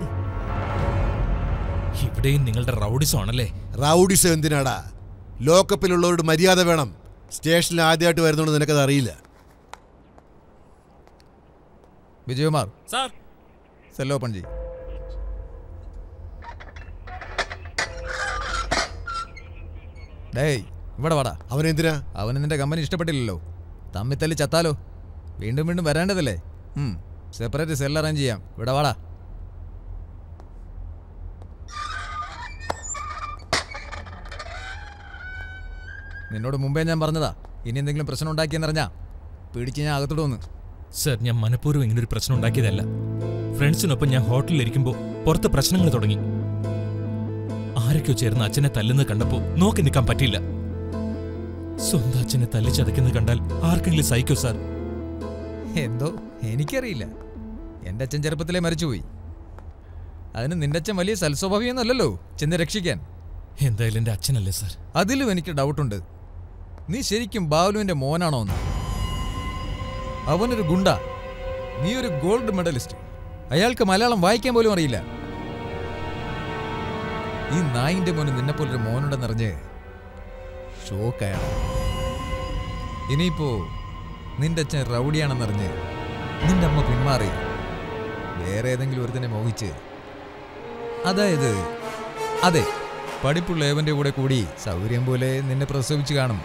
Speaker 13: ഇവിടെയും നിങ്ങളുടെ റൗഡിസം ആണല്ലേ
Speaker 4: റൗഡിസം എന്തിനാടാ ലോക്കപ്പിലുള്ളവരോട് മര്യാദ വേണം സ്റ്റേഷനിൽ ആദ്യമായിട്ട് വരുന്നോണ്ട് നിനക്കത് അറിയില്ല
Speaker 14: വിജയകുമാർ
Speaker 1: സാർ
Speaker 14: സെല്ലോ പഞ്ചി ഡേയ് ഇവിടെ വാടാ
Speaker 4: അവനെന്തിനാ
Speaker 14: അവന് നിന്റെ കമ്പനി ഇഷ്ടപ്പെട്ടില്ലല്ലോ തമ്മിത്തല്ലി ചത്താലോ വീണ്ടും വീണ്ടും വരേണ്ടതല്ലേ സെപ്പറേറ്റ് സെൽ അറേഞ്ച് ചെയ്യാം ഇവിടെ വാടാ നിന്നോട് മുമ്പേ ഞാൻ പറഞ്ഞതാ ഇനി എന്തെങ്കിലും പ്രശ്നം ഉണ്ടാക്കിയെന്നറിഞ്ഞാ പിടിച്ച് ഞാൻ അകത്തോട്ട് വന്ന്
Speaker 13: സർ ഞാൻ മനഃപൂർവ്വം ഇങ്ങനൊരു പ്രശ്നം ഉണ്ടാക്കിയതല്ല ഫ്രണ്ട്സിനൊപ്പം ഞാൻ ഹോട്ടലിൽ ഇരിക്കുമ്പോൾ പുറത്ത് പ്രശ്നങ്ങൾ തുടങ്ങി ആരൊക്കെയോ ചേർന്ന് അച്ഛനെ തല്ലുന്നത് കണ്ടപ്പോൾ നോക്കി നിൽക്കാൻ പറ്റില്ല സ്വന്തം അച്ഛനെ തല്ലിച്ചതയ്ക്കുന്നത് കണ്ടാൽ ആർക്കെങ്കിലും സഹിക്കോ സാർ
Speaker 14: എന്തോ എനിക്കറിയില്ല എൻ്റെ അച്ഛൻ ചെറുപ്പത്തിലേ മരിച്ചുപോയി അതിന് നിന്റെ അച്ഛൻ വലിയ സൽസ്വഭാവിയൊന്നുമല്ലല്ലോ ചെന്ന് രക്ഷിക്കാൻ
Speaker 13: എന്തായാലും എൻ്റെ അച്ഛനല്ലേ സാർ
Speaker 14: അതിലും എനിക്ക് ഡൗട്ടുണ്ട് നീ ശരിക്കും ബാലുവിന്റെ മോനാണോ എന്ന് അവനൊരു ഗുണ്ട നീ ഒരു ഗോൾഡ് മെഡലിസ്റ്റ് അയാൾക്ക് മലയാളം വായിക്കാൻ പോലും അറിയില്ല ഈ നായിന്റെ മോന് നിന്നെ പോലൊരു മോനുണ്ടെന്നറിഞ്ഞ് ഷോക്കായാണ് ഇനിയിപ്പോ നിന്റെ അച്ഛൻ റൗഡിയാണെന്നറിഞ്ഞ് നിന്റെ അമ്മ പിന്മാറി വേറെ ഏതെങ്കിലും ഒരുത്തനെ മോഹിച്ച് അതായത് അതെ പഠിപ്പുള്ള ഏവന്റെ കൂടെ കൂടി സൗകര്യം പോലെ നിന്നെ പ്രസവിച്ച് കാണും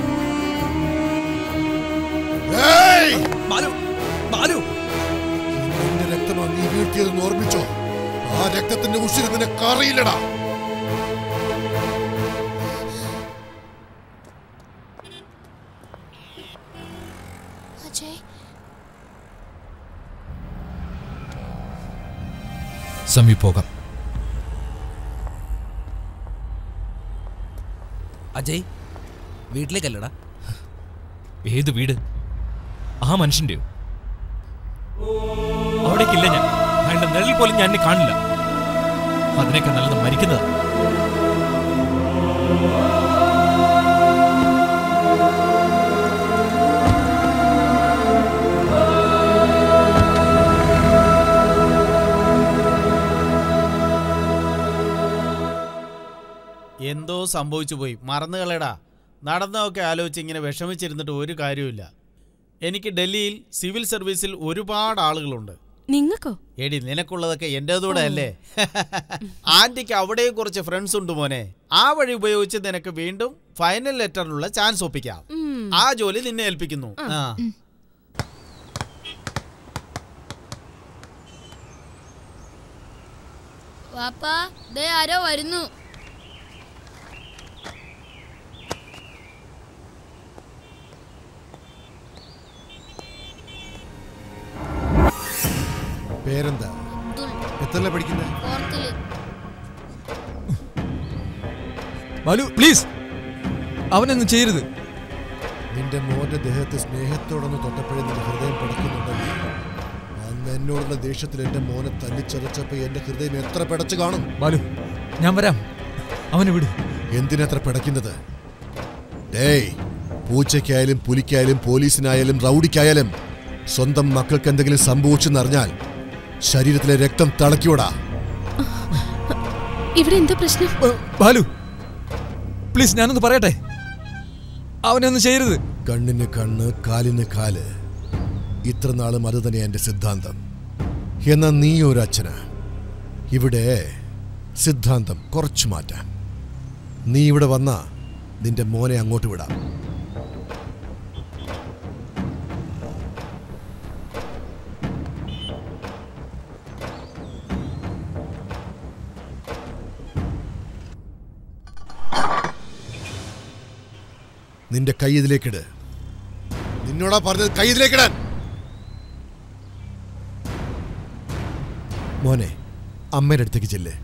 Speaker 4: ഏയ്!
Speaker 20: ബാലു ബാലു
Speaker 4: നടത്തിയതെന്ന് ഓർമ്മിച്ചോ ആ രക്തത്തിന്റെ ഉഷിര് നിനക്ക് അറിയില്ലടാ
Speaker 8: അജയ്
Speaker 14: സമി പോകാം
Speaker 20: അജയ് വീട്ടിലേക്കല്ലടാ ഏത് വീട് ആ മനുഷ്യന്റെയോ അവിടേക്കില്ല ഞാൻ അയാളുടെ നിഴൽ പോലും ഞാൻ ഇനി കാണില്ല അതിനൊക്കെ നല്ലത് മരിക്കുന്നതാ
Speaker 19: എന്തോ സംഭവിച്ചു പോയി മറന്നു കളയടാ നടന്നതൊക്കെ ആലോചിച്ച് ഇങ്ങനെ വിഷമിച്ചിരുന്നിട്ട് ഒരു കാര്യമില്ല എനിക്ക് ഡൽഹിയിൽ സിവിൽ സർവീസിൽ ഒരുപാട് ആളുകളുണ്ട്
Speaker 11: നിങ്ങൾക്കോ
Speaker 19: എടി നിനക്കുള്ളതൊക്കെ എന്റേതൂടെ അല്ലേ ആന്റിക്ക് അവിടെയും കുറച്ച് ഫ്രണ്ട്സ് ഉണ്ട് മോനെ ആ വഴി ഉപയോഗിച്ച് നിനക്ക് വീണ്ടും ഫൈനൽ ലെറ്ററിനുള്ള ചാൻസ് ഒപ്പിക്കാം
Speaker 11: ഉം.
Speaker 19: ആ ജോലി നിന്നെ ഏൽപ്പിക്കുന്നു ആ
Speaker 10: വാപ്പാ ദേ ആരോ വരുന്നു
Speaker 4: പേരെന്താ
Speaker 10: അബ്ദുൾ
Speaker 4: എത്രല്ല പഠിക്കുന്നത്
Speaker 10: ഫോർത്തില്
Speaker 14: ബാലു പ്ലീസ് അവനൊന്നും ചെയ്യരുത്
Speaker 4: നിന്റെ മോന്റെ ദേഹത്തെ സ്നേഹത്തോടൊന്ന് തൊട്ടപ്പോഴേ നിന്റെ ഹൃദയം പിടക്കുന്നുണ്ടെങ്കിൽ അന്ന് എന്നോടുള്ള ദേഷ്യത്തിൽ എന്റെ മോനെ തല്ലിച്ചതച്ചപ്പോ എന്റെ ഹൃദയം എത്ര പിടച്ചു കാണും
Speaker 14: ബാലു ഞാൻ വരാം അവന് വിട്
Speaker 4: എന്തിനത്ര പിടയ്ക്കുന്നത് ഡേയ് പൂച്ചയ്ക്കായാലും പുലിക്കായാലും പോലീസിനായാലും റൗഡിക്കായാലും സ്വന്തം മക്കൾക്ക് എന്തെങ്കിലും സംഭവിച്ചെന്നറിഞ്ഞാൽ ശരീരത്തിലെ രക്തം തിളക്കിയോടാ
Speaker 11: ഇവിടെ എന്താ പ്രശ്നം
Speaker 14: ബാലു പ്ലീസ് ഞാനൊന്ന് പറയട്ടെ അവനൊന്നും ചെയ്യരുത്
Speaker 4: കണ്ണിന് കണ്ണ് കാലിന് കാല് ഇത്ര നാളും അത് തന്നെ എന്റെ സിദ്ധാന്തം എന്നാ നീ ഒരു അച്ഛനാ ഇവിടെ സിദ്ധാന്തം കുറച്ചു മാറ്റാം നീ ഇവിടെ വന്നാ നിന്റെ മോനെ അങ്ങോട്ട് വിടാം നിന്റെ കൈ ഇതിലേക്കിട് നിന്നോടാ പറഞ്ഞത് കൈ ഇതിലേക്കിടാൻ മോനെ അമ്മയുടെ അടുത്തേക്ക് ചെല്ലേ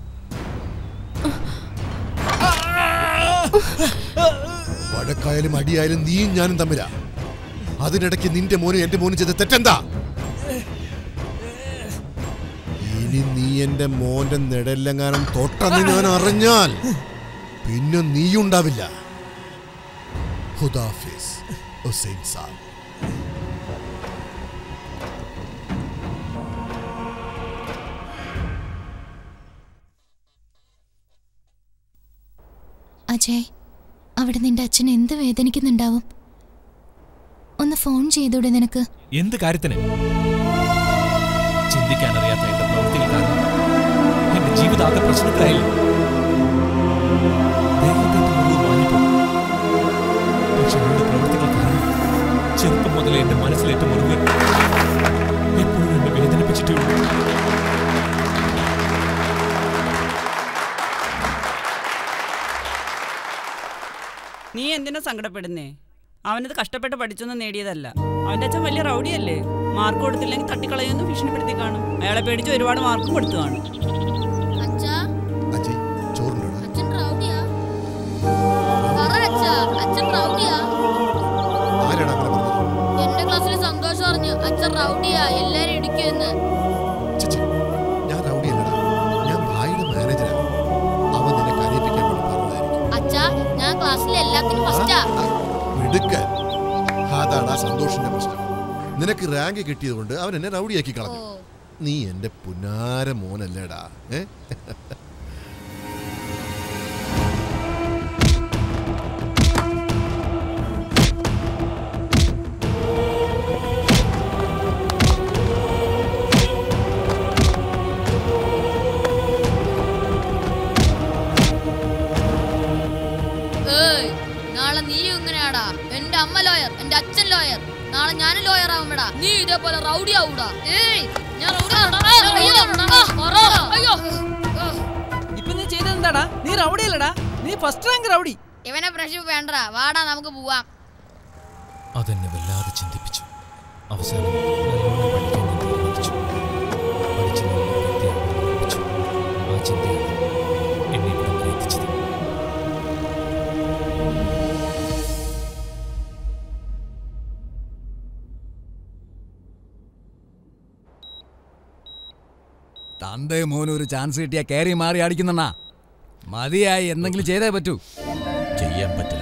Speaker 4: വഴക്കായാലും അടിയായാലും നീയും ഞാനും തമ്മിലാ അതിനിടയ്ക്ക് നിന്റെ മോനും എന്റെ മോനും ചെയ്ത തെറ്റെന്താ ഇനി നീ എന്റെ മോന്റെ നെടലെങ്ങാനും തൊട്ടെന്ന് ഞാൻ അറിഞ്ഞാൽ പിന്നെ നീയുണ്ടാവില്ല ഖുദാഫിസ് ഹുസൈൻ സാബ്
Speaker 8: അജയ് അവിടെ നിന്റെ അച്ഛൻ എന്ത് വേദനിക്കുന്നുണ്ടാവും ഒന്ന് ഫോൺ ചെയ്തൂടെ നിനക്ക്
Speaker 20: എന്ത് കാര്യത്തിന് ചിന്തിക്കാൻ അറിയാത്ത എന്റെ പ്രവൃത്തികൾ കാരണം എന്റെ ജീവിതം ആകെ പ്രശ്നത്തിലായില്ല ദേഹത്തേക്ക് മുഴുവൻ മാഞ്ഞിപ്പോയി പക്ഷെ എന്റെ പ്രവൃത്തികൾ കാരണം ചെറുപ്പം മുതലേ എന്റെ മനസ്സിലേറ്റ മുറിവുകൾ എപ്പോഴും എന്നെ വേദനിപ്പിച്ചിട്ടേ ഉള്ളൂ
Speaker 15: നീ എന്തിനാ സങ്കടപ്പെടുന്നേ അവനത് കഷ്ടപ്പെട്ട് പഠിച്ചൊന്നും നേടിയതല്ല അവന്റെ അച്ഛൻ വലിയ റൗഡിയല്ലേ മാർക്ക് കൊടുത്തില്ലെങ്കിൽ തട്ടിക്കളയൊന്നും ഭീഷണിപ്പെടുത്തി കാണും അയാളെ പേടിച്ച് ഒരുപാട് മാർക്കും കൊടുത്തു കാണും
Speaker 10: അച്ഛാ
Speaker 4: അജയ് ചോറിനോടാ
Speaker 10: അച്ഛൻ റൗഡിയാ പറ അച്ഛാ അച്ഛൻ റൗഡിയാ
Speaker 4: ആരാണ് അങ്ങനെ പറഞ്ഞത്
Speaker 10: എന്റെ ക്ലാസ്സിൽ സന്തോഷം പറഞ്ഞു അച്ഛൻ റൗഡിയാ എല്ലാരും ഇടിക്കുമെന്ന്
Speaker 4: ഞാൻ റൗഡിയല്ലടാ ഞാൻ ഭായിയുടെ മാനേജരാണ് അവൻ നിന്നെ കരയിപ്പിക്കാൻ വേണ്ടി പറഞ്ഞതായിരിക്കും
Speaker 10: അച്ഛാ ഞാൻ ക്ലാസ്സിൽ എല്ലാത്തിനും ഫസ്റ്റാ
Speaker 4: മിടുക്കൻ അതാണ് ആ സന്തോഷിന്റെ പ്രശ്നം നിനക്ക് റാങ്ക് കിട്ടിയതുകൊണ്ട് അവൻ എന്നെ റൗഡിയാക്കി കളഞ്ഞു നീ എന്റെ പുന്നാര മോനല്ലേടാ ഏ
Speaker 10: ഏയ് നാളെ നീ ഇങ്ങനെയാടാ എന്റെ അമ്മ ലോയർ എന്റെ അച്ഛൻ ലോയർ നാളെ ഞാനും ലോയർ ആവുമ്പടാ നീ ഇതേപോലെ റൗഡി ആവൂടാ ഏയ് ഞാൻ റൗഡി
Speaker 14: നീ ഫസ്റ്റ് റാങ്ക് റൗഡി
Speaker 10: ഇവനെ പ്രഷു വേണ്ട വാടാ നമുക്ക് പോവാം
Speaker 20: അതെന്നെ വല്ലാതെ ചിന്തിപ്പിച്ചു അവസാനം നല്ലോണം പഠിക്കാൻ ഞാൻ തീരുമാനിച്ചു പഠിച്ച് നല്ല വിദ്യാഭ്യാസം ഉറപ്പിച്ചു ആ ചിന്തയാണ് എന്നെ ഇവിടം വരെ എത്തിച്ചത്
Speaker 14: തന്റെ മോന് ഒരു ചാൻസ് കിട്ടിയാ കയറി മാറി അടിക്കുന്നണ്ണ മതിയായി എന്തെങ്കിലും ചെയ്തേ പറ്റൂ
Speaker 12: ചെയ്യാൻ പറ്റില്ല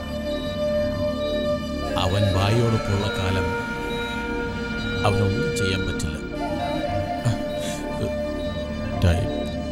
Speaker 12: അവൻ വായോടൊപ്പമുള്ള കാലം അവനൊന്നും ചെയ്യാൻ പറ്റില്ല ടൈം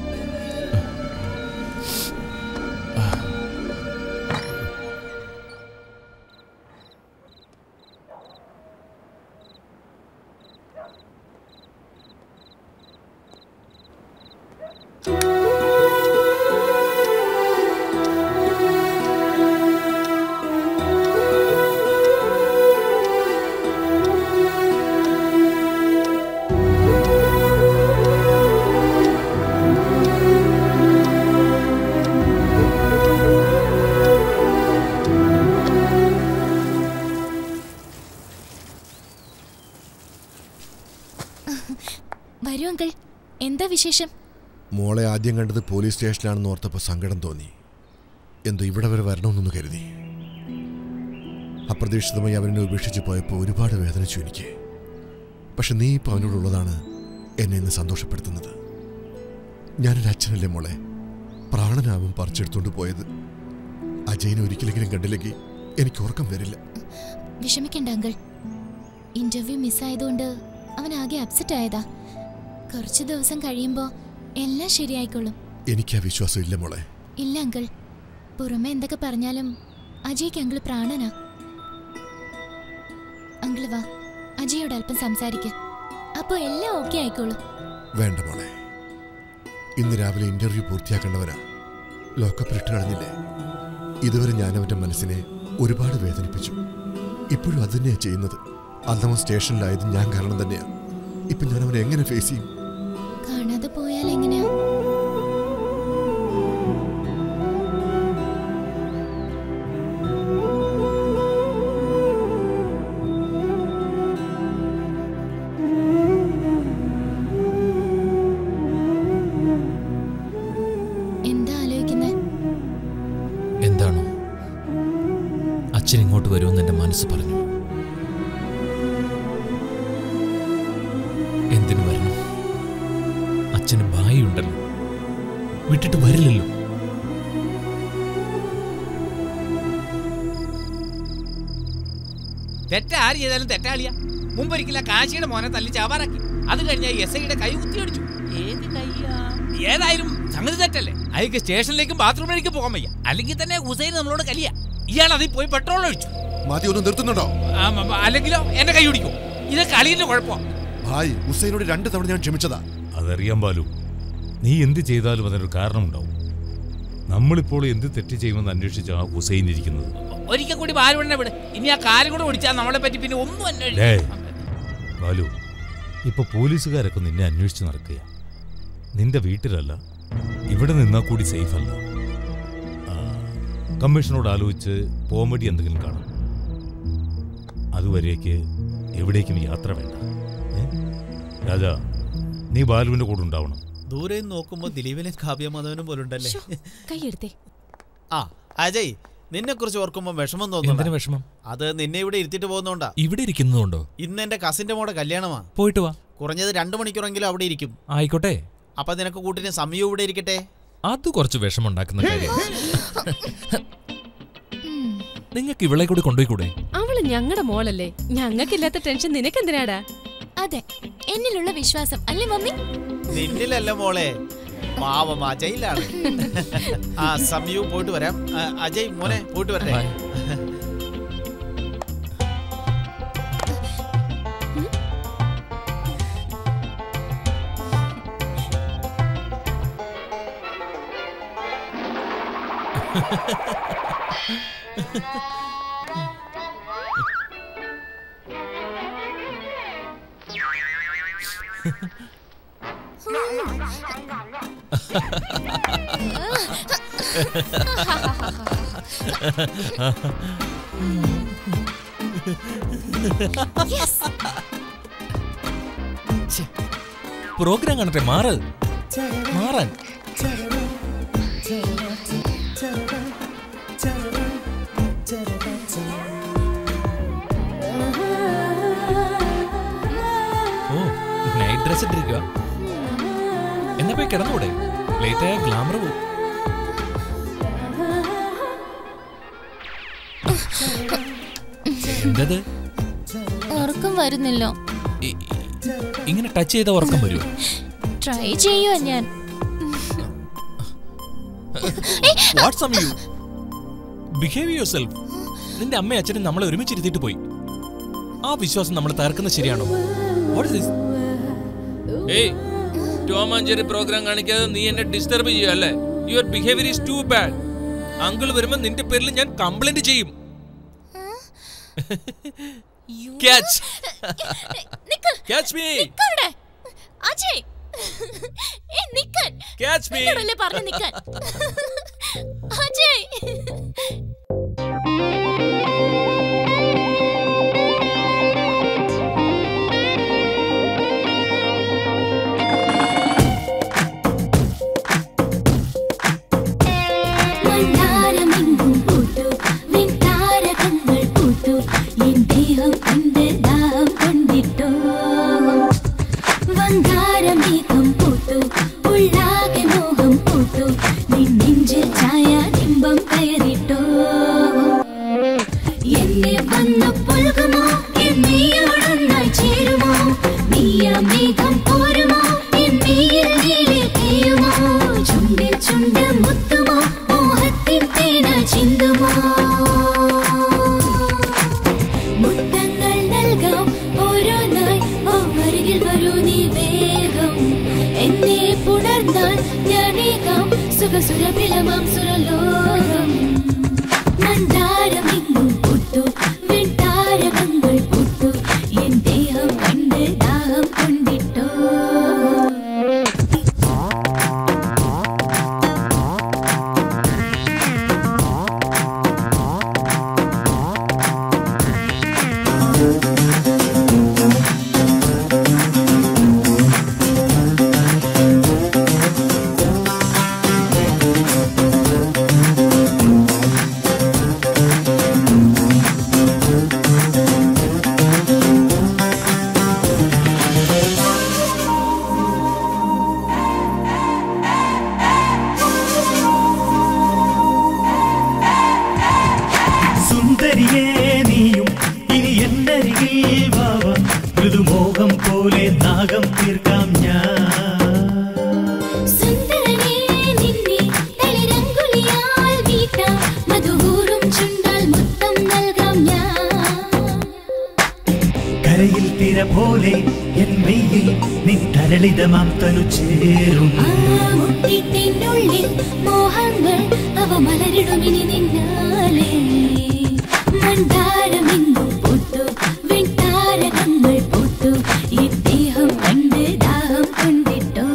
Speaker 8: വരൂ അങ്കിൾ എന്താ വിശേഷം
Speaker 4: മോളെ ആദ്യം കണ്ടത് പോലീസ് സ്റ്റേഷനിലാണെന്ന് ഓർത്തപ്പോൾ സങ്കടം തോന്നി എന്തോ ഇവിടെ വരെ വരണമെന്നൊന്ന് കരുതി അപ്രതീക്ഷിതമായി അവനെ ഉപേക്ഷിച്ച് പോയപ്പോൾ ഒരുപാട് വേദനിച്ചു എനിക്ക് പക്ഷെ നീ ഇപ്പോൾ അവനോടുള്ളതാണ് എന്നെ ഇന്ന് സന്തോഷപ്പെടുത്തുന്നത് ഞാനൊരു അച്ഛനല്ലേ മോളെ പ്രാണനാവും പറിച്ചെടുത്തോണ്ട് പോയത് അജയനെ ഒരിക്കലെങ്കിലും കണ്ടില്ലെങ്കിൽ എനിക്ക് ഉറക്കം വരില്ല
Speaker 8: വിഷമിക്കണ്ട അങ്കിൾ ഇന്റർവ്യൂ മിസ്സായതുകൊണ്ട് അവൻ ആകെ അപ്സെറ്റ് ആയതാ കുറച്ച് ദിവസം കഴിയുമ്പോ എല്ലാം ശരിയായിക്കോളും
Speaker 4: എനിക്ക് ആ വിശ്വാസം ഇല്ല മോളെ
Speaker 8: ഇല്ല അങ്കിൾ പുറമെ എന്തൊക്കെ പറഞ്ഞാലും അജയ്ക്ക് അങ്കിൾ പ്രാണനാ അങ്കിൾ വാ അജയോട് അല്പം സംസാരിക്ക അപ്പോ എല്ലാം ഓക്കെ ആയിക്കോളും
Speaker 4: വേണ്ട മോളെ ഇന്ന് രാവിലെ ഇന്റർവ്യൂ പൂർത്തിയാക്കേണ്ടവരാ ലോക്കപ്പിലിട്ട് കളഞ്ഞില്ലേ ഇതുവരെ ഞാൻ അവന്റെ മനസ്സിനെ ഒരുപാട് വേദനിപ്പിച്ചു ഇപ്പോഴും അത് തന്നെയാ ചെയ്യുന്നത് അന്നവൻ സ്റ്റേഷനിലായത് ഞാൻ കാരണം തന്നെയാ ഇപ്പൊ ഞാൻ അവനെ എങ്ങനെ ഫേസ് ചെയ്യും
Speaker 8: കാണാതെ പോയാൽ എങ്ങനെയാ എന്താ ആലോചിക്കുന്നേ
Speaker 20: എന്താണോ അച്ഛൻ ഇങ്ങോട്ട് വരുമെന്ന് എൻ്റെ മനസ്സ് പറഞ്ഞു എന്തിനു വരണം അച്ഛന് ഭായിയുണ്ടല്ലോ വിട്ടിട്ട് വരില്ലല്ലോ
Speaker 12: തെറ്റാര് ചെയ്താലും തെറ്റാളിയ മുമ്പൊരിക്കല കാശിയുടെ മോനെ തല്ലി ചാവാറാക്കി അത് കഴിഞ്ഞ എസ് ഐയുടെ കൈ കുത്തിയടിച്ചു ഏത് കൈയാ ഏതായാലും സംഗതി തെറ്റല്ലേ അയാൾക്ക് സ്റ്റേഷനിലേക്കും ബാത്റൂമിലേക്കും പോകാൻ വയ്യ അല്ലെങ്കിൽ തന്നെ ഹുസൈൻ നമ്മളോട് കലിയ ഇയാൾ അതിൽ പോയി പെട്രോൾ ഒഴിച്ചു
Speaker 4: മാറ്റി ഒന്ന് നിർത്തുന്നുണ്ടോ
Speaker 12: ആ, മ, മ, അല്ലെങ്കിലോ എന്നെ കൈ പിടിക്കും ഇത് കളിയുടെ കുഴപ്പം
Speaker 4: ഭായ് ഹുസൈനോട് രണ്ട് തവണ ഞാൻ ക്ഷമിച്ചതാ
Speaker 13: അതറിയാൻ ബാലു നീ എന്ത് ചെയ്താലും അതിനൊരു കാരണമുണ്ടാവും നമ്മളിപ്പോൾ എന്ത് തെറ്റ് ചെയ്യുമെന്ന് അന്വേഷിച്ച ആ ഹുസൈൻ ഇരിക്കുന്നത്
Speaker 12: ഒരിക്കൽ കൂടി ബാലുവണ്ണനെ വിട് ഇനി ആ കാര്യം കൂടെ ഓടിച്ചാൽ നമ്മളെ പറ്റി പിന്നെ ഒന്നും
Speaker 13: ഡേ
Speaker 12: അന്വേഷിക്കും
Speaker 13: ബാലു ഇപ്പൊ പോലീസുകാരൊക്കെ നിന്നെ അന്വേഷിച്ച് നടക്കുക നിന്റെ വീട്ടിലല്ല ഇവിടെ നിന്നാ കൂടി സേഫ് അല്ല ആ, കമ്മീഷനോട് ആലോചിച്ച് പോംവഴി എന്തെങ്കിലും കാണും അതുവരേക്ക് എവിടേക്കും യാത്ര വേണ്ട ഏ? രാജാ നീ ബാലുവിന്റെ കൂടെ ഉണ്ടാവണം
Speaker 19: ദൂരെ നിന്ന് നോക്കുമ്പോ ദിലീപിനെ കാവ്യമാധവനും പോലുണ്ടല്ലേ
Speaker 11: കൈയെടുത്തേ
Speaker 19: ആ അജയ് നിന്നെ കുറിച്ച് ഓർക്കുമ്പോ വിഷമം
Speaker 20: എന്തിനു
Speaker 19: തോന്നുന്നു
Speaker 20: വിഷമം
Speaker 19: അത് നിന്നെ ഇവിടെ ഇരുത്തിട്ട് പോകുന്നോണ്ടാ
Speaker 20: ഇവിടെ ഇരിക്കുന്നതുകൊണ്ടോ
Speaker 19: ഇന്ന് എന്റെ കസിന്റെ മോടെ കല്യാണമാ
Speaker 20: പോയിട്ട് വാ
Speaker 19: കുറഞ്ഞത് രണ്ടു മണിക്കൂറെങ്കിലും അവിടെ ഇരിക്കും
Speaker 20: ആയിക്കോട്ടെ
Speaker 19: അപ്പൊ നിനക്ക് കൂട്ടിന് സമയവും ഇവിടെ ഇരിക്കട്ടെ
Speaker 20: അത് കുറച്ച് വിഷമുണ്ടാക്കുന്ന കാര്യം നിങ്ങൾക്ക് ഇവളെ കൂടി കൊണ്ടുപോയിക്കൂടെ
Speaker 11: അവള് ഞങ്ങളുടെ മോളല്ലേ ഞങ്ങൾക്കില്ലാത്ത ടെൻഷൻ നിനക്കെന്തിനാടാ
Speaker 8: അതെ എന്നിലുള്ള വിശ്വാസം അല്ലേ മമ്മി
Speaker 19: നിന്നിലല്ല മോളെ പാവം അജയിലാണ് ആ സമയു പോയിട്ട് വരാം ആ, അജയ് മോനെ പോയിട്ട് വരട്ടെ
Speaker 1: പ്രോഗ്രാം കാണട്ടെ മാറ് മാറാൻ ഓ നൈറ്റ് ഡ്രസ് ഇട്ടിരിക്കുക എന്നാ പോയി കിടന്നൂടെ ലേറ്റ് ആയ ഗ്ലാമർ പോവും എന്തത്
Speaker 8: ഉറക്കം വരുന്നില്ല
Speaker 1: ഇങ്ങനെ ടച്ച് ചെയ്ത ഉറക്കം വരുമോ
Speaker 8: ട്രൈ ചെയ്യുവാ ഞാൻ
Speaker 1: what's you behave yourself നിന്റെ അമ്മയും അച്ഛനും നമ്മളെ ഒരുമിച്ചിരുത്തിയിട്ട് പോയി ആ വിശ്വാസം നമ്മൾ തകർക്കുന്നത് ശരിയാണോ വാട്ട് ഇസ് ദിസ് ഏയ് ടോമാഞ്ചേരി പ്രോഗ്രാം കാണിക്കാതെ നീ എന്നെ ഡിസ്റ്റർബ് ചെയ്യുക അല്ലേ your behaviour is too bad uncle വരുമ്പോൾ നിന്റെ പേരിൽ ഞാൻ കംപ്ലൈന്റ് ചെയ്യും ക്യാച്ച് ക്യാച്ച് മീ
Speaker 8: നിക്കവിടെ. അജയ് ഏ നിക്കാൻ
Speaker 1: Catch me.
Speaker 8: എന്നോടല്ലേ പറഞ്ഞു നിക്കാൻ അജയ്
Speaker 3: മന്ദാരമെങ്ങും പൂത്തു വിൺതാരകങ്ങൾ പൂത്തു എൻ ദേഹം കണ്ട് ദാഹം കൊണ്ടിട്ടോ വങ്കാരമേഘം പൂത്തു ഉള്ളാകെ മോഹം പൂത്തു നിൻ നെഞ്ചിൽ ഛായാനിമ്പം കയറിട്ടോ എന്നെ വന്നു പുൽകുമോ എന്നീയോടൊന്നായി ചേരുമോ നീയാ മേഘം പോരുമോ എന്നീയിൽ നീളെ പെയ്യുമോ ചുണ്ടിൽ ചുണ്ട് മുത്തുമോ മോഹത്തിൻ തേന ചിന്തുമോ മുത്തങ്ങൾ നൽകാം ഓരോന്നായി ഓ അരികിൽ വരൂ നീ വേഗം എന്നെ പുണർന്നാൽ ഞാനേകാം സുഖസുരഭിലമാം സുരലോകം മന്ദാരമെങ്ങും പൂത്തു വെൺതാരകങ്ങൾ പൂത്തു എൻ ദേഹം കണ്ട് ദാഹം കൊണ്ടിട്ടോ
Speaker 17: സുന്ദരിയേ നീയും ഇനി എന്നരികിൽ വാവ മൃദുമോഹം പോലെ നാഗം തീർക്കാം ഞാൻ
Speaker 3: സുന്ദരനേ നിന്നെ തളിരങ്കുലിയാൽ വീട്ടാം മധുകൂറും ചുണ്ടാൽ മുത്തം നൽകാം ഞാൻ
Speaker 17: കരയിൽ തിര പോലെ എൻ മെയ്യിൽ നിൻ തരളിതമാം തനു ചേരും
Speaker 3: മുട്ടിട്ടിനുള്ളിൽ മോഹങ്ങൾ അവ മലരിടുമിനി നിന്നാലേ മന്ദാരമെങ്ങും പൂത്തു വെൺതാരകങ്ങൾ പൂത്തു ഈ ദേഹം കണ്ട് ദാഹം കൊണ്ടിട്ടോ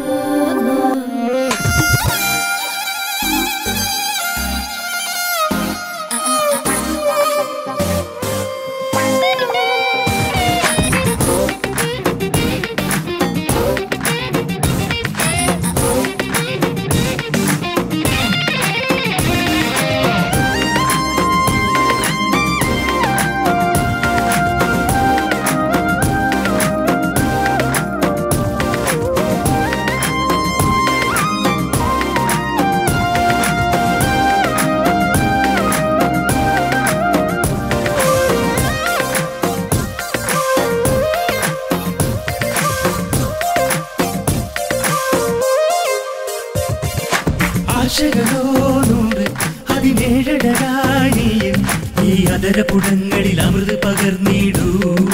Speaker 17: ആശകളോ നൂറ് അതിനേഴടരാണിയും ഈ അതരപുടങ്ങളിൽ അമൃത് പകർന്നിടൂ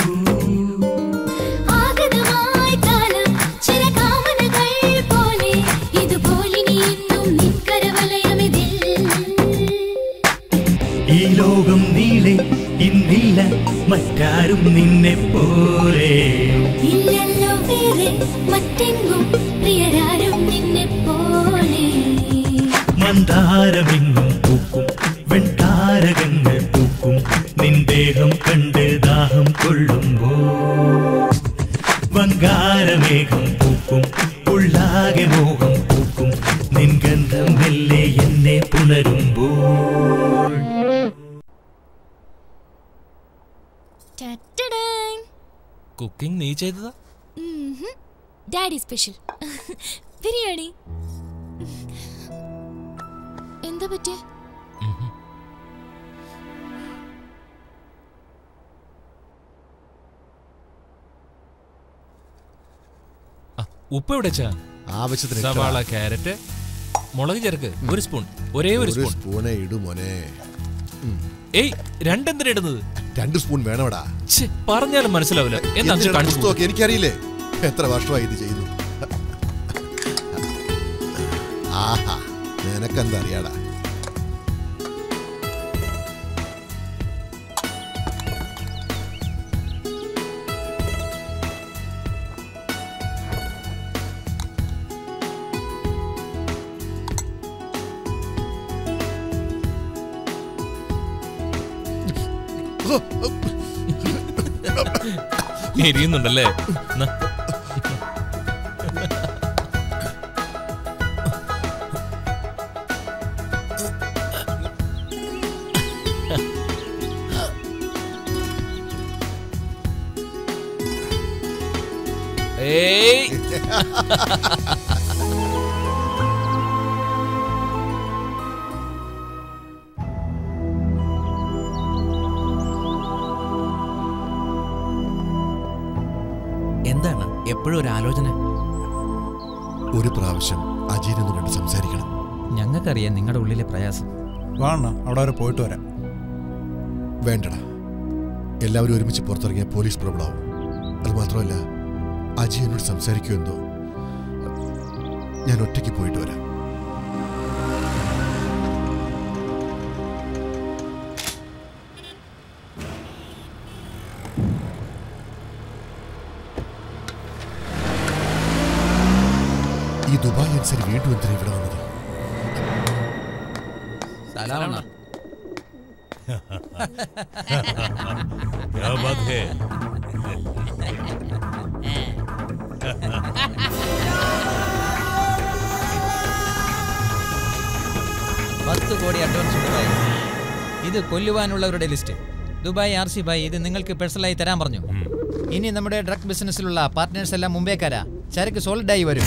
Speaker 3: ആഗതമായി കാലം ചില കാമനകൾ പോലെ ഇതുപോലിനി ഇന്നും നിൻകരവലയമിതിൽ
Speaker 17: ഈ ലോകം നീളെ ഇന്നില്ല മറ്റാരും നിന്നെ പോലെ
Speaker 3: ഇല്ലല്ലോ വേറെ മറ്റെങ്ങും പ്രിയരാരും നിന്നെ പോലെ
Speaker 17: മന്ദാരമെങ്ങും പൂക്കും വെൺതാരകങ്ങൾ പൂക്കും നിൻ ദേഹം കണ്ട് ദാഹം കൊള്ളുമ്പോ വങ്കാരമേഘം പൂക്കും ഉള്ളാകെ മോഹം പൂക്കും നിൻ ഗന്ധം മെല്ലെ എന്നെ പുണരുമ്പോൾ
Speaker 8: ടറ്റടാങ്.
Speaker 1: കുക്കിംഗ് നീ ചെയ്തതാ
Speaker 8: ഉംഹും. ഡാഡി സ്പെഷ്യൽ ബിരിയാണി എന്താ പറ്റിയ
Speaker 1: ഉപ്പ് എവിടെ ചാ
Speaker 4: ആവശ്യത്തിന് ഇട്ടാ.
Speaker 1: സവാള ക്യാരറ്റ് മുളക് ചേർക്ക് ഒരു സ്പൂൺ ഒരേ ഒരു സ്പൂൺ
Speaker 4: സ്പൂണേ ഇടു മോനെ
Speaker 1: ഏയ് രണ്ടെന്തിനാ ഇടുന്നത്
Speaker 4: രണ്ട് സ്പൂൺ വേണോടാ
Speaker 1: ഛെ, പറഞ്ഞാലും മനസ്സിലാവില്ല എന്താ
Speaker 4: എന്തിനാണ്
Speaker 1: കാണിച്ചു
Speaker 4: പുസ്തകമൊക്കെ എനിക്കറിയില്ലേ എത്ര വർഷമായി ഇത് ചെയ്തു ആഹാ നിനക്കെന്താ അറിയാടാ
Speaker 1: എരിയുന്നുണ്ടല്ലേ ന്നാ. ഏയ്
Speaker 22: എന്താണ് എപ്പോഴും ഒരു ആലോചന
Speaker 4: ഒരു പ്രാവശ്യം അജയനൊന്ന് കണ്ട് സംസാരിക്കണം
Speaker 18: ഞങ്ങൾക്കറിയാം നിങ്ങളുടെ ഉള്ളിലെ പ്രയാസം
Speaker 2: വേണ്ട അവിടെ വരെ പോയിട്ട് വരാം
Speaker 4: വേണ്ടടാ എല്ലാവരും ഒരുമിച്ച് പുറത്തിറങ്ങിയ പോലീസ് പ്രോബ്ലം ആവും അത് മാത്രമല്ല അജയ് എന്നോട് സംസാരിക്കുമോ എന്തോ ഞാൻ ഒറ്റയ്ക്ക് പോയിട്ട് വരാം ഈ ദുബായ് അനുസരിച്ച് വീണ്ടും എന്തിനാ ഇവിടെ വന്നത്
Speaker 18: സലാമണ്ണ
Speaker 13: क्या बात है
Speaker 18: പത്ത് കോടി അഡ്വാൻസ് ദുബായ് ഇത് കൊല്ലുവാനുള്ളവരുടെ ലിസ്റ്റ് ദുബായ് ആർ സി ബായ് ഇത് നിങ്ങൾക്ക് പേഴ്സണലായി തരാൻ പറഞ്ഞു ഇനി നമ്മുടെ ഡ്രഗ് ബിസിനസ്സിലുള്ള പാർട്ട്നേഴ്സ് എല്ലാം മുംബൈക്കാരാ ചരക്ക് സോളിഡായി വരും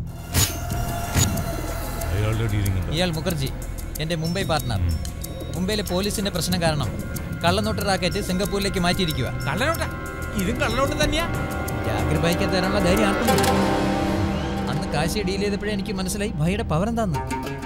Speaker 13: അയാളുടെ ഡീലിംഗ് ഉണ്ടോ
Speaker 18: ഇയാൾ മുഖർജി എൻ്റെ മുംബൈ പാർട്ട്ണർ മുംബൈയിലെ പോലീസിന്റെ പ്രശ്നം കാരണം കള്ളനോട്ട് റാക്കറ്റ് സിംഗപ്പൂരിലേക്ക് മാറ്റിയിരിക്കുക
Speaker 5: കള്ളനോട്ട ഇതും കള്ളനോട്ട് തന്നെയാ
Speaker 18: ജാഗ്രത ബൈക്ക് തരാനുള്ള ധൈര്യം ആർക്കുണ്ട് അന്ന് കാശി ഡീൽ ചെയ്തപ്പോഴേ എനിക്ക് മനസ്സിലായി ഭയുടെ പവർ എന്താന്ന്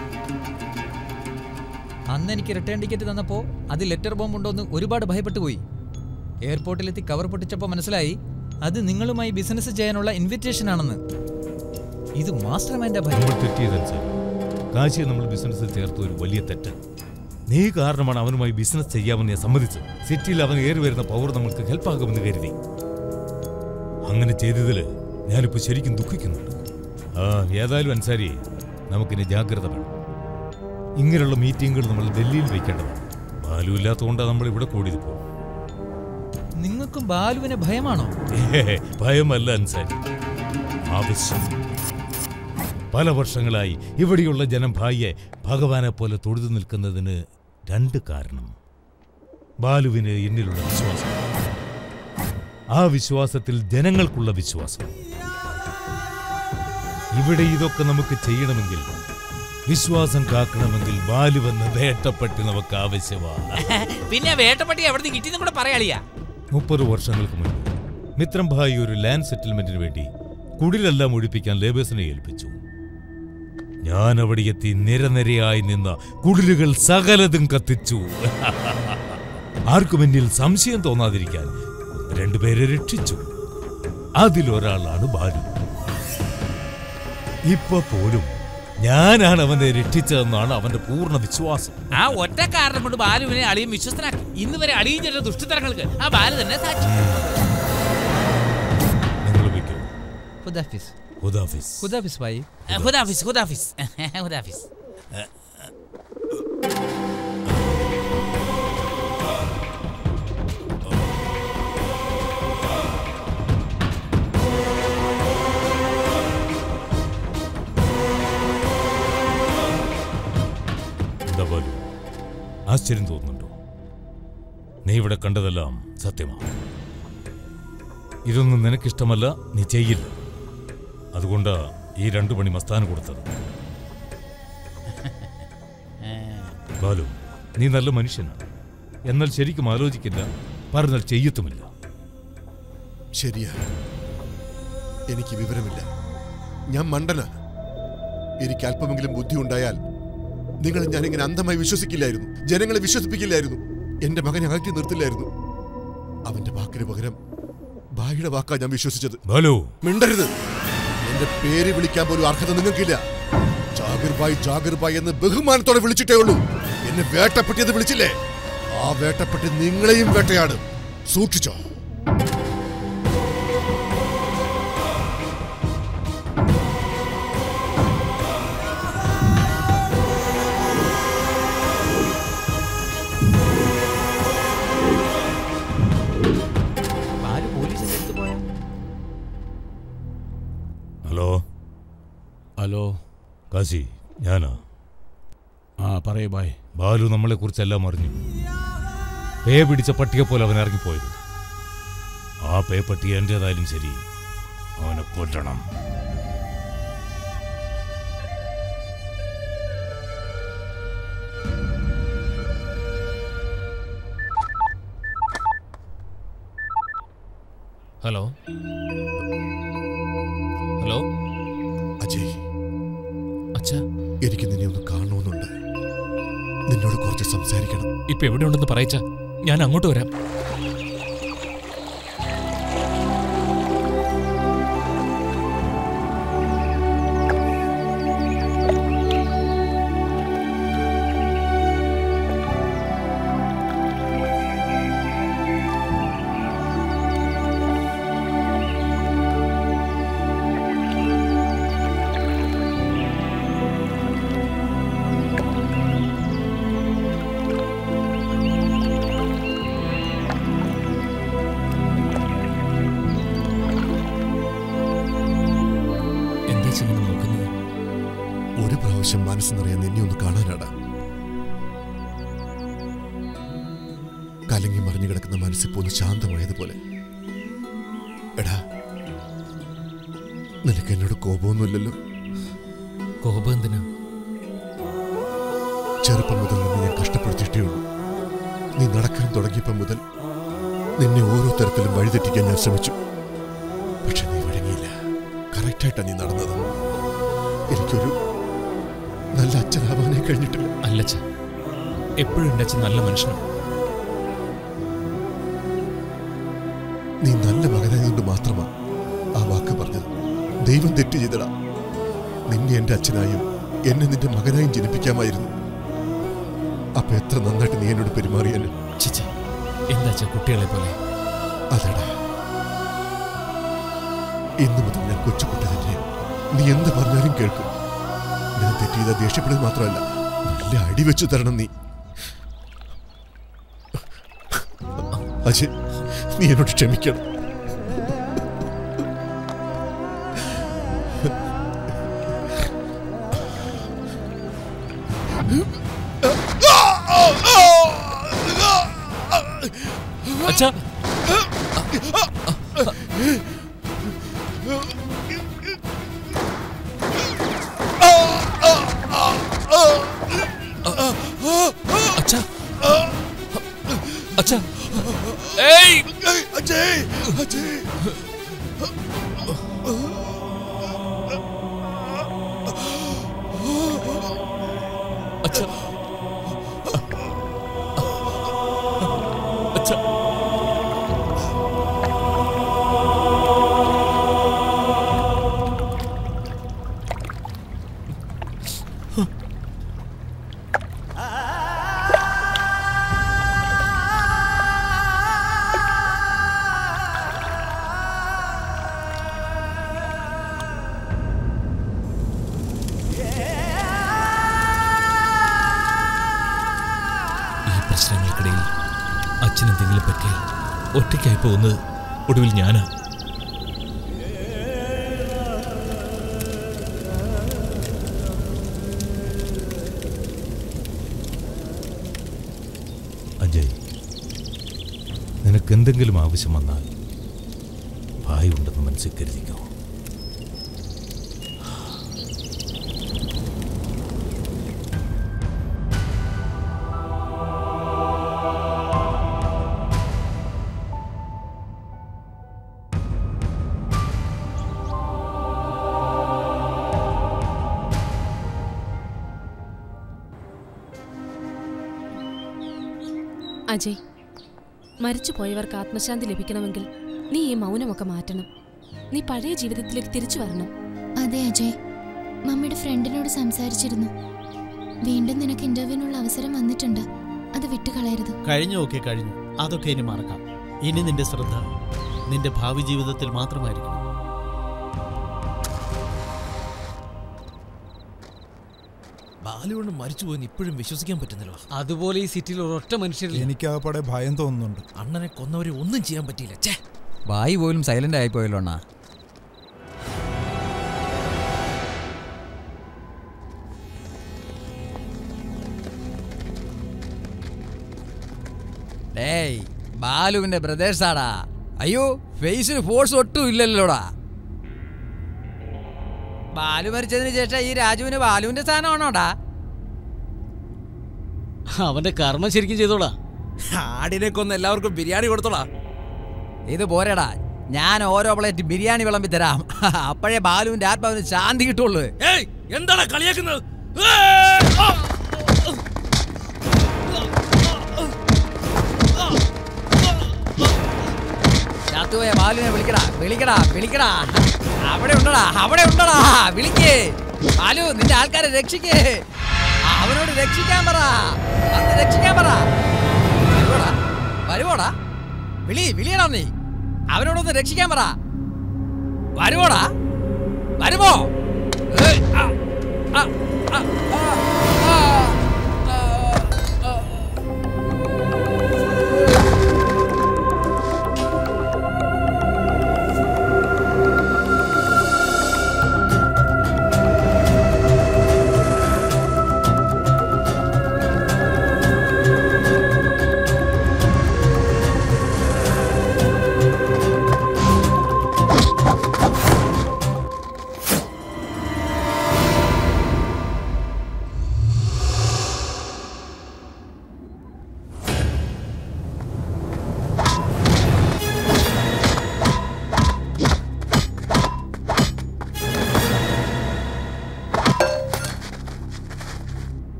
Speaker 18: അന്ന് എനിക്ക് റിട്ടേൺ ടിക്കറ്റ് തന്നപ്പോൾ അത് ലെറ്റർ ബോംബ് ഉണ്ടോന്ന് ഒരുപാട് ഭയപ്പെട്ടു പോയി എയർപോർട്ടിലെത്തി കവർ പൊട്ടിച്ചപ്പോൾ മനസ്സിലായി അത് നിങ്ങളുമായി ബിസിനസ് ചെയ്യാനുള്ള ഇൻവിറ്റേഷൻ ആണെന്ന് ഇത് മാസ്റ്റർ മൈൻഡാ ഭയ
Speaker 13: നമ്മൾ തെറ്റിയതനുസരിച്ച് കാശിയെ നമ്മൾ ബിസിനസ്സിൽ ചേർത്ത ഒരു വലിയ തെറ്റ് നീ കാരണമാണ് അവനുമായി ബിസിനസ് ചെയ്യാമെന്ന് ഞാൻ സമ്മതിച്ചു സിറ്റിയിൽ അവൻ ഏറി വരുന്ന പവർ നമുക്ക് ഹെൽപ്പാകുമെന്ന് കരുതി അങ്ങനെ ചെയ്തതിൽ ഞാനിപ്പോൾ ശരിക്കും ദുഃഖിക്കുന്നുണ്ട് ആ ഏതായാലും അൻസാരി നമുക്കിനി ജാഗ്രത വേണം ഇങ്ങനെയുള്ള മീറ്റിങ്ങുകൾ നമ്മൾ ഡൽഹിയിൽ വെക്കേണ്ടതാണ് ബാലു ഇല്ലാത്തതുകൊണ്ടാണ് നമ്മൾ ഇവിടെ കൂടിയത് ഇപ്പോൾ
Speaker 18: നിങ്ങൾക്കും ബാലുവിനെ ഭയമാണോ
Speaker 13: ഭയമല്ല അൻസാരി ആവശ്യം പല വർഷങ്ങളായി ഇവിടെയുള്ള ജനം ഭായിയെ ഭഗവാനെ പോലെ തൊഴുതു നിൽക്കുന്നതിന് രണ്ട് കാരണം ബാലുവിന് എന്നിലുള്ള വിശ്വാസം ആ വിശ്വാസത്തിൽ ജനങ്ങൾക്കുള്ള വിശ്വാസം ഇവിടെ ഇതൊക്കെ നമുക്ക് ചെയ്യണമെങ്കിൽ വിശ്വാസം കാക്കണമെങ്കിൽ ബാലുവെന്ന് വേട്ടപ്പെട്ട് നമുക്ക് ആവശ്യമാണ്
Speaker 5: പിന്നെ വേട്ടപ്പട്ടി എവിടെ നിന്ന് കിട്ടിയെന്നും കൂടെ പറയാളിയാ
Speaker 13: മുപ്പത് വർഷങ്ങൾക്ക് മുൻപ് മിത്രം ഭായി ഒരു ലാൻഡ് സെറ്റിൽമെന്റിന് വേണ്ടി കുടിലെല്ലാം ഒഴിപ്പിക്കാൻ ലേബേഴ്സിനെ ഏൽപ്പിച്ചു ഞാൻ അവിടെ എത്തി നിരനിരയായി നിന്ന കുടിലുകൾ സകലതും കത്തിച്ചു ആർക്കും എന്നിൽ സംശയം തോന്നാതിരിക്കാൻ ഒന്ന് രണ്ടുപേരെ രക്ഷിച്ചു അതിലൊരാളാണ് ബാലു ഇപ്പൊ പോലും ഞാനാണ് അവനെ രക്ഷിച്ചതെന്നാണ് അവന്റെ പൂർണ്ണ വിശ്വാസം
Speaker 5: ആ ഒറ്റ കാരണം കൊണ്ട് ബാലുവിനെ അളിയും വിശ്വസ്തനാക്കി ഇന്ന് വരെ അളിയും ചെയ്ത ദുഷ്ടതരങ്ങൾക്ക് ആ ബാലു തന്നെ സാക്ഷി
Speaker 13: നിങ്ങൾ വയ്ക്കൂ
Speaker 18: ഹുദാഫിസ്
Speaker 13: ഹുദാഫിസ്
Speaker 18: ഹുദാഫിസ് ഭായി
Speaker 5: ഹുദാഫിസ് ഹുദാഫിസ് ഹുദാഫിസ്
Speaker 13: എന്താ ബാലു ആശ്ചര്യം തോന്നുന്നുണ്ടോ നീ ഇവിടെ കണ്ടതെല്ലാം സത്യമാണ് ഇതൊന്നും നിനക്കിഷ്ടമല്ല നീ ചെയ്യില്ല അതുകൊണ്ടാ ഈ രണ്ടു പണി മസ്താന് കൊടുത്തത് ബാലു നീ നല്ല മനുഷ്യനാണ് എന്നാൽ ശരിക്കും ആലോചിക്കില്ല പറഞ്ഞാൽ ചെയ്യത്തുമില്ല
Speaker 4: ശരിയാ എനിക്ക് വിവരമില്ല ഞാൻ മണ്ടനാ എനിക്ക് അല്പമെങ്കിലും ബുദ്ധി ഉണ്ടായാൽ നിങ്ങളെ ഞാൻ ഇങ്ങനെ അന്ധമായി വിശ്വസിക്കില്ലായിരുന്നു ജനങ്ങളെ വിശ്വസിപ്പിക്കില്ലായിരുന്നു എന്റെ മകനെ അകറ്റി നിർത്തില്ലായിരുന്നു അവന്റെ വാക്കിന് പകരം ഭായിയുടെ വാക്കാ ഞാൻ വിശ്വസിച്ചത്
Speaker 13: ബാലു
Speaker 4: മിണ്ടരുത് എന്റെ പേര് വിളിക്കാൻ പോലും അർഹത നിങ്ങൾക്കില്ല ജാഗിർ ബായ് ജാഗിർ ബായ് എന്ന് ബഹുമാനത്തോടെ വിളിച്ചിട്ടേ ഉള്ളൂ എന്നെ വേട്ടപ്പെട്ടിയത് വിളിച്ചില്ലേ ആ വേട്ടപ്പെട്ടി നിങ്ങളെയും വേട്ടയാട് സൂക്ഷിച്ചോ
Speaker 20: ആര് പോലീസിന്റെ അടുത്ത് പോയാ
Speaker 13: ഹലോ
Speaker 7: ഹലോ
Speaker 13: കാശി ഞാനാ
Speaker 7: ആ പറയൂ ബായ്
Speaker 13: ബാലു നമ്മളെ കുറിച്ചെല്ലാം അറിഞ്ഞു പേ പിടിച്ച പട്ടിയെ പോലെ അവൻ ഇറങ്ങിപ്പോയത് ആ പേ പട്ടി എന്റേതായാലും ശരി അവനെ കൊല്ലണം
Speaker 1: ഹലോ ഹലോ
Speaker 4: അജയ്
Speaker 1: അച്ഛാ
Speaker 4: എനിക്ക് നിന്നെ ഒന്ന് കാണണമെന്നുണ്ട് നിന്നോട് കുറച്ച് സംസാരിക്കണം
Speaker 1: ഇപ്പൊ എവിടെ ഉണ്ടെന്ന് പറയച്ച ഞാൻ അങ്ങോട്ട് വരാം എന്താ ചെയ്യുന്നത് നോക്കുന്നത്
Speaker 4: ഒരു പ്രാവശ്യം മനസ്സ് നിറയാൻ നിന്നെ ഒന്ന് കാണാനാടാ കലങ്ങി മറിഞ്ഞു കിടക്കുന്ന മനസ്സിപ്പോ ഒന്ന് ശാന്തമായതുപോലെ എടാ നിനക്ക് എന്നോട് കോപമൊന്നുമില്ലല്ലോ
Speaker 1: കോപം എന്തിനാ
Speaker 4: ചെറുപ്പം മുതൽ നിന്നെ ഞാൻ കഷ്ടപ്പെടുത്തിയിട്ടേ ഉള്ളൂ നീ നടക്കാൻ തുടങ്ങിയപ്പം മുതൽ നിന്നെ ഓരോ തരത്തിലും വഴിതെറ്റിക്കാൻ ഞാൻ ശ്രമിച്ചു പക്ഷെ നീ വഴങ്ങിയില്ല കറക്റ്റായിട്ടാണ് നീ നടന്നത് എനിക്കൊരു നല്ല അച്ഛനാവാനേ കഴിഞ്ഞിട്ടില്ല
Speaker 1: അല്ലച്ച എപ്പോഴും എൻ്റെ അച്ഛൻ നല്ല മനുഷ്യനാണ്
Speaker 4: നീ നല്ല മകനായതുകൊണ്ട് മാത്രമാ ആ വാക്ക് പറഞ്ഞത് ദൈവം തെറ്റ് ചെയ്തടാ നിന്നെ എന്റെ അച്ഛനായും എന്നെ നിന്റെ മകനായും ജനിപ്പിക്കാമായിരുന്നു അപ്പൊ എത്ര നന്നായിട്ട് നീ എന്നോട് പെരുമാറിയാലും
Speaker 1: ചിച്ച എന്താ അച്ഛാ കുട്ടികളെ പോലെ
Speaker 4: അതെടാ ഇന്നു മുതൽ ഞാൻ കൊച്ചുകുട്ടി തന്നെ നീ എന്ത് പറഞ്ഞാലും കേൾക്കും ഞാൻ തെറ്റ് ചെയ്ത ദേഷ്യപ്പെടുന്നത് മാത്രമല്ല നല്ല അടി വെച്ചു തരണം നീ അജയ് നീ എന്നോട് ക്ഷമിക്കണം
Speaker 1: അച്ഛാ അച്ഛാ അച്ഛാ ഏയ്
Speaker 4: അജയ് അജയ്
Speaker 1: അച്ഛാ അച്ഛാ
Speaker 20: എന്തെങ്കിലും പറ്റിയാൽ ഒറ്റയ്ക്കായി പോകുന്നത് ഒടുവിൽ ഞാനാ
Speaker 13: അജയ് നിനക്ക് എന്തെങ്കിലും ആവശ്യം വന്നാൽ ഭായി ഉണ്ടെന്ന് മനസ്സിൽ കരുതിക്കോ
Speaker 11: അജയ് മരിച്ചു പോയവർക്ക് ആത്മശാന്തി ലഭിക്കണമെങ്കിൽ നീ ഈ മൗനമൊക്കെ മാറ്റണം നീ പഴയ ജീവിതത്തിലേക്ക് തിരിച്ചു വരണം
Speaker 8: അതെ അജയ് മമ്മിയുടെ ഫ്രണ്ടിനോട് സംസാരിച്ചിരുന്നു വീണ്ടും നിനക്ക് ഇന്റർവ്യൂവിനുള്ള അവസരം വന്നിട്ടുണ്ട് അത് വിട്ടുകളയരുത്
Speaker 19: കഴിഞ്ഞു ഓക്കെ കഴിഞ്ഞു അതൊക്കെ ഇനി മറക്കാം ഇനി നിന്റെ ശ്രദ്ധ നിന്റെ ഭാവി ജീവിതത്തിൽ മാത്രമായിരിക്കണം
Speaker 1: ബാലുവണ്ണം മരിച്ചുപോയെന്ന് ഇപ്പോഴും വിശ്വസിക്കാൻ പറ്റുന്നില്ല
Speaker 5: അതുപോലെ ഈ സിറ്റിയിൽ ഒരൊറ്റ മനുഷ്യരില്ല
Speaker 2: എനിക്കാകപ്പാടെ ഭയം തോന്നുന്നുണ്ട്
Speaker 1: അണ്ണനെ കൊന്നവരെ ഒന്നും ചെയ്യാൻ പറ്റിയില്ല ഛേ
Speaker 14: വായി പോലും സൈലന്റ് ആയിപ്പോയല്ലോ അണ്ണാ ഡേയ് ബാലുവിന്റെ ബ്രദേഴ്സാടാ അയ്യോ ഫേസിന് ഫോഴ്സ് ഒട്ടും ഇല്ലല്ലോടാ ബാലു മരിച്ചതിന് ശേഷം ഈ രാജുവിന് ബാലുവിന്റെ സ്ഥാനമാണോടാ
Speaker 5: അവന്റെ കർമ്മം ശരിക്കും ചെയ്തോളാ
Speaker 14: ആടിനെ കൊന്ന് എല്ലാവർക്കും ബിരിയാണി കൊടുത്തോളാ ഇത് പോരെടാ ഞാൻ ഓരോ പ്ലേറ്റ് ബിരിയാണി വിളമ്പി തരാം അപ്പോഴേ ബാലുവിന്റെ ആത്മാവിന് ശാന്തി കിട്ടുള്ളൂ
Speaker 1: ഏയ് എന്താണ് കളിയാക്കുന്നത്
Speaker 14: ചത്തുപോയ ബാലുവിനെ വിളിക്കടാ വിളിക്കടാ വിളിക്കടാ അവിടെ ഉണ്ടടാ അവിടെ ഉണ്ടടാ വിളിക്കേ ബാലു നിന്റെ ആൾക്കാരെ രക്ഷിക്കേ അവനോട് രക്ഷിക്കാൻ പറ വന്ന് രക്ഷിക്കാൻ പറ വരുവോടാ വരുവോടാ വിളി വിളിയടാ നീ അവനോടൊന്ന് രക്ഷിക്കാൻ പറ വരുവോടാ വരുമോ ഏയ്, ആ, ആ, ആ, ആ, ആ, ആ, ആ.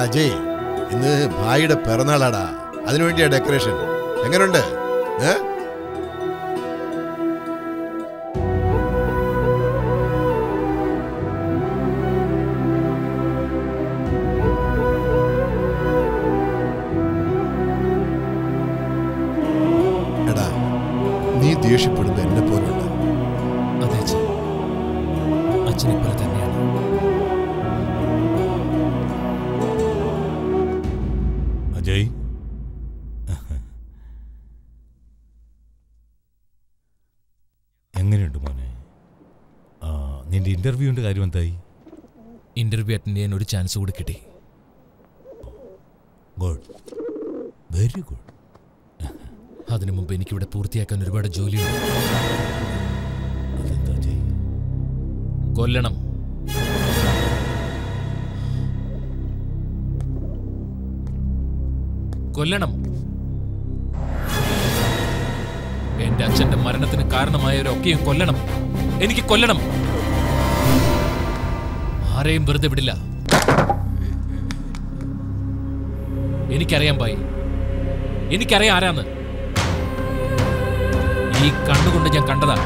Speaker 4: അജയ് ഇന്ന് ഭായിയുടെ പിറന്നാളാടാ അതിനുവേണ്ടിയാ ഡെക്കറേഷൻ എങ്ങനെയുണ്ട് ഏ എടാ നീ ദേഷ്യപ്പെടുമ്പോ എന്നെ പോലുണ്ട്
Speaker 20: അതെ അച്ഛൻ അച്ഛനെ പോലെ തന്നെയാണ്
Speaker 13: അജയ് എങ്ങനെയുണ്ട് മോനെ ആ നിന്റെ ഇന്റർവ്യൂവിന്റെ കാര്യം എന്തായി
Speaker 20: ഇന്റർവ്യൂ അറ്റൻഡ് ചെയ്യാൻ ഒരു ചാൻസ് കൂടി കിട്ടി
Speaker 13: ഗുഡ് വെരി ഗുഡ്
Speaker 20: അതിനു മുമ്പ് എനിക്കിവിടെ പൂർത്തിയാക്കാൻ ഒരുപാട് ജോലിയുണ്ട് കൊല്ലണം കൊല്ലണം എന്റെ അച്ഛന്റെ മരണത്തിന് കാരണമായവരൊക്കെയും കൊല്ലണം എനിക്ക് കൊല്ലണം ആരെയും വെറുതെ വിടില്ല എനിക്കറിയാം ബായി എനിക്കറിയാം ആരാന്ന് ഈ കണ്ണുകൊണ്ട് ഞാൻ കണ്ടതാ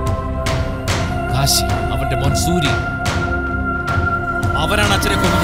Speaker 20: കാശി അവന്റെ മോൻ സൂരി അവരാണ് അച്ഛനെ കൊന്നത്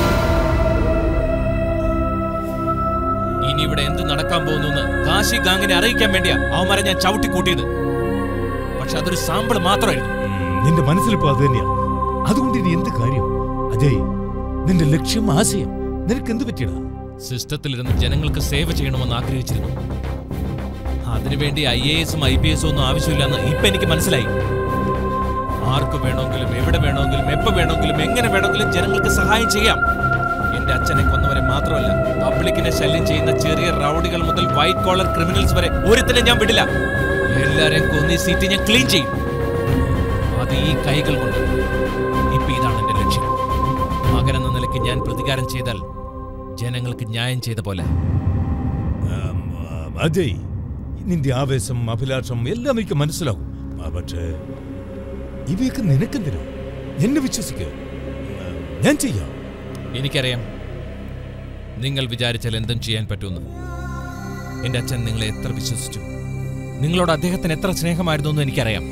Speaker 20: ഇനി ഇവിടെ എന്ത് നടക്കാൻ പോകുന്നു എന്ന് കാശി ഗാങ്ങിനെ അറിയിക്കാൻ വേണ്ടിയാ അവന്മാരെ ഞാൻ ചവിട്ടി കൂട്ടിയത് പക്ഷെ അതൊരു സാമ്പിൾ മാത്രമായിരുന്നു
Speaker 13: നിന്റെ മനസ്സിലിപ്പോ അത് തന്നെയാ അതുകൊണ്ട് ഇനി എന്ത് കാര്യം അജയ് നിന്റെ ലക്ഷ്യം ആശയം നിനക്ക് എന്ത് പറ്റിയടാ
Speaker 20: സിസ്റ്റത്തിലിരുന്ന് ജനങ്ങൾക്ക് സേവ ചെയ്യണമെന്ന് ആഗ്രഹിച്ചിരുന്നു അതിനുവേണ്ടി ഐ എ എസും ഐ പി എസും ഒന്നും ആവശ്യമില്ലെന്ന് ഇപ്പൊ എനിക്ക് മനസ്സിലായി ആർക്ക് വേണമെങ്കിലും എവിടെ വേണമെങ്കിലും എപ്പോ വേണമെങ്കിലും എങ്ങനെ വേണമെങ്കിലും ജനങ്ങൾക്ക് സഹായം ചെയ്യാം എന്റെ അച്ഛനെ കൊന്നവരെ മാത്രമല്ല പബ്ലിക്കിനെ ശല്യം ചെയ്യുന്ന ചെറിയ റൗഡികൾ മുതൽ വൈറ്റ് കോളർ ക്രിമിനൽസ് വരെ ഒരുത്തിനെ ഞാൻ വിടില്ല എല്ലാരെയും കൊന്നി സീറ്റ് ഞാൻ ക്ലീൻ ചെയ്യും അത് ഈ കൈകൾ കൊണ്ട് ഇപ്പൊ ഇതാണ് എന്റെ ലക്ഷ്യം മകനെന്ന നിലയ്ക്ക് ഞാൻ പ്രതികാരം ചെയ്താൽ ജനങ്ങൾക്ക് ന്യായം ചെയ്ത പോലെ
Speaker 13: ആം, ആ, അജയ് നിന്റെ ആവേശം അഭിലാഷം എല്ലാം എനിക്ക് മനസ്സിലാകും ആ, പക്ഷേ ഇവയൊക്കെ നിനക്കെന്തിനാ എന്നെ വിശ്വസിക്കുക ഞാൻ ചെയ്യാം
Speaker 20: എനിക്കറിയാം നിങ്ങൾ വിചാരിച്ചാൽ എന്തും ചെയ്യാൻ പറ്റുമെന്ന് എന്റെ അച്ഛൻ നിങ്ങളെ എത്ര വിശ്വസിച്ചു നിങ്ങളോട് അദ്ദേഹത്തിന് എത്ര സ്നേഹമായിരുന്നു എന്ന് എനിക്കറിയാം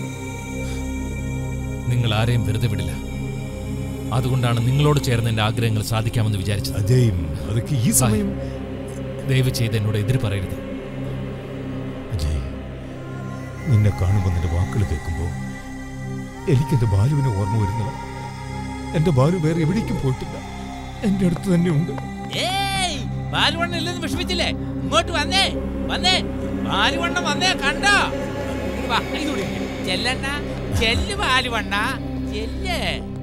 Speaker 20: നിങ്ങൾ ആരെയും വെറുതെ വിടില്ല അതുകൊണ്ടാണ് നിങ്ങളോട് ചേർന്ന് എന്റെ ആഗ്രഹങ്ങൾ സാധിക്കാമെന്ന് വിചാരിച്ചത്
Speaker 13: അജയും അതൊക്കെ ഈ സമയം
Speaker 20: ദയവ് ചെയ്ത് എന്നോട് എതിര് പറയരുത്
Speaker 13: അജയ് നിന്നെ കാണുമ്പോൾ നിന്റെ വാക്കുകൾ കേൾക്കുമ്പോൾ എനിക്കെന്റെ ബാലുവിനെ ഓർമ്മ വരുന്നത് എന്റെ ബാലു വേറെ എവിടേക്കും പോയിട്ടില്ല എന്റെ അടുത്ത് തന്നെ ഉണ്ട്
Speaker 12: ഏയ് ബാലുവണ്ണ ഇല്ലെന്ന് വിഷമിച്ചില്ലേ ഇങ്ങോട്ട് വന്നേ വന്നേ ബാലുവണ്ണ വന്നേ കണ്ടോ വാ, ഇതൂടെ ഇരിക്ക്. ചെല്ലണ്ണ ചെല്ല് ബാലുവണ്ണ ചെല്ല്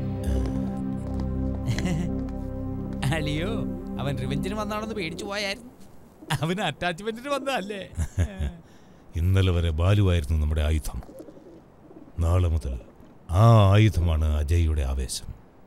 Speaker 12: അളിയോ അവൻ റിവെഞ്ചിന് വന്നാണെന്ന് പേടിച്ചു പോയായിരുന്നു അവന് അറ്റാച്ച്മെന്റിന് വന്നതല്ലേ
Speaker 13: ഇന്നലെ വരെ ബാലുവായിരുന്നു നമ്മുടെ ആയുധം നാളെ മുതൽ ആ ആയുധമാണ് അജയ്യുടെ ആവേശം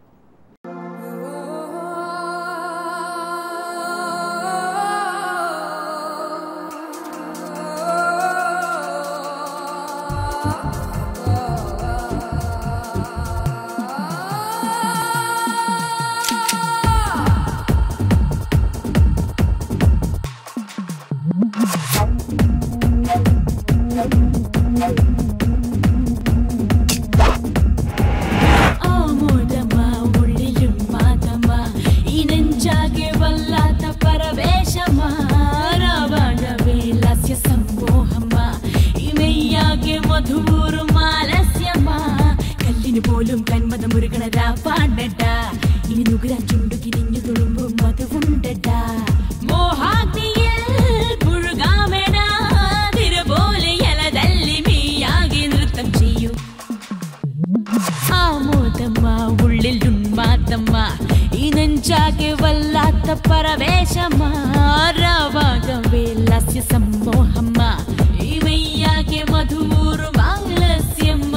Speaker 3: ആമോദമാ ഉള്ളിലും മാതമാ ഈ നെഞ്ചാകെ വല്ലാത്ത പരവേശമാ രാവാഴവേ ലാസ്യ സമ്മോഹമാ ഈ മെയ്യാകെ മധുവൂറും ആലസ്യമാ കല്ലിന് പോലും കന്മതമുരുകണ രാപ്പാണ്ടടാ ഇനി നുകരാ ചുണ്ടു കിരിഞ്ഞു തുളുമ്പും മധുവുണ്ടടാ മോഹാഗ്നിയിൽ മുഴുകാമെടാ തിര പോലെ എലതല്ലി മീയാകെ നൃത്തം ചെയ്യൂ ആമോദമ്മ ഉള്ളിൽ ഉന്മാദമ്മ ഈ നെഞ്ചാകെ വല്ലാത്ത പരവേശമ്മ രാവാകവേ ലാസ്യ സമ്മോഹമ്മ ഈ മെയ്യാകെ മധുവൂറും ആലസ്യമ്മ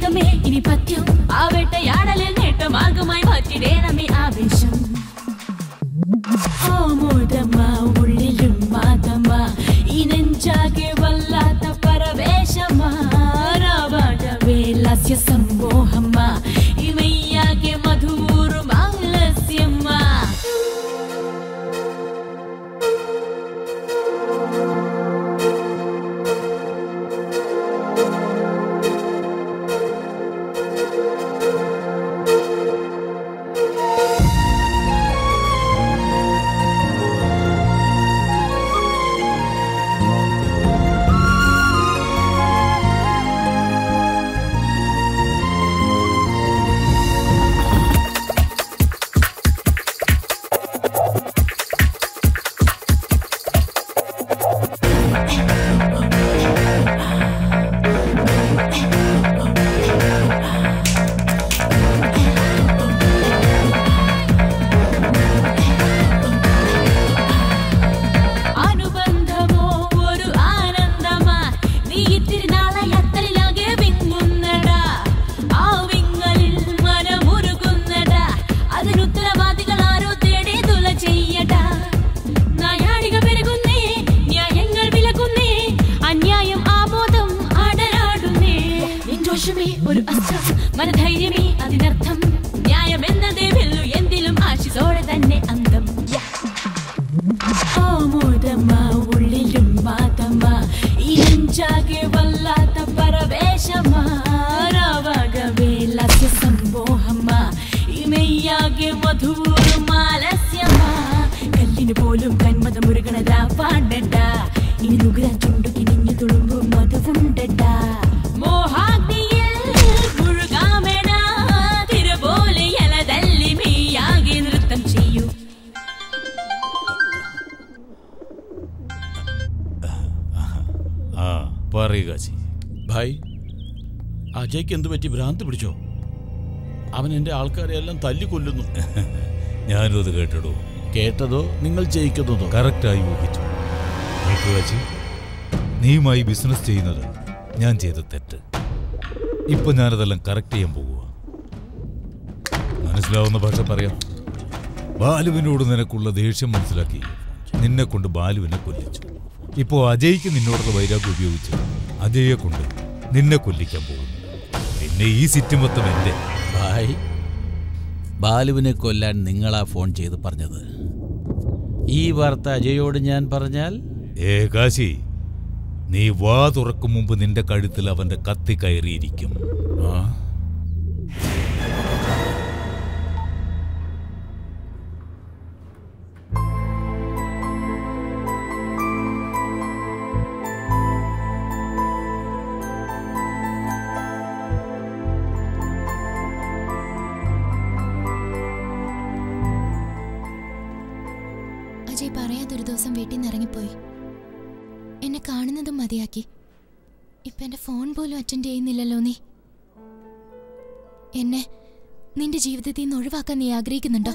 Speaker 3: വേഗമേ ഇനി പത്യം ആ വേട്ടയാടലിൽ നേട്ടമാർഗമായി മാറ്റിടേണമേ ആവേശം ആമോദമ്മ ഉള്ളിലും മാതമ്മ ഈ നെഞ്ചാകെ വല്ലാത്ത പരവേശമ്മ രാവാകവേ ലാസ്യ സംമോഹമ്മ ഈ മെയ്യാകെ മധുറും ആലസ്യമ്മ അനുബന്ധമോ ഒരു ആനന്ദമാ നീ ഇത്തിരി നാളായി അത്തലിലാകെ വിങ്ങുന്നടാ ആ വിങ്ങലിൽ മനമുരുകുന്നടാ അതിനുത്തരവാദികൾ ആരോ തേടി തുല ചെയ്യടാ നായാടിക പെരുകുന്നേ ന്യായങ്ങൾ വിലകുന്നേ അന്യായം ആബോധം ആടരാടുന്നേ നിൻദോഷമേ ഒരു അസ്ത്രം മനധൈര്യമേ അതിനർത്ഥം ന്യായം എന്നതേ വെല്ലു എന്തിലും ആശിസോടെ തന്നെ അന്തം ആമോദമ്മ ഉള്ളിലും മാതമ്മ ഈ നെഞ്ചാകെ വല്ലാത്ത പരവേശമ്മ രാവാകവേ ലാസ്യ സംമോഹമ്മ ഈ മെയ്യാകെ മധുരം ആലസ്യമ്മ കല്ലിന് പോലും കന്മത മുരുകണതാ പാടണ്ട ഇനി നുകരാൻ ചുണ്ടു കിനിഞ്ഞു തുളുമ്പും മധുവുണ്ടണ്ട മോഹാഗ്നിയിൽ മുഴുകാമെടാ തിര പോലെ എലതല്ലി മെയ്യാകെ നൃത്തം ചെയ്യൂ
Speaker 13: ആ പറയുക ചി
Speaker 19: ഭായ് അജയ്ക്ക് എന്ത് പറ്റി ഭ്രാന്ത് പിടിച്ചോ അവൻ എൻ്റെ ആൾക്കാരെ എല്ലാം തല്ലിക്കൊല്ലുന്നു
Speaker 13: ഞാനും അത് കേട്ടിടൂ
Speaker 19: കേട്ടതോ നിങ്ങൾ ജയിക്കുന്നതോ
Speaker 13: കറക്റ്റായി ഊഹിച്ചു നോക്കുക ചി നീയുമായി ബിസിനസ് ചെയ്യുന്നത് ഞാൻ ചെയ്ത തെറ്റ് ഇപ്പൊ ഞാനതെല്ലാം കറക്റ്റ് ചെയ്യാൻ പോകുക മനസ്സിലാവുന്ന ഭാഷ പറയാം ബാലുവിനോട് നിനക്കുള്ള ദേഷ്യം മനസ്സിലാക്കി നിന്നെ കൊണ്ട് ബാലുവിനെ കൊല്ലിച്ചു ഇപ്പോ അജയ്ക്ക് നിന്നോടുള്ള വൈരാഗ്യം ഉപയോഗിച്ച് അജയെ കൊണ്ട് നിന്നെ കൊല്ലിക്കാൻ പോകുന്നു പിന്നെ ഈ സിറ്റ് മൊത്തം എന്റെ
Speaker 12: ഭായ് ബാലുവിനെ കൊല്ലാൻ നിങ്ങളാ ഫോൺ ചെയ്ത് പറഞ്ഞത് ഈ വാർത്ത അജയോട് ഞാൻ പറഞ്ഞാൽ
Speaker 13: ഏ കാശി നീ വാ തുറക്കും മുമ്പ് നിന്റെ കഴുത്തിൽ അവന്റെ കത്തി കയറിയിരിക്കും ആ
Speaker 8: അജയ് പറയാതൊരു ദിവസം വീട്ടിൽ നിന്ന് ഇറങ്ങിപ്പോയി എന്നെ കാണുന്നതും മതിയാക്കി ഇപ്പൊ എന്റെ ഫോൺ പോലും അറ്റൻഡ് ചെയ്യുന്നില്ലല്ലോ നീ എന്നെ നിന്റെ ജീവിതത്തിൽ നിന്ന് ഒഴിവാക്കാൻ നീ ആഗ്രഹിക്കുന്നുണ്ടോ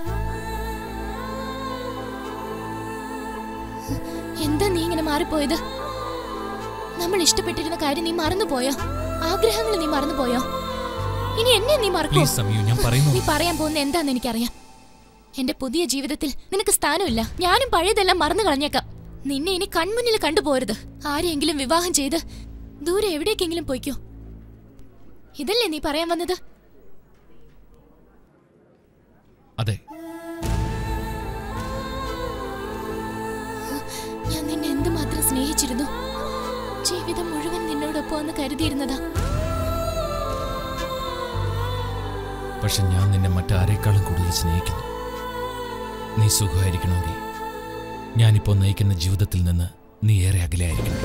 Speaker 8: എന്താ നീ ഇങ്ങനെ മാറിപ്പോയത് നമ്മൾ ഇഷ്ടപ്പെട്ടിരുന്ന കാര്യം നീ മറന്നുപോയോ ആഗ്രഹങ്ങൾ നീ മറന്നുപോയോ ഇനി എന്നെ നീ മറക്കോ
Speaker 20: പ്ലീസ് സമയു ഞാൻ പറയുന്നു
Speaker 8: നീ പറയാൻ പോകുന്ന എന്താന്ന് എനിക്കറിയാം എന്റെ പുതിയ ജീവിതത്തിൽ നിനക്ക് സ്ഥാനമില്ല ഞാനും പഴയതെല്ലാം മറന്നു കളഞ്ഞേക്കാം നിന്നെ ഇനി കൺമുന്നിൽ കണ്ടുപോരുത് ആരെയെങ്കിലും വിവാഹം ചെയ്ത് ദൂരെ എവിടേക്കെങ്കിലും പോയിക്കോ ഇതല്ലേ നീ പറയാൻ വന്നത്
Speaker 20: അതെ
Speaker 8: ഞാൻ നിന്നെ എന്തുമാത്രം സ്നേഹിച്ചിരുന്നു ജീവിതം മുഴുവൻ നിന്നോടൊപ്പം എന്ന് കരുതിയിരുന്നതാ
Speaker 20: പക്ഷെ ഞാൻ നിന്നെ മറ്റാരേക്കാളും കൂടുതൽ സ്നേഹിക്കുന്നു നീ സുഖമായിരിക്കണമെങ്കിൽ ഞാനിപ്പോൾ നയിക്കുന്ന ജീവിതത്തിൽ നിന്ന് നീ ഏറെ അകലെയായിരിക്കണം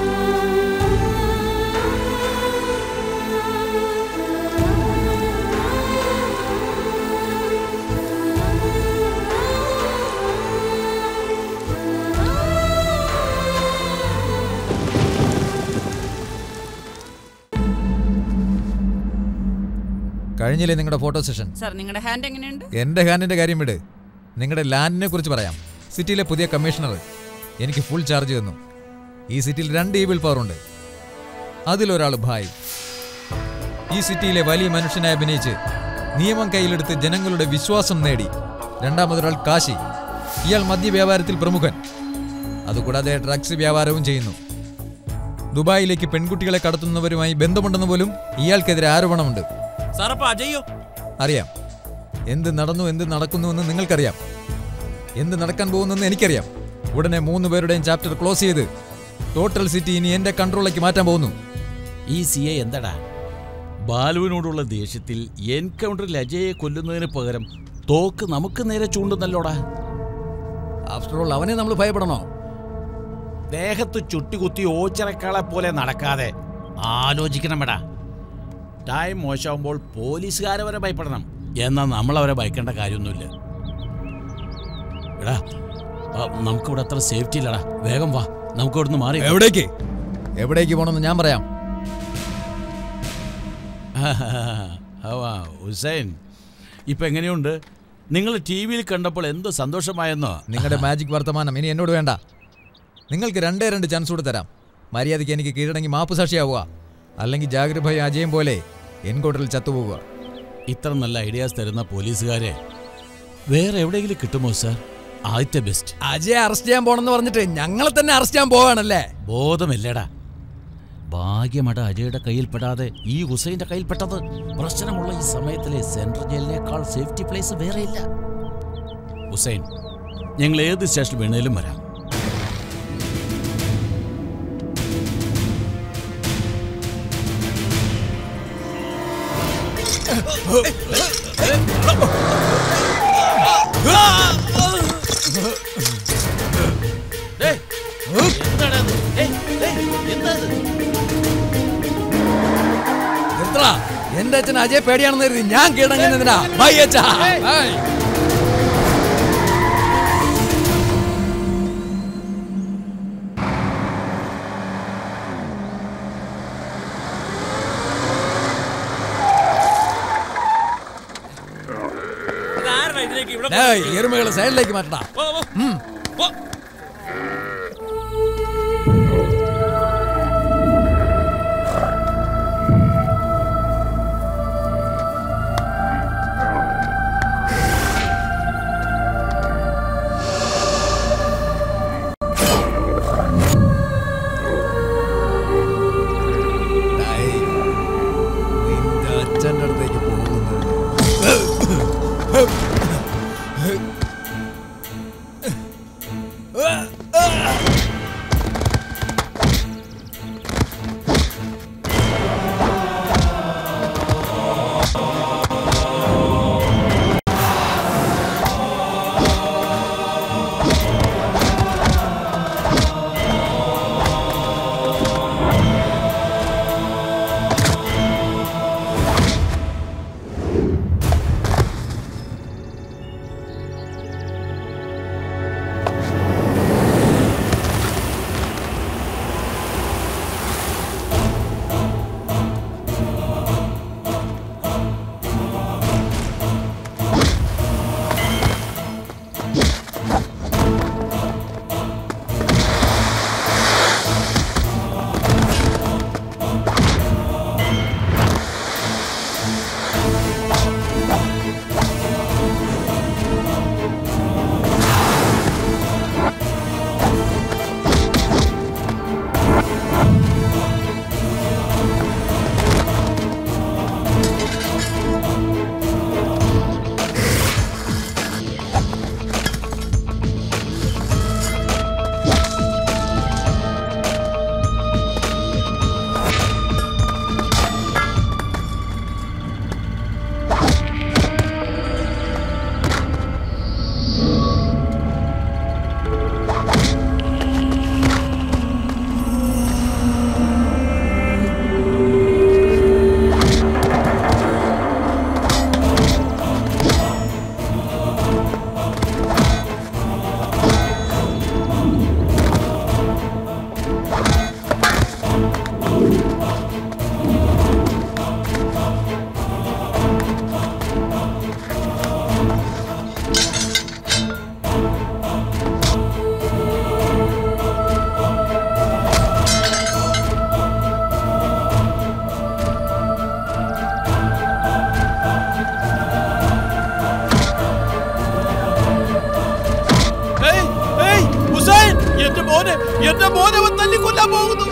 Speaker 8: ആ
Speaker 14: കഴിഞ്ഞില്ലേ നിങ്ങളുടെ ഫോട്ടോ സെഷൻ
Speaker 15: സാർ നിങ്ങളുടെ ഹാൻഡ് എങ്ങനെയുണ്ട്
Speaker 14: എൻ്റെ ഹാൻഡിൻ്റെ കാര്യം വിട് നിങ്ങളുടെ ലാൻഡിനെ കുറിച്ച് പറയാം സിറ്റിയിലെ പുതിയ കമ്മീഷണർ എനിക്ക് ഫുൾ ചാർജ് തന്നു ഈ സിറ്റിയിൽ രണ്ട് ഈവിൽ പവർ ഉണ്ട് അതിലൊരാൾ ഭായ് ഈ സിറ്റിയിലെ വലിയ മനുഷ്യനായി അഭിനയിച്ച് നിയമം കയ്യിലെടുത്ത് ജനങ്ങളുടെ വിശ്വാസം നേടി രണ്ടാമതൊരാൾ കാശി ഇയാൾ മദ്യവ്യാപാരത്തിൽ പ്രമുഖൻ അതുകൂടാതെ ഡ്രഗ്സ് വ്യാപാരവും ചെയ്യുന്നു ദുബായിലേക്ക് പെൺകുട്ടികളെ കടത്തുന്നവരുമായി ബന്ധമുണ്ടെന്ന് പോലും ഇയാൾക്കെതിരെ ആരോപണമുണ്ട്
Speaker 1: സാറപ്പ അജയ്യോ
Speaker 14: അറിയാം എന്ത് നടന്നു എന്ത് നടക്കുന്നുവെന്ന് നിങ്ങൾക്കറിയാം എന്ത് നടക്കാൻ പോകുന്നെന്ന് എനിക്കറിയാം ഉടനെ മൂന്ന് പേരുടെയും ചാപ്റ്റർ ക്ലോസ് ചെയ്ത് ടോട്ടൽ സിറ്റി ഇനി എന്റെ കൺട്രോളിലേക്ക് മാറ്റാൻ പോകുന്നു
Speaker 12: ഈ സി എ എന്തടാ ബാലുവിനോടുള്ള ദേഷ്യത്തിൽ എൻകൗണ്ടറിൽ അജയെ കൊല്ലുന്നതിന് പകരം തോക്ക് നമുക്ക് നേരെ ചൂണ്ടുന്നല്ലോടാ
Speaker 14: ആഫ്റ്റർ ഓൾ അവനെ നമ്മൾ ഭയപ്പെടണോ
Speaker 12: ദേഹത്ത് ചുട്ടികുത്തി ഓച്ചിറക്കാളെ പോലെ നടക്കാതെ ആലോചിക്കണമെടാ ടൈം മോശമാകുമ്പോൾ പോലീസുകാരെ വരെ ഭയപ്പെടണം എന്നാൽ നമ്മൾ അവരെ ഭയക്കേണ്ട കാര്യമൊന്നുമില്ല എടാ ആ, നമുക്കിവിടെ അത്ര സേഫ്റ്റി ഇല്ലടാ വേഗം വാ നമുക്ക് ഇവിടുന്ന് മാറി
Speaker 14: എവിടേക്ക് എവിടേക്ക് പോകണമെന്ന് ഞാൻ പറയാം
Speaker 12: ആവാ, ഹുസൈൻ ഇപ്പൊ എങ്ങനെയുണ്ട് നിങ്ങൾ ടി വിയിൽ കണ്ടപ്പോൾ എന്ത് സന്തോഷമായെന്നോ
Speaker 14: നിങ്ങളുടെ മാജിക് വർത്തമാനം ഇനി എന്നോട് വേണ്ട നിങ്ങൾക്ക് രണ്ടേ രണ്ട് ചാൻസ് കൂടെ തരാം മര്യാദയ്ക്ക് എനിക്ക് കീഴടങ്ങി മാപ്പ് സാക്ഷിയാവുക അല്ലെങ്കിൽ ജാഗ്രഭായ് അജയം പോലെ എൻകൗണ്ടറിൽ ചത്തുപോവുക
Speaker 12: ഇത്ര നല്ല ഐഡിയാസ് തരുന്ന പോലീസുകാരെ വേറെ എവിടെയെങ്കിലും കിട്ടുമോ സാർ ആദ്യത്തെ ബെസ്റ്റ്
Speaker 14: അജയെ അറസ്റ്റ് ചെയ്യാൻ പോണെന്ന് പറഞ്ഞിട്ട് ഞങ്ങളെ തന്നെ അറസ്റ്റ് ചെയ്യാൻ പോവാണല്ലേ
Speaker 12: ബോധമില്ലടാ ഭാഗ്യമട അജയുടെ കയ്യിൽപ്പെടാതെ ഈ ഹുസൈന്റെ കയ്യിൽപ്പെട്ടത് പ്രശ്നമുള്ള ഈ സമയത്തിലെ സെൻട്രൽ ജയിലിനേക്കാൾ സേഫ്റ്റി പ്ലേസ് വേറെയില്ല ഹുസൈൻ ഞങ്ങൾ ഏത് സ്റ്റേഷനിൽ വേണേലും വരാം
Speaker 14: നിർത്തടാ എന്റെ അച്ഛൻ അജയ് പേടിയാണെന്ന് കരുതി ഞാൻ കീഴടങ്ങുന്നതിനാ ബൈ അച്ഛാ ബൈ.
Speaker 1: ഇതാരടാ ഇതിലേക്ക് ഇവിടെ
Speaker 14: ഡേയ്, എരുമകളെ സൈഡിലേക്ക് മാറ്റടാ
Speaker 1: പോ, പോ.
Speaker 14: ഉം.
Speaker 1: പോ.
Speaker 14: ഡേയ്, നിന്റെ അച്ഛൻ്റെ അടുത്തേക്ക് പോകുന്നത്
Speaker 19: എന്റെ മോനെ അവൻ തല്ലിക്കൊല്ലാൻ പോകുന്നു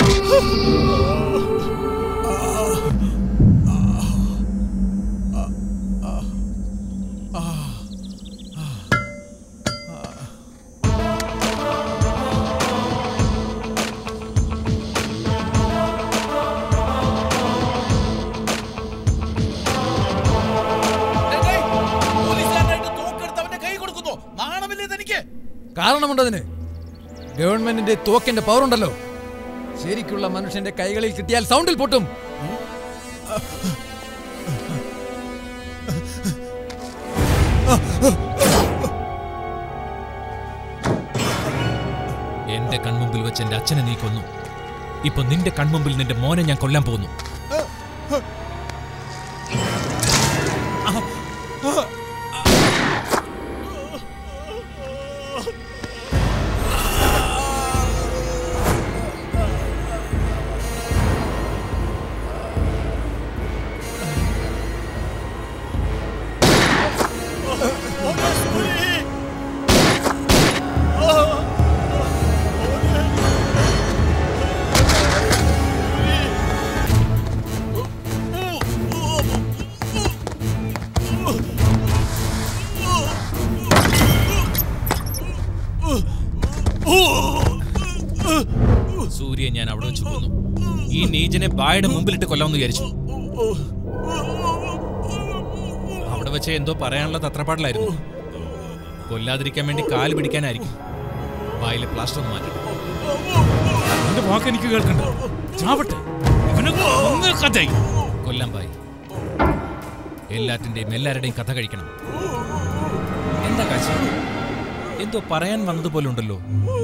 Speaker 19: പോലീസുകാരനായിട്ട് തോക്കെടുത്ത് അവന്റെ കൈ കൊടുക്കുന്നു നാണമില്ലേ തനിക്ക്
Speaker 14: കാരണമുണ്ടതിന് ഗവൺമെന്റിന്റെ തോക്കിന്റെ പവർ ഉണ്ടല്ലോ ശരിക്കുള്ള മനുഷ്യന്റെ കൈകളിൽ കിട്ടിയാൽ സൗണ്ടിൽ പൊട്ടും
Speaker 20: എന്റെ കൺമുമ്പിൽ വെച്ച് എന്റെ അച്ഛനെ നീ കൊന്നു ഇപ്പൊ നിന്റെ കൺമുമ്പിൽ നിന്റെ മോനെ ഞാൻ കൊല്ലാൻ പോകുന്നു സൂര്യ ഞാൻ അവിടെ വെച്ച് കൊന്നു ഈ നീജനെ ബായുടെ മുമ്പിലിട്ട് കൊല്ലാമെന്ന് വിചാരിച്ചു അവിടെ വെച്ച് എന്തോ പറയാനുള്ള തത്രപ്പാടിലായിരുന്നു കൊല്ലാതിരിക്കാൻ വേണ്ടി കാല് പിടിക്കാനായിരിക്കും വായിലെ പ്ലാസ്റ്റർ ഒന്ന് മാറ്റി എന്റെ വാക്ക് എനിക്ക് കേൾക്കണ്ട ചാവട്ടെ ഇവനെ കൊന്ന് കഥയായി. കൊല്ലാൻ ബായി എല്ലാറ്റിന്റെയും എല്ലാവരുടെയും കഥ കഴിക്കണം എന്താ കാശി എന്തോ പറയാൻ വന്നതുപോലെ ഉണ്ടല്ലോ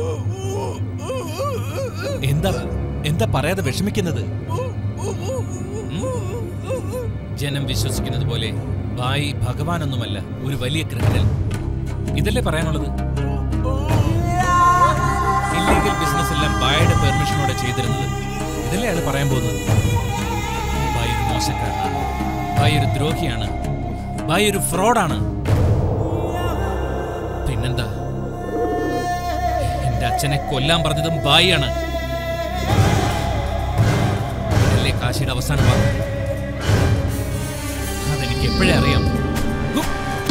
Speaker 20: എന്താ എന്താ പറയാതെ വിഷമിക്കുന്നത് ഉം? ജനം വിശ്വസിക്കുന്നത് പോലെ ബായി ഭഗവാനൊന്നുമല്ല ഒരു വലിയ ക്രിമിനൽ ഇതല്ലേ പറയാനുള്ളത് ഇല്ലീഗൽ ബിസിനസ് എല്ലാം ബായുടെ പെർമിഷനോടെ ചെയ്തിരുന്നത് ഇതല്ലേ അയാൾ പറയാൻ പോകുന്നത് ബായി ഒരു മോശക്കാരനാണ് ബായി ഒരു ദ്രോഹിയാണ് ബായി ഒരു ഫ്രോഡാണ് പിന്നെന്താ എന്റെ അച്ഛനെ കൊല്ലാൻ പറഞ്ഞതും ബായിയാണ് അല്ലേ കാശിയുടെ അവസാനം വാക്ക് അതെനിക്ക് എപ്പോഴേ അറിയാം ഹു!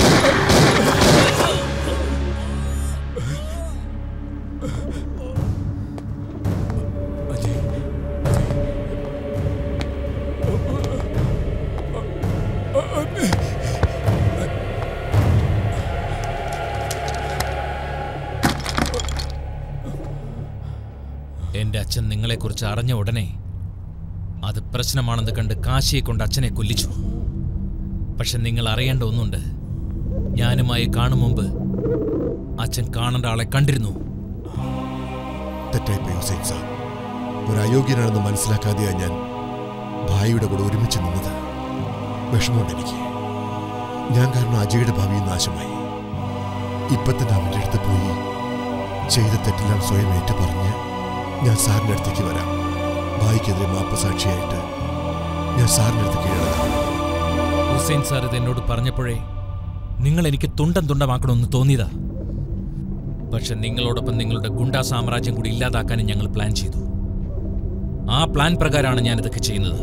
Speaker 20: എന്റെ അച്ഛൻ നിങ്ങളെക്കുറിച്ച് അറിഞ്ഞ ഉടനെ അത് പ്രശ്നമാണെന്ന് കണ്ട് കാശിയെ കൊണ്ട് അച്ഛനെ കൊല്ലിച്ചു പക്ഷെ നിങ്ങൾ അറിയേണ്ട ഒന്നുണ്ട് ഞാനുമായി കാണും മുമ്പ് അച്ഛൻ കാണേണ്ട ആളെ കണ്ടിരുന്നു
Speaker 4: തെറ്റായി പോയി ഹുസൈൻ സാർ ഒരു അയോഗ്യനാണെന്ന് മനസ്സിലാക്കാതെയാ ഞാൻ ഭായിയുടെ കൂടെ ഒരുമിച്ച് നിന്നത് വിഷമമുണ്ട് എനിക്ക് ഞാൻ കാരണം അജയുടെ ഭാവിയും നാശമായി ഇപ്പൊ തന്നെ അവന്റെ അടുത്ത് പോയി ചെയ്ത തെറ്റെല്ലാം സ്വയം ഏറ്റു പറഞ്ഞ് ഞാൻ സാറിന്റെ അടുത്തേക്ക് വരാം ഭായിക്കെതിരെ മാപ്പ് സാക്ഷിയായിട്ട് ഞാൻ സാറിന്റെ അടുത്ത് കീഴടങ്ങാം
Speaker 20: ഹുസൈൻ സാർ ഇത് എന്നോട് പറഞ്ഞപ്പോഴേ നിങ്ങൾ എനിക്ക് തുണ്ടം തുണ്ടമാക്കണമെന്ന് തോന്നിയതാ പക്ഷെ നിങ്ങളോടൊപ്പം നിങ്ങളുടെ ഗുണ്ടാ സാമ്രാജ്യം കൂടി ഇല്ലാതാക്കാനും ഞങ്ങൾ പ്ലാൻ ചെയ്തു ആ പ്ലാൻ പ്രകാരമാണ് ഞാൻ ഇതൊക്കെ ചെയ്യുന്നത്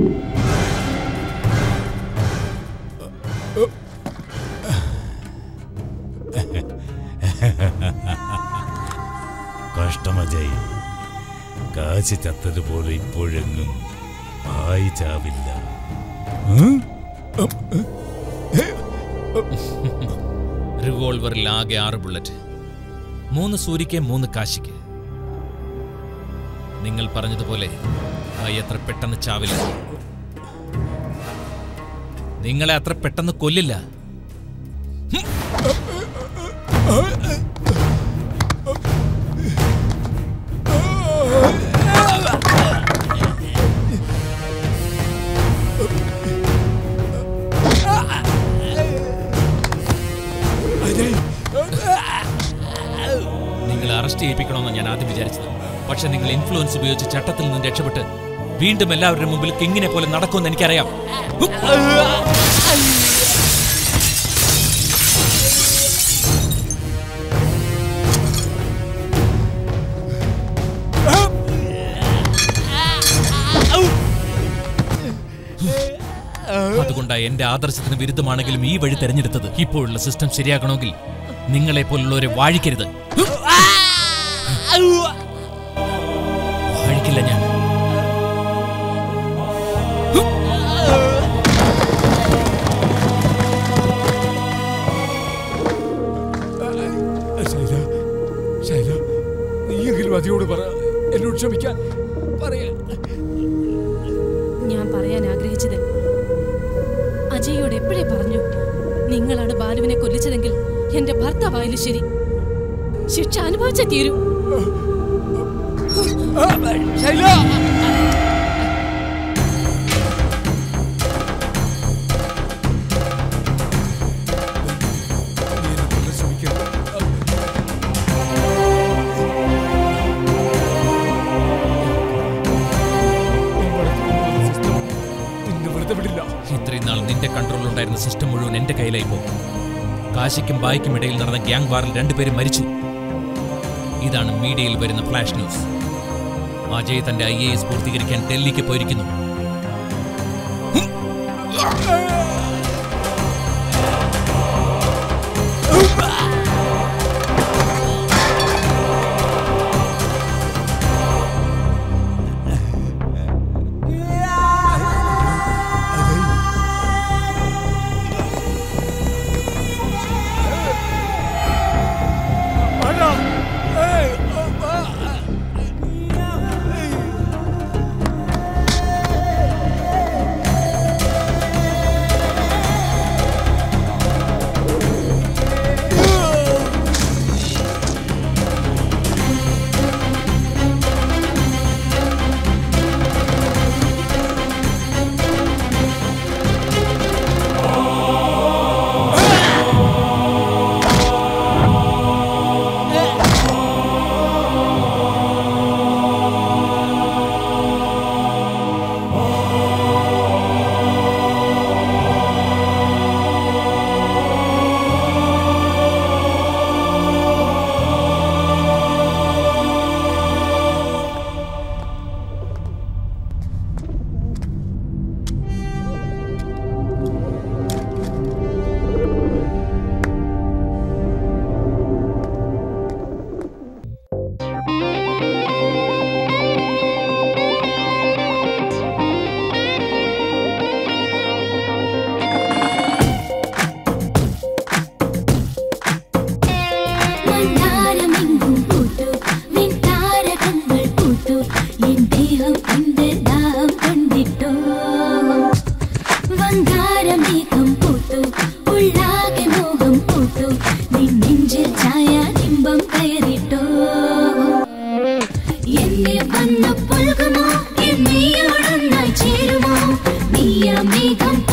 Speaker 13: കഷ്ടമജയ് കാശി ചത്തതുപോലെ ഇപ്പോഴെങ്ങും ആയി ചാവില്ല ഉം?
Speaker 20: റിവോൾവറിൽ ആകെ ആറ് ബുള്ളറ്റ് മൂന്ന് സൂര്യക്ക് മൂന്ന് കാശിക്ക് നിങ്ങൾ പറഞ്ഞതുപോലെ ഭായി അത്ര പെട്ടെന്ന് ചാവില്ല നിങ്ങളെ അത്ര പെട്ടെന്ന് കൊല്ലില്ല നിങ്ങൾ അറസ്റ്റ് ചെയ്യിപ്പിക്കണമെന്ന് ഞാൻ ആദ്യം വിചാരിച്ചത് പക്ഷെ നിങ്ങൾ ഇൻഫ്ലുവൻസ് ഉപയോഗിച്ച് ചട്ടത്തിൽ നിന്ന് രക്ഷപ്പെട്ട് വീണ്ടും എല്ലാവരുടെ മുമ്പിൽ കിങ്ങിനെ പോലെ നടക്കുമെന്ന് എനിക്കറിയാം അതുകൊണ്ടാ എന്റെ ആദർശത്തിന് വിരുദ്ധമാണെങ്കിലും ഈ വഴി തെരഞ്ഞെടുത്തത് ഇപ്പോഴുള്ള സിസ്റ്റം ശരിയാക്കണമെങ്കിൽ നിങ്ങളെ പോലുള്ളവരെ വാഴിക്കരുത് വാഴിക്കില്ല ഞാൻ
Speaker 14: ശൈല ശൈല നീയെങ്കിലും അതിയോട് പറ എന്നോട് ക്ഷമിക്കാൻ പറയാ
Speaker 11: ഞാൻ പറയാൻ ആഗ്രഹിച്ചത് അജയോട് എപ്പോഴേ പറഞ്ഞു നിങ്ങളാണ് ബാലുവിനെ കൊല്ലിച്ചതെങ്കിൽ എന്റെ ഭർത്താവായാലും ശരി ശിക്ഷ അനുഭവിച്ച തീരൂ
Speaker 14: ശൈല
Speaker 20: ഇത്രയും നാൾ നിന്റെ കൺട്രോളിലുണ്ടായിരുന്ന സിസ്റ്റം മുഴുവൻ എന്റെ കയ്യിലായി പോകും കാശിക്കും ബായിക്കും ഇടയിൽ നടന്ന ഗ്യാങ് വാറിൽ രണ്ടുപേരും മരിച്ചു ഇതാണ് മീഡിയയിൽ വരുന്ന ഫ്ലാഷ് ന്യൂസ് അജയ് തന്റെ ഐ എ എസ് പൂർത്തീകരിക്കാൻ ഡൽഹിക്ക് പോയിരിക്കുന്നു
Speaker 6: മന്ദാരമെങ്ങും പൂത്തു വെൺതാരകങ്ങൾ പൂത്തു എൻ ദേഹം എന്റെ ദാഹം കണ്ടിട്ടോ വങ്കാരമേഘം പൂത്തു ഉള്ളാകെ മോഹം പൂത്തു നിൻ നെഞ്ചിൽ ഛായാബിംബം കയറിട്ടോ എന്നെ വന്നു പുൽകുമോ എന്നീയോടൊന്നായി ചേരുമോ നീയ മേഘം